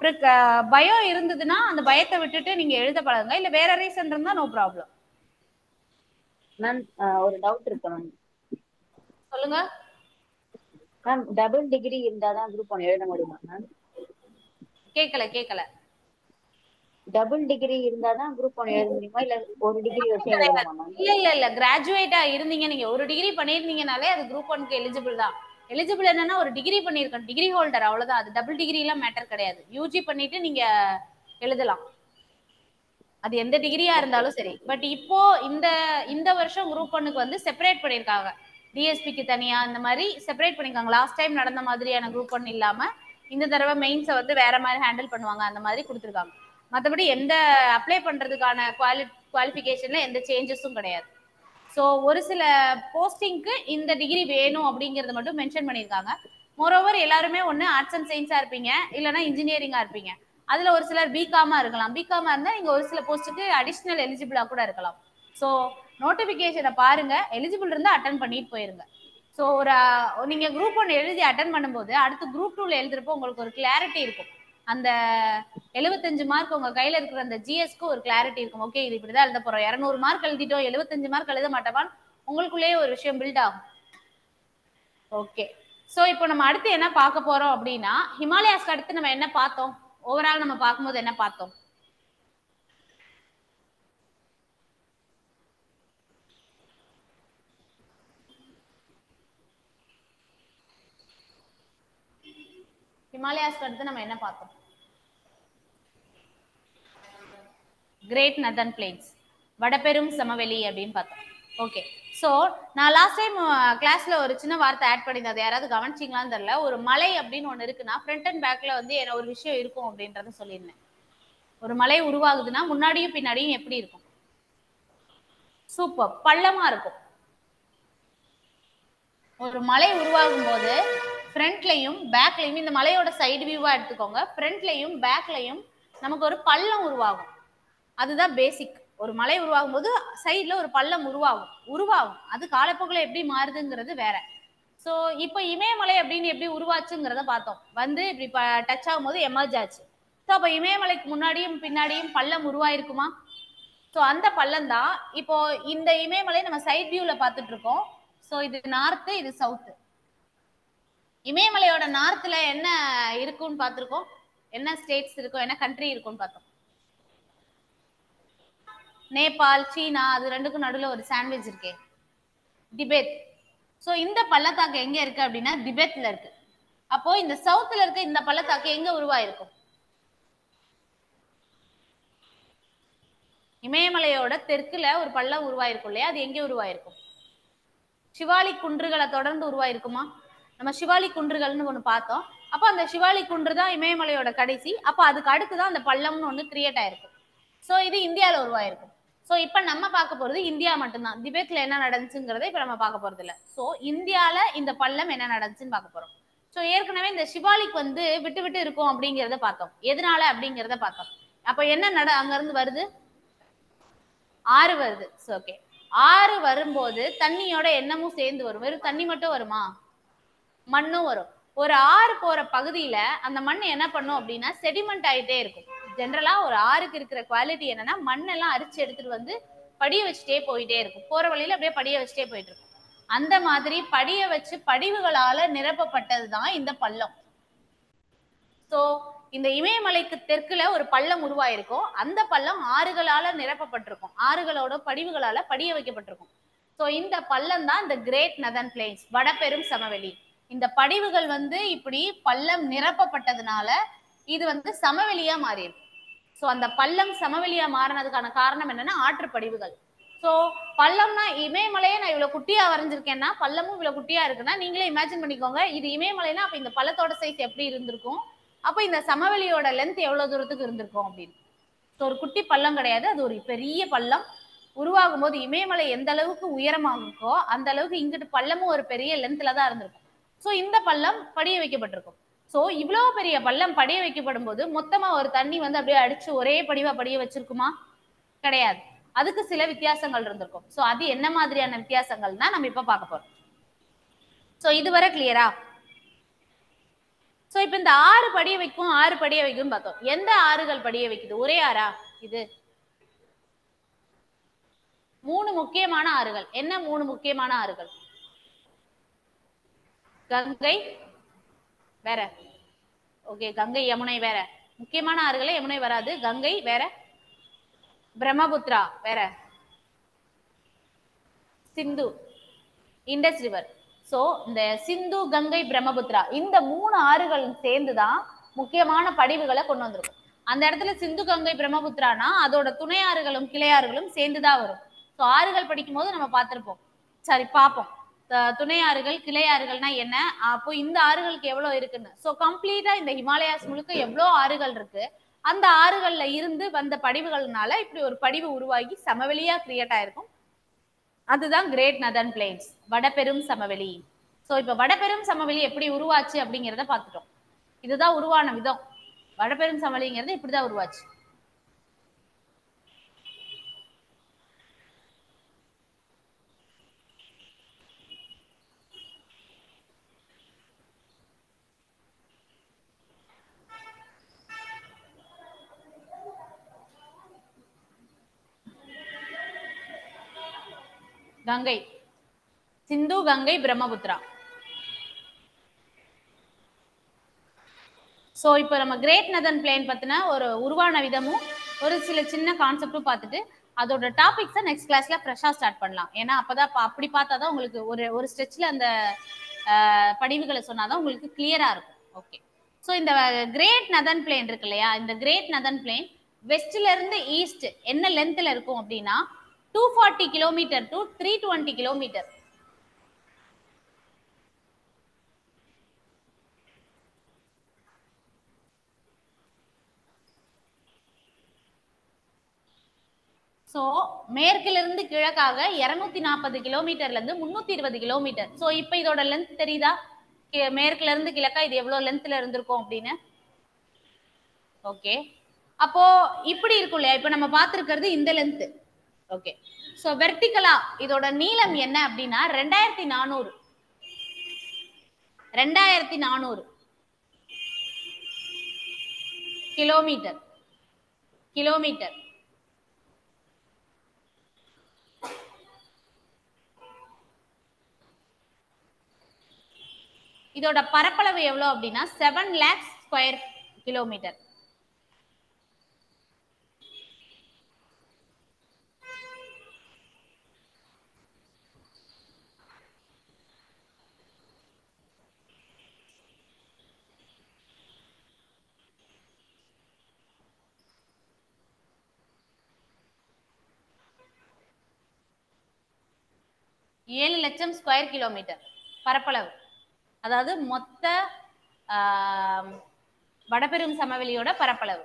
பயம் இருந்ததுன்னா அந்த பயத்தை விட்டுட்டு நீங்க எழுத பழகுங்க இல்ல வேற ரீசன் இருந்தா நோ ப்ராப்ளம் மேம் ஒரு டவுட் இருக்கு மேம் சொல்லுங்க மேம் டபுள் டிகிரி இருந்தாதான் குரூப் ஒன் எழுத முடியுமா மேம் கேட்கல கேட்கல டபுள் டிகிரி இருந்தாதான் குரூப் ஒன் எழுத முடியுமா இல்ல ஒரு டிகிரி வச்சு எழுதலாமா மேம் இல்ல இல்ல இல்ல கிராஜுவேட்டா இருந்தீங்க நீங்க ஒரு டிகிரி பண்ணிருந்தீங்கனாலே அது குரூப் ஒன்க்கு எலிஜிபிள் தான் எலிஜிபிள் என்னன்னா ஒரு டிகிரி பண்ணிருக்கேன் டிகிரி ஹோல்டர் அவ்வளவுதான் அது டபுள் டிகிரி எல்லாம் மேட்டர் கிடையாது யூஜி பண்ணிட்டு நீங்க எழுதலாம் அது எந்த டிகிரியா இருந்தாலும் சரி பட் இப்போ இந்த இந்த வருஷம் குரூப் ஒன்னுக்கு வந்து செப்பரேட் பண்ணிருக்காங்க டிஎஸ்பிக்கு தனியா இந்த மாதிரி செப்பரேட் பண்ணிருக்காங்க லாஸ்ட் டைம் நடந்த மாதிரியான குரூப் ஒன் இல்லாம இந்த தடவை மெயின்ஸை வந்து வேற மாதிரி ஹேண்டில் பண்ணுவாங்க அந்த மாதிரி கொடுத்துருக்காங்க மற்றபடி எந்த அப்ளை பண்றதுக்கான குவாலி குவாலிஃபிகேஷன்ல எந்த சேஞ்சஸும் கிடையாது ஸோ ஒரு சில போஸ்டிங்க்கு இந்த டிகிரி வேணும் அப்படிங்கறத மட்டும் மென்ஷன் பண்ணியிருக்காங்க மோரோவர் எல்லாருமே ஒன்று ஆர்ட்ஸ் அண்ட் சயின்ஸா இருப்பீங்க இல்லைன்னா இன்ஜினியரிங்கா இருப்பீங்க அதுல ஒரு சிலர் பிகாமா இருக்கலாம் பிகாமா இருந்தா நீங்க ஒரு சில போஸ்ட்டுக்கு அடிஷனல் எலிஜிபிளா கூட இருக்கலாம் ஸோ நோட்டிபிகேஷனை பாருங்க எலிஜிபிள் இருந்தா அட்டன் பண்ணிட்டு போயிருங்க ஸோ ஒரு அஹ், நீங்க குரூப் ஒன் எழுதி அட்டன் பண்ணும்போது அடுத்து குரூப் டூல எழுதுறப்போ உங்களுக்கு ஒரு கிளாரிட்டி இருக்கும் அந்த எழுபத்தஞ்சு மார்க் உங்க கையில இருக்கிற அந்த ஜிஎஸ்க்கு ஒரு கிளாரிட்டி இருக்கும் ஓகே இது இப்படிதான் எழுத போறோம் இரநூறு மார்க் எழுதிட்டோம் எழுபத்தஞ்சு மார்க் எழுத மாட்டோமான்னு உங்களுக்குள்ளேயே ஒரு விஷயம் பில்ட் ஆகும் ஓகே ஸோ இப்போ நம்ம அடுத்து என்ன பார்க்க போறோம் அப்படின்னா ஹிமாலயாஸ்க்கு அடுத்து நம்ம என்ன பார்த்தோம் ஓவரால் நம்ம பார்க்கும்போது என்ன பார்த்தோம் ஹிமாலயாஸ்க்கு அடுத்து நம்ம என்ன பார்த்தோம் கிரேட் நதன் பிளேன்ஸ் வடபெரும் சமவெளி அப்படின்னு பார்த்தோம் ஓகே ஸோ நான் லாஸ்ட் டைம் கிளாஸ்ல ஒரு சின்ன வார்த்தை ஆட் பண்ணியிருந்தேன் அது யாராவது கவனிச்சிங்களான்னு தெரியல ஒரு மலை அப்படின்னு ஒன்று இருக்குன்னா ஃப்ரண்ட் அண்ட் பேக்ல வந்து என்ன ஒரு விஷயம் இருக்கும் அப்படின்றத சொல்லியிருந்தேன் ஒரு மலை உருவாகுதுன்னா முன்னாடியும் பின்னாடியும் எப்படி இருக்கும் சூப்பர் பள்ளமா இருக்கும் ஒரு மலை உருவாகும் போது ஃப்ரண்ட்லையும் பேக்லையும் இந்த மலையோட சைடு வியூவா எடுத்துக்கோங்க ஃப்ரண்ட்லையும் பேக்லையும் நமக்கு ஒரு பள்ளம் உருவாகும் அதுதான் பேசிக் ஒரு மலை உருவாகும் போது சைடுல ஒரு பள்ளம் உருவாகும் உருவாகும் அது காலப்போக்கில் எப்படி மாறுதுங்கிறது வேற ஸோ இப்போ இமயமலை அப்படின்னு எப்படி உருவாச்சுங்கிறத பார்த்தோம் வந்து இப்படி டச் ஆகும்போது எமர்ஜ் ஆச்சு ஸோ அப்போ இமயமலைக்கு முன்னாடியும் பின்னாடியும் பள்ளம் உருவாயிருக்குமா ஸோ அந்த பள்ளம் தான் இப்போ இந்த இமயமலை நம்ம சைட் வியூல பார்த்துட்டு இருக்கோம் ஸோ இது நார்த்து இது சவுத்து இமயமலையோட நார்த்ல என்ன இருக்கும்னு பார்த்துருக்கோம் என்ன ஸ்டேட்ஸ் இருக்கும் என்ன கண்ட்ரி இருக்கும்னு பார்த்தோம் நேபாள் சீனா அது ரெண்டுக்கும் நடுவில் ஒரு சாண்ட்விச் இருக்கே திபெத் ஸோ இந்த பள்ளத்தாக்கு எங்க இருக்கு அப்படின்னா திபெத்ல இருக்கு அப்போ இந்த சவுத்துல இருக்க இந்த பள்ளத்தாக்கு எங்க உருவாயிருக்கும் இமயமலையோட தெற்குல ஒரு பள்ளம் உருவாயிருக்கும் இல்லையா அது எங்க உருவாயிருக்கும் சிவாலி குன்றுகளை தொடர்ந்து உருவாயிருக்குமா நம்ம சிவாலி குன்றுகள்னு ஒண்ணு பார்த்தோம் அப்போ அந்த சிவாலி குன்று தான் இமயமலையோட கடைசி அப்போ அதுக்கு அடுத்து தான் அந்த பள்ளம்னு ஒண்ணு கிரியேட் ஆயிருக்கும் ஸோ இது இந்தியால உருவாயிருக்கும் ஸோ இப்போ நம்ம பார்க்க போறது இந்தியா மட்டும்தான் திபெத்ல என்ன நடந்துச்சுங்கிறத இப்போ நம்ம பார்க்க போறது இல்ல ஸோ இந்தியால இந்த பள்ளம் என்ன நடந்துச்சுன்னு பார்க்க போறோம் ஸோ ஏற்கனவே இந்த சிவாலிக் வந்து விட்டு விட்டு இருக்கும் அப்படிங்கிறத பார்த்தோம் எதனால அப்படிங்கிறத பார்த்தோம் அப்போ என்ன நட அங்க இருந்து வருது ஆறு வருது ஓகே ஆறு வரும்போது தண்ணியோட எண்ணமும் சேர்ந்து வரும் வெறும் தண்ணி மட்டும் வருமா மண்ணும் வரும் ஒரு ஆறு போற பகுதியில அந்த மண் என்ன பண்ணும் அப்படின்னா செடிமெண்ட் ஆயிட்டே இருக்கும் ஜென்ரலா ஒரு ஆறுக்கு இருக்கிற குவாலிட்டி என்னன்னா மண்ணெல்லாம் அரிச்சு எடுத்துட்டு வந்து படிய வச்சுட்டே போயிட்டே இருக்கும் போற வழியில அப்படியே படிய வச்சுட்டே போயிட்டு இருக்கும் அந்த மாதிரி படிய வச்சு படிவுகளால நிரப்பப்பட்டதுதான் இந்த பள்ளம் சோ இந்த இமயமலைக்கு தெற்குல ஒரு பள்ளம் உருவாயிருக்கும் அந்த பள்ளம் ஆறுகளால நிரப்பப்பட்டிருக்கும் ஆறுகளோட படிவுகளால படிய வைக்கப்பட்டிருக்கும் சோ இந்த பள்ளம் தான் இந்த கிரேட் நதன் பிளேன்ஸ் வடபெரும் சமவெளி இந்த படிவுகள் வந்து இப்படி பள்ளம் நிரப்பப்பட்டதுனால இது வந்து சமவெளியா மாறிடும் சோ அந்த பள்ளம் சமவெளியா மாறினதுக்கான காரணம் என்னன்னா ஆற்று படிவுகள் சோ பள்ளம்னா இமயமலையே நான் இவ்வளவு குட்டியா வரைஞ்சிருக்கேன்னா பள்ளமும் இவ்வளவு குட்டியா இருக்குன்னா நீங்களே இமேஜின் பண்ணிக்கோங்க இது இமயமலைனா அப்ப இந்த பள்ளத்தோட சைஸ் எப்படி இருந்திருக்கும் அப்ப இந்த சமவெளியோட லென்த் எவ்வளவு தூரத்துக்கு இருந்திருக்கும் அப்படின்னு ஸோ ஒரு குட்டி பள்ளம் கிடையாது அது ஒரு பெரிய பள்ளம் உருவாகும் போது இமயமலை எந்த அளவுக்கு உயரமாகுக்கோ அந்த அளவுக்கு இங்கிட்டு பள்ளமும் ஒரு பெரிய லென்த்ல தான் இருந்திருக்கும் ஸோ இந்த பள்ளம் படிய வைக்கப்பட்டிருக்கும் ஸோ இவ்வளவு பெரிய பள்ளம் படிய வைக்கப்படும் போது மொத்தமா ஒரு தண்ணி வந்து அப்படியே அடிச்சு ஒரே படிவா படிய வச்சிருக்குமா கிடையாது அதுக்கு சில வித்தியாசங்கள் இருந்திருக்கும் ஸோ அது என்ன மாதிரியான வித்தியாசங்கள்னா நம்ம இப்ப பார்க்க போறோம் ஸோ இதுவரை கிளியரா சோ இப்ப இந்த ஆறு படிய வைக்கும் ஆறு படிய வைக்கும் பார்த்தோம் எந்த ஆறுகள் படிய வைக்குது ஒரே ஆறா இது மூணு முக்கியமான ஆறுகள் என்ன மூணு முக்கியமான ஆறுகள் கங்கை வேற ஓகே கங்கை யமுனை வேற முக்கியமான ஆறுகளே யமுனை வராது கங்கை வேற பிரம்மபுத்திரா வேற சிந்து இண்டஸ் ரிவர் சோ இந்த சிந்து கங்கை பிரம்மபுத்திரா இந்த மூணு ஆறுகள் சேர்ந்துதான் முக்கியமான படிவுகளை கொண்டு வந்திருக்கும் அந்த இடத்துல சிந்து கங்கை பிரம்மபுத்திரானா அதோட துணை ஆறுகளும் கிளையாறுகளும் சேர்ந்துதான் வரும் ஸோ ஆறுகள் படிக்கும் போது நம்ம பார்த்திருப்போம் சரி பார்ப்போம் த- துணை ஆறுகள் கிளை ஆறுகள்னா என்ன அப்போ இந்த ஆறுகளுக்கு எவ்வளவு இருக்குன்னு ஸோ கம்ப்ளீட்டா இந்த ஹிமாலயாஸ் முழுக்க எவ்வளோ ஆறுகள் இருக்கு அந்த ஆறுகள்ல இருந்து வந்த படிவுகள்னால இப்படி ஒரு படிவு உருவாகி சமவெளியா கிரியேட் ஆயிருக்கும் அதுதான் கிரேட் நதன் பிளேன்ஸ் வடபெரும் சமவெளி சோ இப்ப வடபெரும் சமவெளி எப்படி உருவாச்சு அப்படிங்கிறத பார்த்துட்டோம் இதுதான் உருவான விதம் வடபெரும் சமவெளிங்கிறது இப்படிதான் உருவாச்சு கங்கை சிந்து கங்கை பிரம்மபுத்திரா ஸோ இப்போ நம்ம கிரேட் நதன் பிளேன் பத்தின ஒரு உருவான விதமும் ஒரு சில சின்ன கான்செப்டும் பார்த்துட்டு அதோட டாபிக்ஸை நெக்ஸ்ட் கிளாஸ்ல ஃப்ரெஷ்ஷாக ஸ்டார்ட் பண்ணலாம் ஏன்னா அப்பதான் பா- அப்படி பார்த்தா தான் உங்களுக்கு ஒரு ஒரு ஸ்ட்ரெச்சில் அந்த அஹ், படிவுகளை சொன்னாதான் உங்களுக்கு கிளியரா இருக்கும் ஓகே ஸோ இந்த கிரேட் நதன் பிளேன் இருக்கு இல்லையா இந்த கிரேட் நதன் பிளேன் வெஸ்ட்ல இருந்து ஈஸ்ட் என்ன லென்த்ல இருக்கும் அப்படின்னா two forty kilometre to three twenty kilometre so மேற்குல இருந்து கிழக்காக இருநூத்தி நாற்பது கிலோமீட்டர்ல இருந்து முன்னூத்தி இருபது கிலோமீட்டர் ஸோ இப்போ இதோட லென்த் தெரியுதா கி- மேற்குல இருந்து கிழக்கா இது எவ்வளவு லென்த்ல இருந்திருக்கும் அப்படின்னு ஓகே அப்போ இப்படி இருக்கும் இல்லையா இப்போ நம்ம பார்த்திருக்கிறது இந்த லென்த் ஓகே ஸோ வெர்டிகலா இதோட நீளம் என்ன அப்படின்னா ரெண்டாயிரத்தி நானூறு ரெண்டாயிரத்தி நானூறு கிலோமீட்டர் கிலோமீட்டர் இதோட பரப்பளவு எவ்வளவு அப்படின்னா செவன் லேக்ஸ் ஸ்கொயர் கிலோமீட்டர் ஏழு லட்சம் ஸ்கொயர் கிலோமீட்டர் பரப்பளவு அதாவது மொத்த ஆம், வடபெரும் சமவெளியோட பரப்பளவு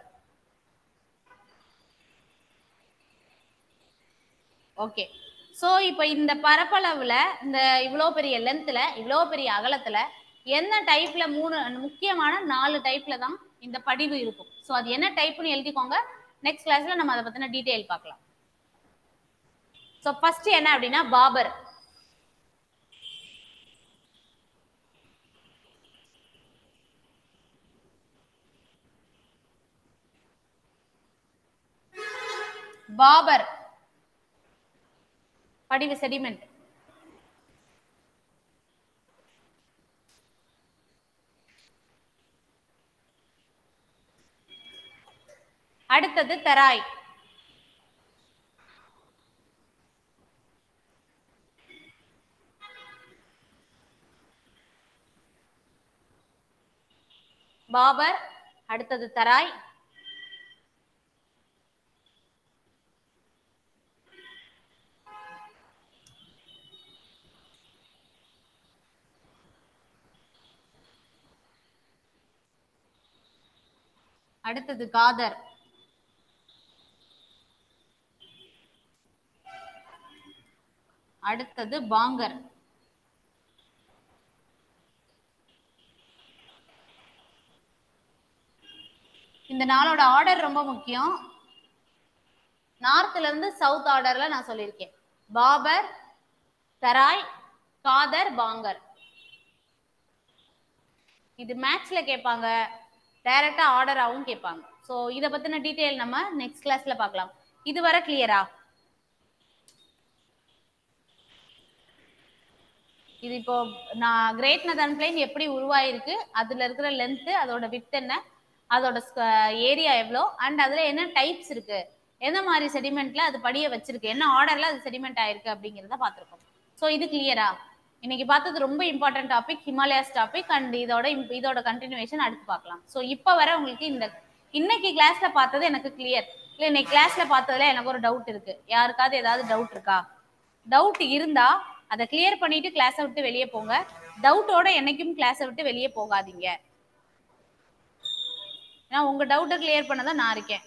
ஓகே சோ இப்போ இந்த பரப்பளவுல இந்த இவ்வளோ பெரிய லென்த்ல இவ்வளோ பெரிய அகலத்துல என்ன டைப்ல மூணு முக்கியமான நாலு டைப்ல தான் இந்த படிவு இருக்கும் சோ அது என்ன டைப்னு எழுதிக்கோங்க நெக்ஸ்ட் கிளாஸ்ல நம்ம அதை பத்தின டீடைல் பார்க்கலாம் சோ ஃபர்ஸ்ட் என்ன அப்படின்னா பாபர் பாபர் படிவு செடிமெண்ட் அடுத்தது தெராய் பாபர் அடுத்தது தராய் அடுத்தது காதர் அடுத்தது பாங்கர் இந்த நாளோட ஆர்டர் ரொம்ப முக்கியம் நார்த்ல இருந்து சவுத் ஆர்டர்ல நான் சொல்லியிருக்கேன் பாபர் தராய் காதர் பாங்கர் இது மேட்ச்ல கேட்பாங்க டைரக்டா ஆர்டராகவும் கேட்பாங்க ஸோ இதை பத்தின டீட்டெயில் நம்ம நெக்ஸ்ட் கிளாஸ்ல பார்க்கலாம் இது வர கிளியரா இது இப்போ நான் கிரேட் நதன் பிளைன் எப்படி உருவாயிருக்கு அதுல இருக்கிற லென்த் அதோட வித் என்ன அதோட ஏரியா எவ்வளோ அண்ட் அதுல என்ன டைப்ஸ் இருக்கு எந்த மாதிரி செடிமெண்ட்ல அது படிய வச்சிருக்கு என்ன ஆர்டர்ல அது செடிமெண்ட் ஆயிருக்கு அப்படிங்கிறத பார்த்திருக்கோம் ஸோ இது கிளியரா இன்னைக்கு பார்த்தது ரொம்ப important topic Himalayas topic and இதோட imp- இதோட கண்டினியூவேஷன் அடுத்து பார்க்கலாம் ஸோ இப்போ வர உங்களுக்கு இந்த இன்னைக்கு கிளாஸ்ல பார்த்தது எனக்கு கிளியர் இல்லை இன்னைக்கு கிளாஸ்ல பார்த்ததுல எனக்கு ஒரு டவுட் இருக்கு யாருக்காவது ஏதாவது டவுட் இருக்கா டவுட் இருந்தா அதை கிளியர் பண்ணிட்டு கிளாஸை விட்டு வெளியே போங்க டவுட்டோட என்னைக்கும் கிளாஸை விட்டு வெளியே போகாதீங்க ஏன்னா உங்க டவுட்டை கிளியர் பண்ணதான் நான் இருக்கேன்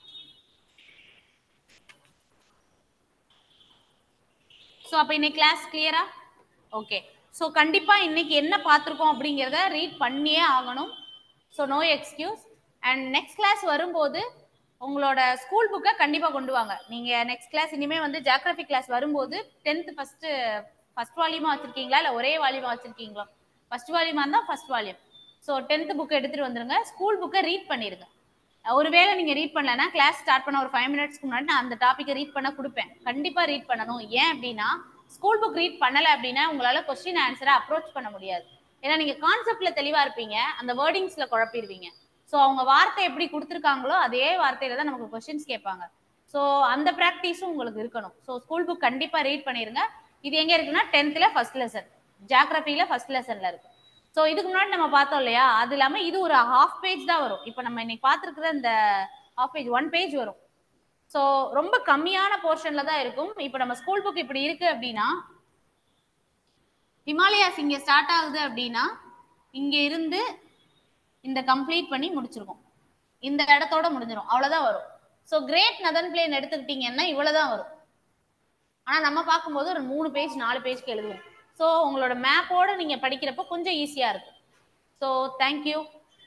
ஸோ அப்போ இன்னைக்கு கிளாஸ் கிளியரா ஓகே ஸோ கண்டிப்பாக இன்னைக்கு என்ன பார்த்துருக்கோம் அப்படிங்கிறத ரீட் பண்ணியே ஆகணும் so no excuse and next class வரும்போது உங்களோட ஸ்கூல் புக்கை கண்டிப்பா கொண்டு வாங்க நீங்க நெக்ஸ்ட் கிளாஸ் இனிமே வந்து ஜியாகிரபி கிளாஸ் வரும்போது டென்த் ஃபர்ஸ்ட் ஃபர்ஸ்ட் வால்யூமா வச்சிருக்கீங்களா இல்ல ஒரே வால்யூமா வச்சிருக்கீங்களா ஃபர்ஸ்ட் வால்யூமா இருந்தா first volume so tenth book எடுத்துட்டு வந்துருங்க ஸ்கூல் புக்கை ரீட் பண்ணிருங்க ஒருவேளை நீங்க ரீட் பண்ணலன்னா கிளாஸ் ஸ்டார்ட் பண்ண ஒரு ஃபைவ் மினிட்ஸ்க்கு முன்னாடி நான் அந்த டாப்பிக்கை ரீட் பண்ண கொடுப்பேன் கண்டிப்பா ரீட் பண்ணணும் ஏன் அப்படின்னா ஸ்கூல் புக் ரீட் பண்ணல அப்படின்னா உங்களால கொஸ்டின் ஆன்சரை அப்ரோச் பண்ண முடியாது ஏன்னா நீங்க கான்செப்ட்ல தெளிவா இருப்பீங்க அந்த வேர்டிங்ஸ்ல குழப்பிடுவீங்க ஸோ அவங்க வார்த்தை எப்படி கொடுத்துருக்காங்களோ அதே வார்த்தையில தான் நமக்கு கொஸ்டின்ஸ் கேட்பாங்க ஸோ அந்த ப்ராக்டிஸும் உங்களுக்கு இருக்கணும் ஸோ ஸ்கூல் புக் கண்டிப்பா ரீட் பண்ணிருங்க இது எங்க இருக்குன்னா டென்த்ல ஃபர்ஸ்ட் லெசன் ஜியாகிரபில ஃபர்ஸ்ட் லெசன்ல இருக்கு ஸோ இதுக்கு முன்னாடி நம்ம பார்த்தோம் இல்லையா அது இல்லாம இது ஒரு ஹாஃப் பேஜ் தான் வரும் இப்போ நம்ம இன்னைக்கு பார்த்துருக்குற இந்த ஹாஃப் பேஜ் ஒன் பேஜ் வரும் ஸோ ரொம்ப கம்மியான போர்ஷன்ல தான் இருக்கும் இப்போ நம்ம ஸ்கூல் புக் இப்படி இருக்கு அப்படின்னா ஹிமாலயாஸ் இங்க ஸ்டார்ட் ஆகுது அப்படின்னா இங்க இருந்து இந்த கம்ப்ளீட் பண்ணி முடிச்சிருக்கோம் இந்த இடத்தோட முடிஞ்சிடும் அவ்வளவுதான் வரும் ஸோ கிரேட் நதன் பிளேன் எடுத்துக்கிட்டீங்கன்னா இவ்வளவுதான் வரும் ஆனா நம்ம பார்க்கும்போது ஒரு மூணு பேஜ் நாலு பேஜ்க்கு எழுதுவோம் ஸோ உங்களோட மேப்போட நீங்க படிக்கிறப்ப கொஞ்சம் ஈஸியா இருக்கும் ஸோ தேங்க்யூ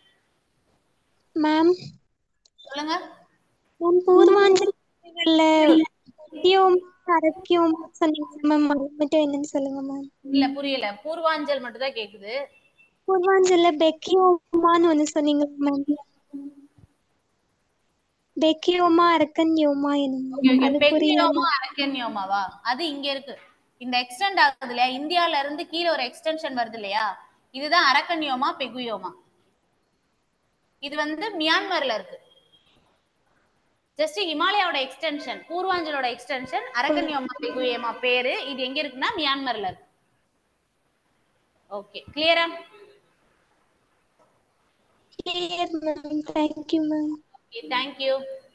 மேம் சொல்லுங்க மேம் பூர்வாஞ்சலிகள்ல முக்கியம் அரக்கியம் சொன்னீங்க மேம் அது மட்டும் என்னன்னு சொல்லுங்க மேம் இல்ல புரியல பூர்வாஞ்சல் மட்டும் தான் கேக்குது பூர்வாஞ்சல்ல பெக்கியோமான்னு ஒண்ணு சொன்னீங்க மேம் பெக்கியோமா அரக்கன்யோமா என்ன Okay, okay. அது புரியல பெக்கியோமா அரக்கன்யோமாவா அது இங்க இருக்கு இந்த எக்ஸ்டெண்ட் ஆகுது இல்லையா இந்தியால இருந்து கீழே ஒரு எக்ஸ்டென்ஷன் வருது இல்லையா இதுதான் அரக்கன்யோமா பெகுயோமா இது வந்து மியான்மர்ல இருக்கு ஜஸ்ட் ஹிமாலயாவோட எக்ஸ்டென்ஷன் பூர்வாஞ்சலோட எக்ஸ்டென்ஷன் அரக்கன்யோமா பெகுயோமா பேரு இது எங்க இருக்குன்னா மியான்மர்ல இருக்கு ஓகே கிளியரா clear ma'am thank you ma'am okay thank you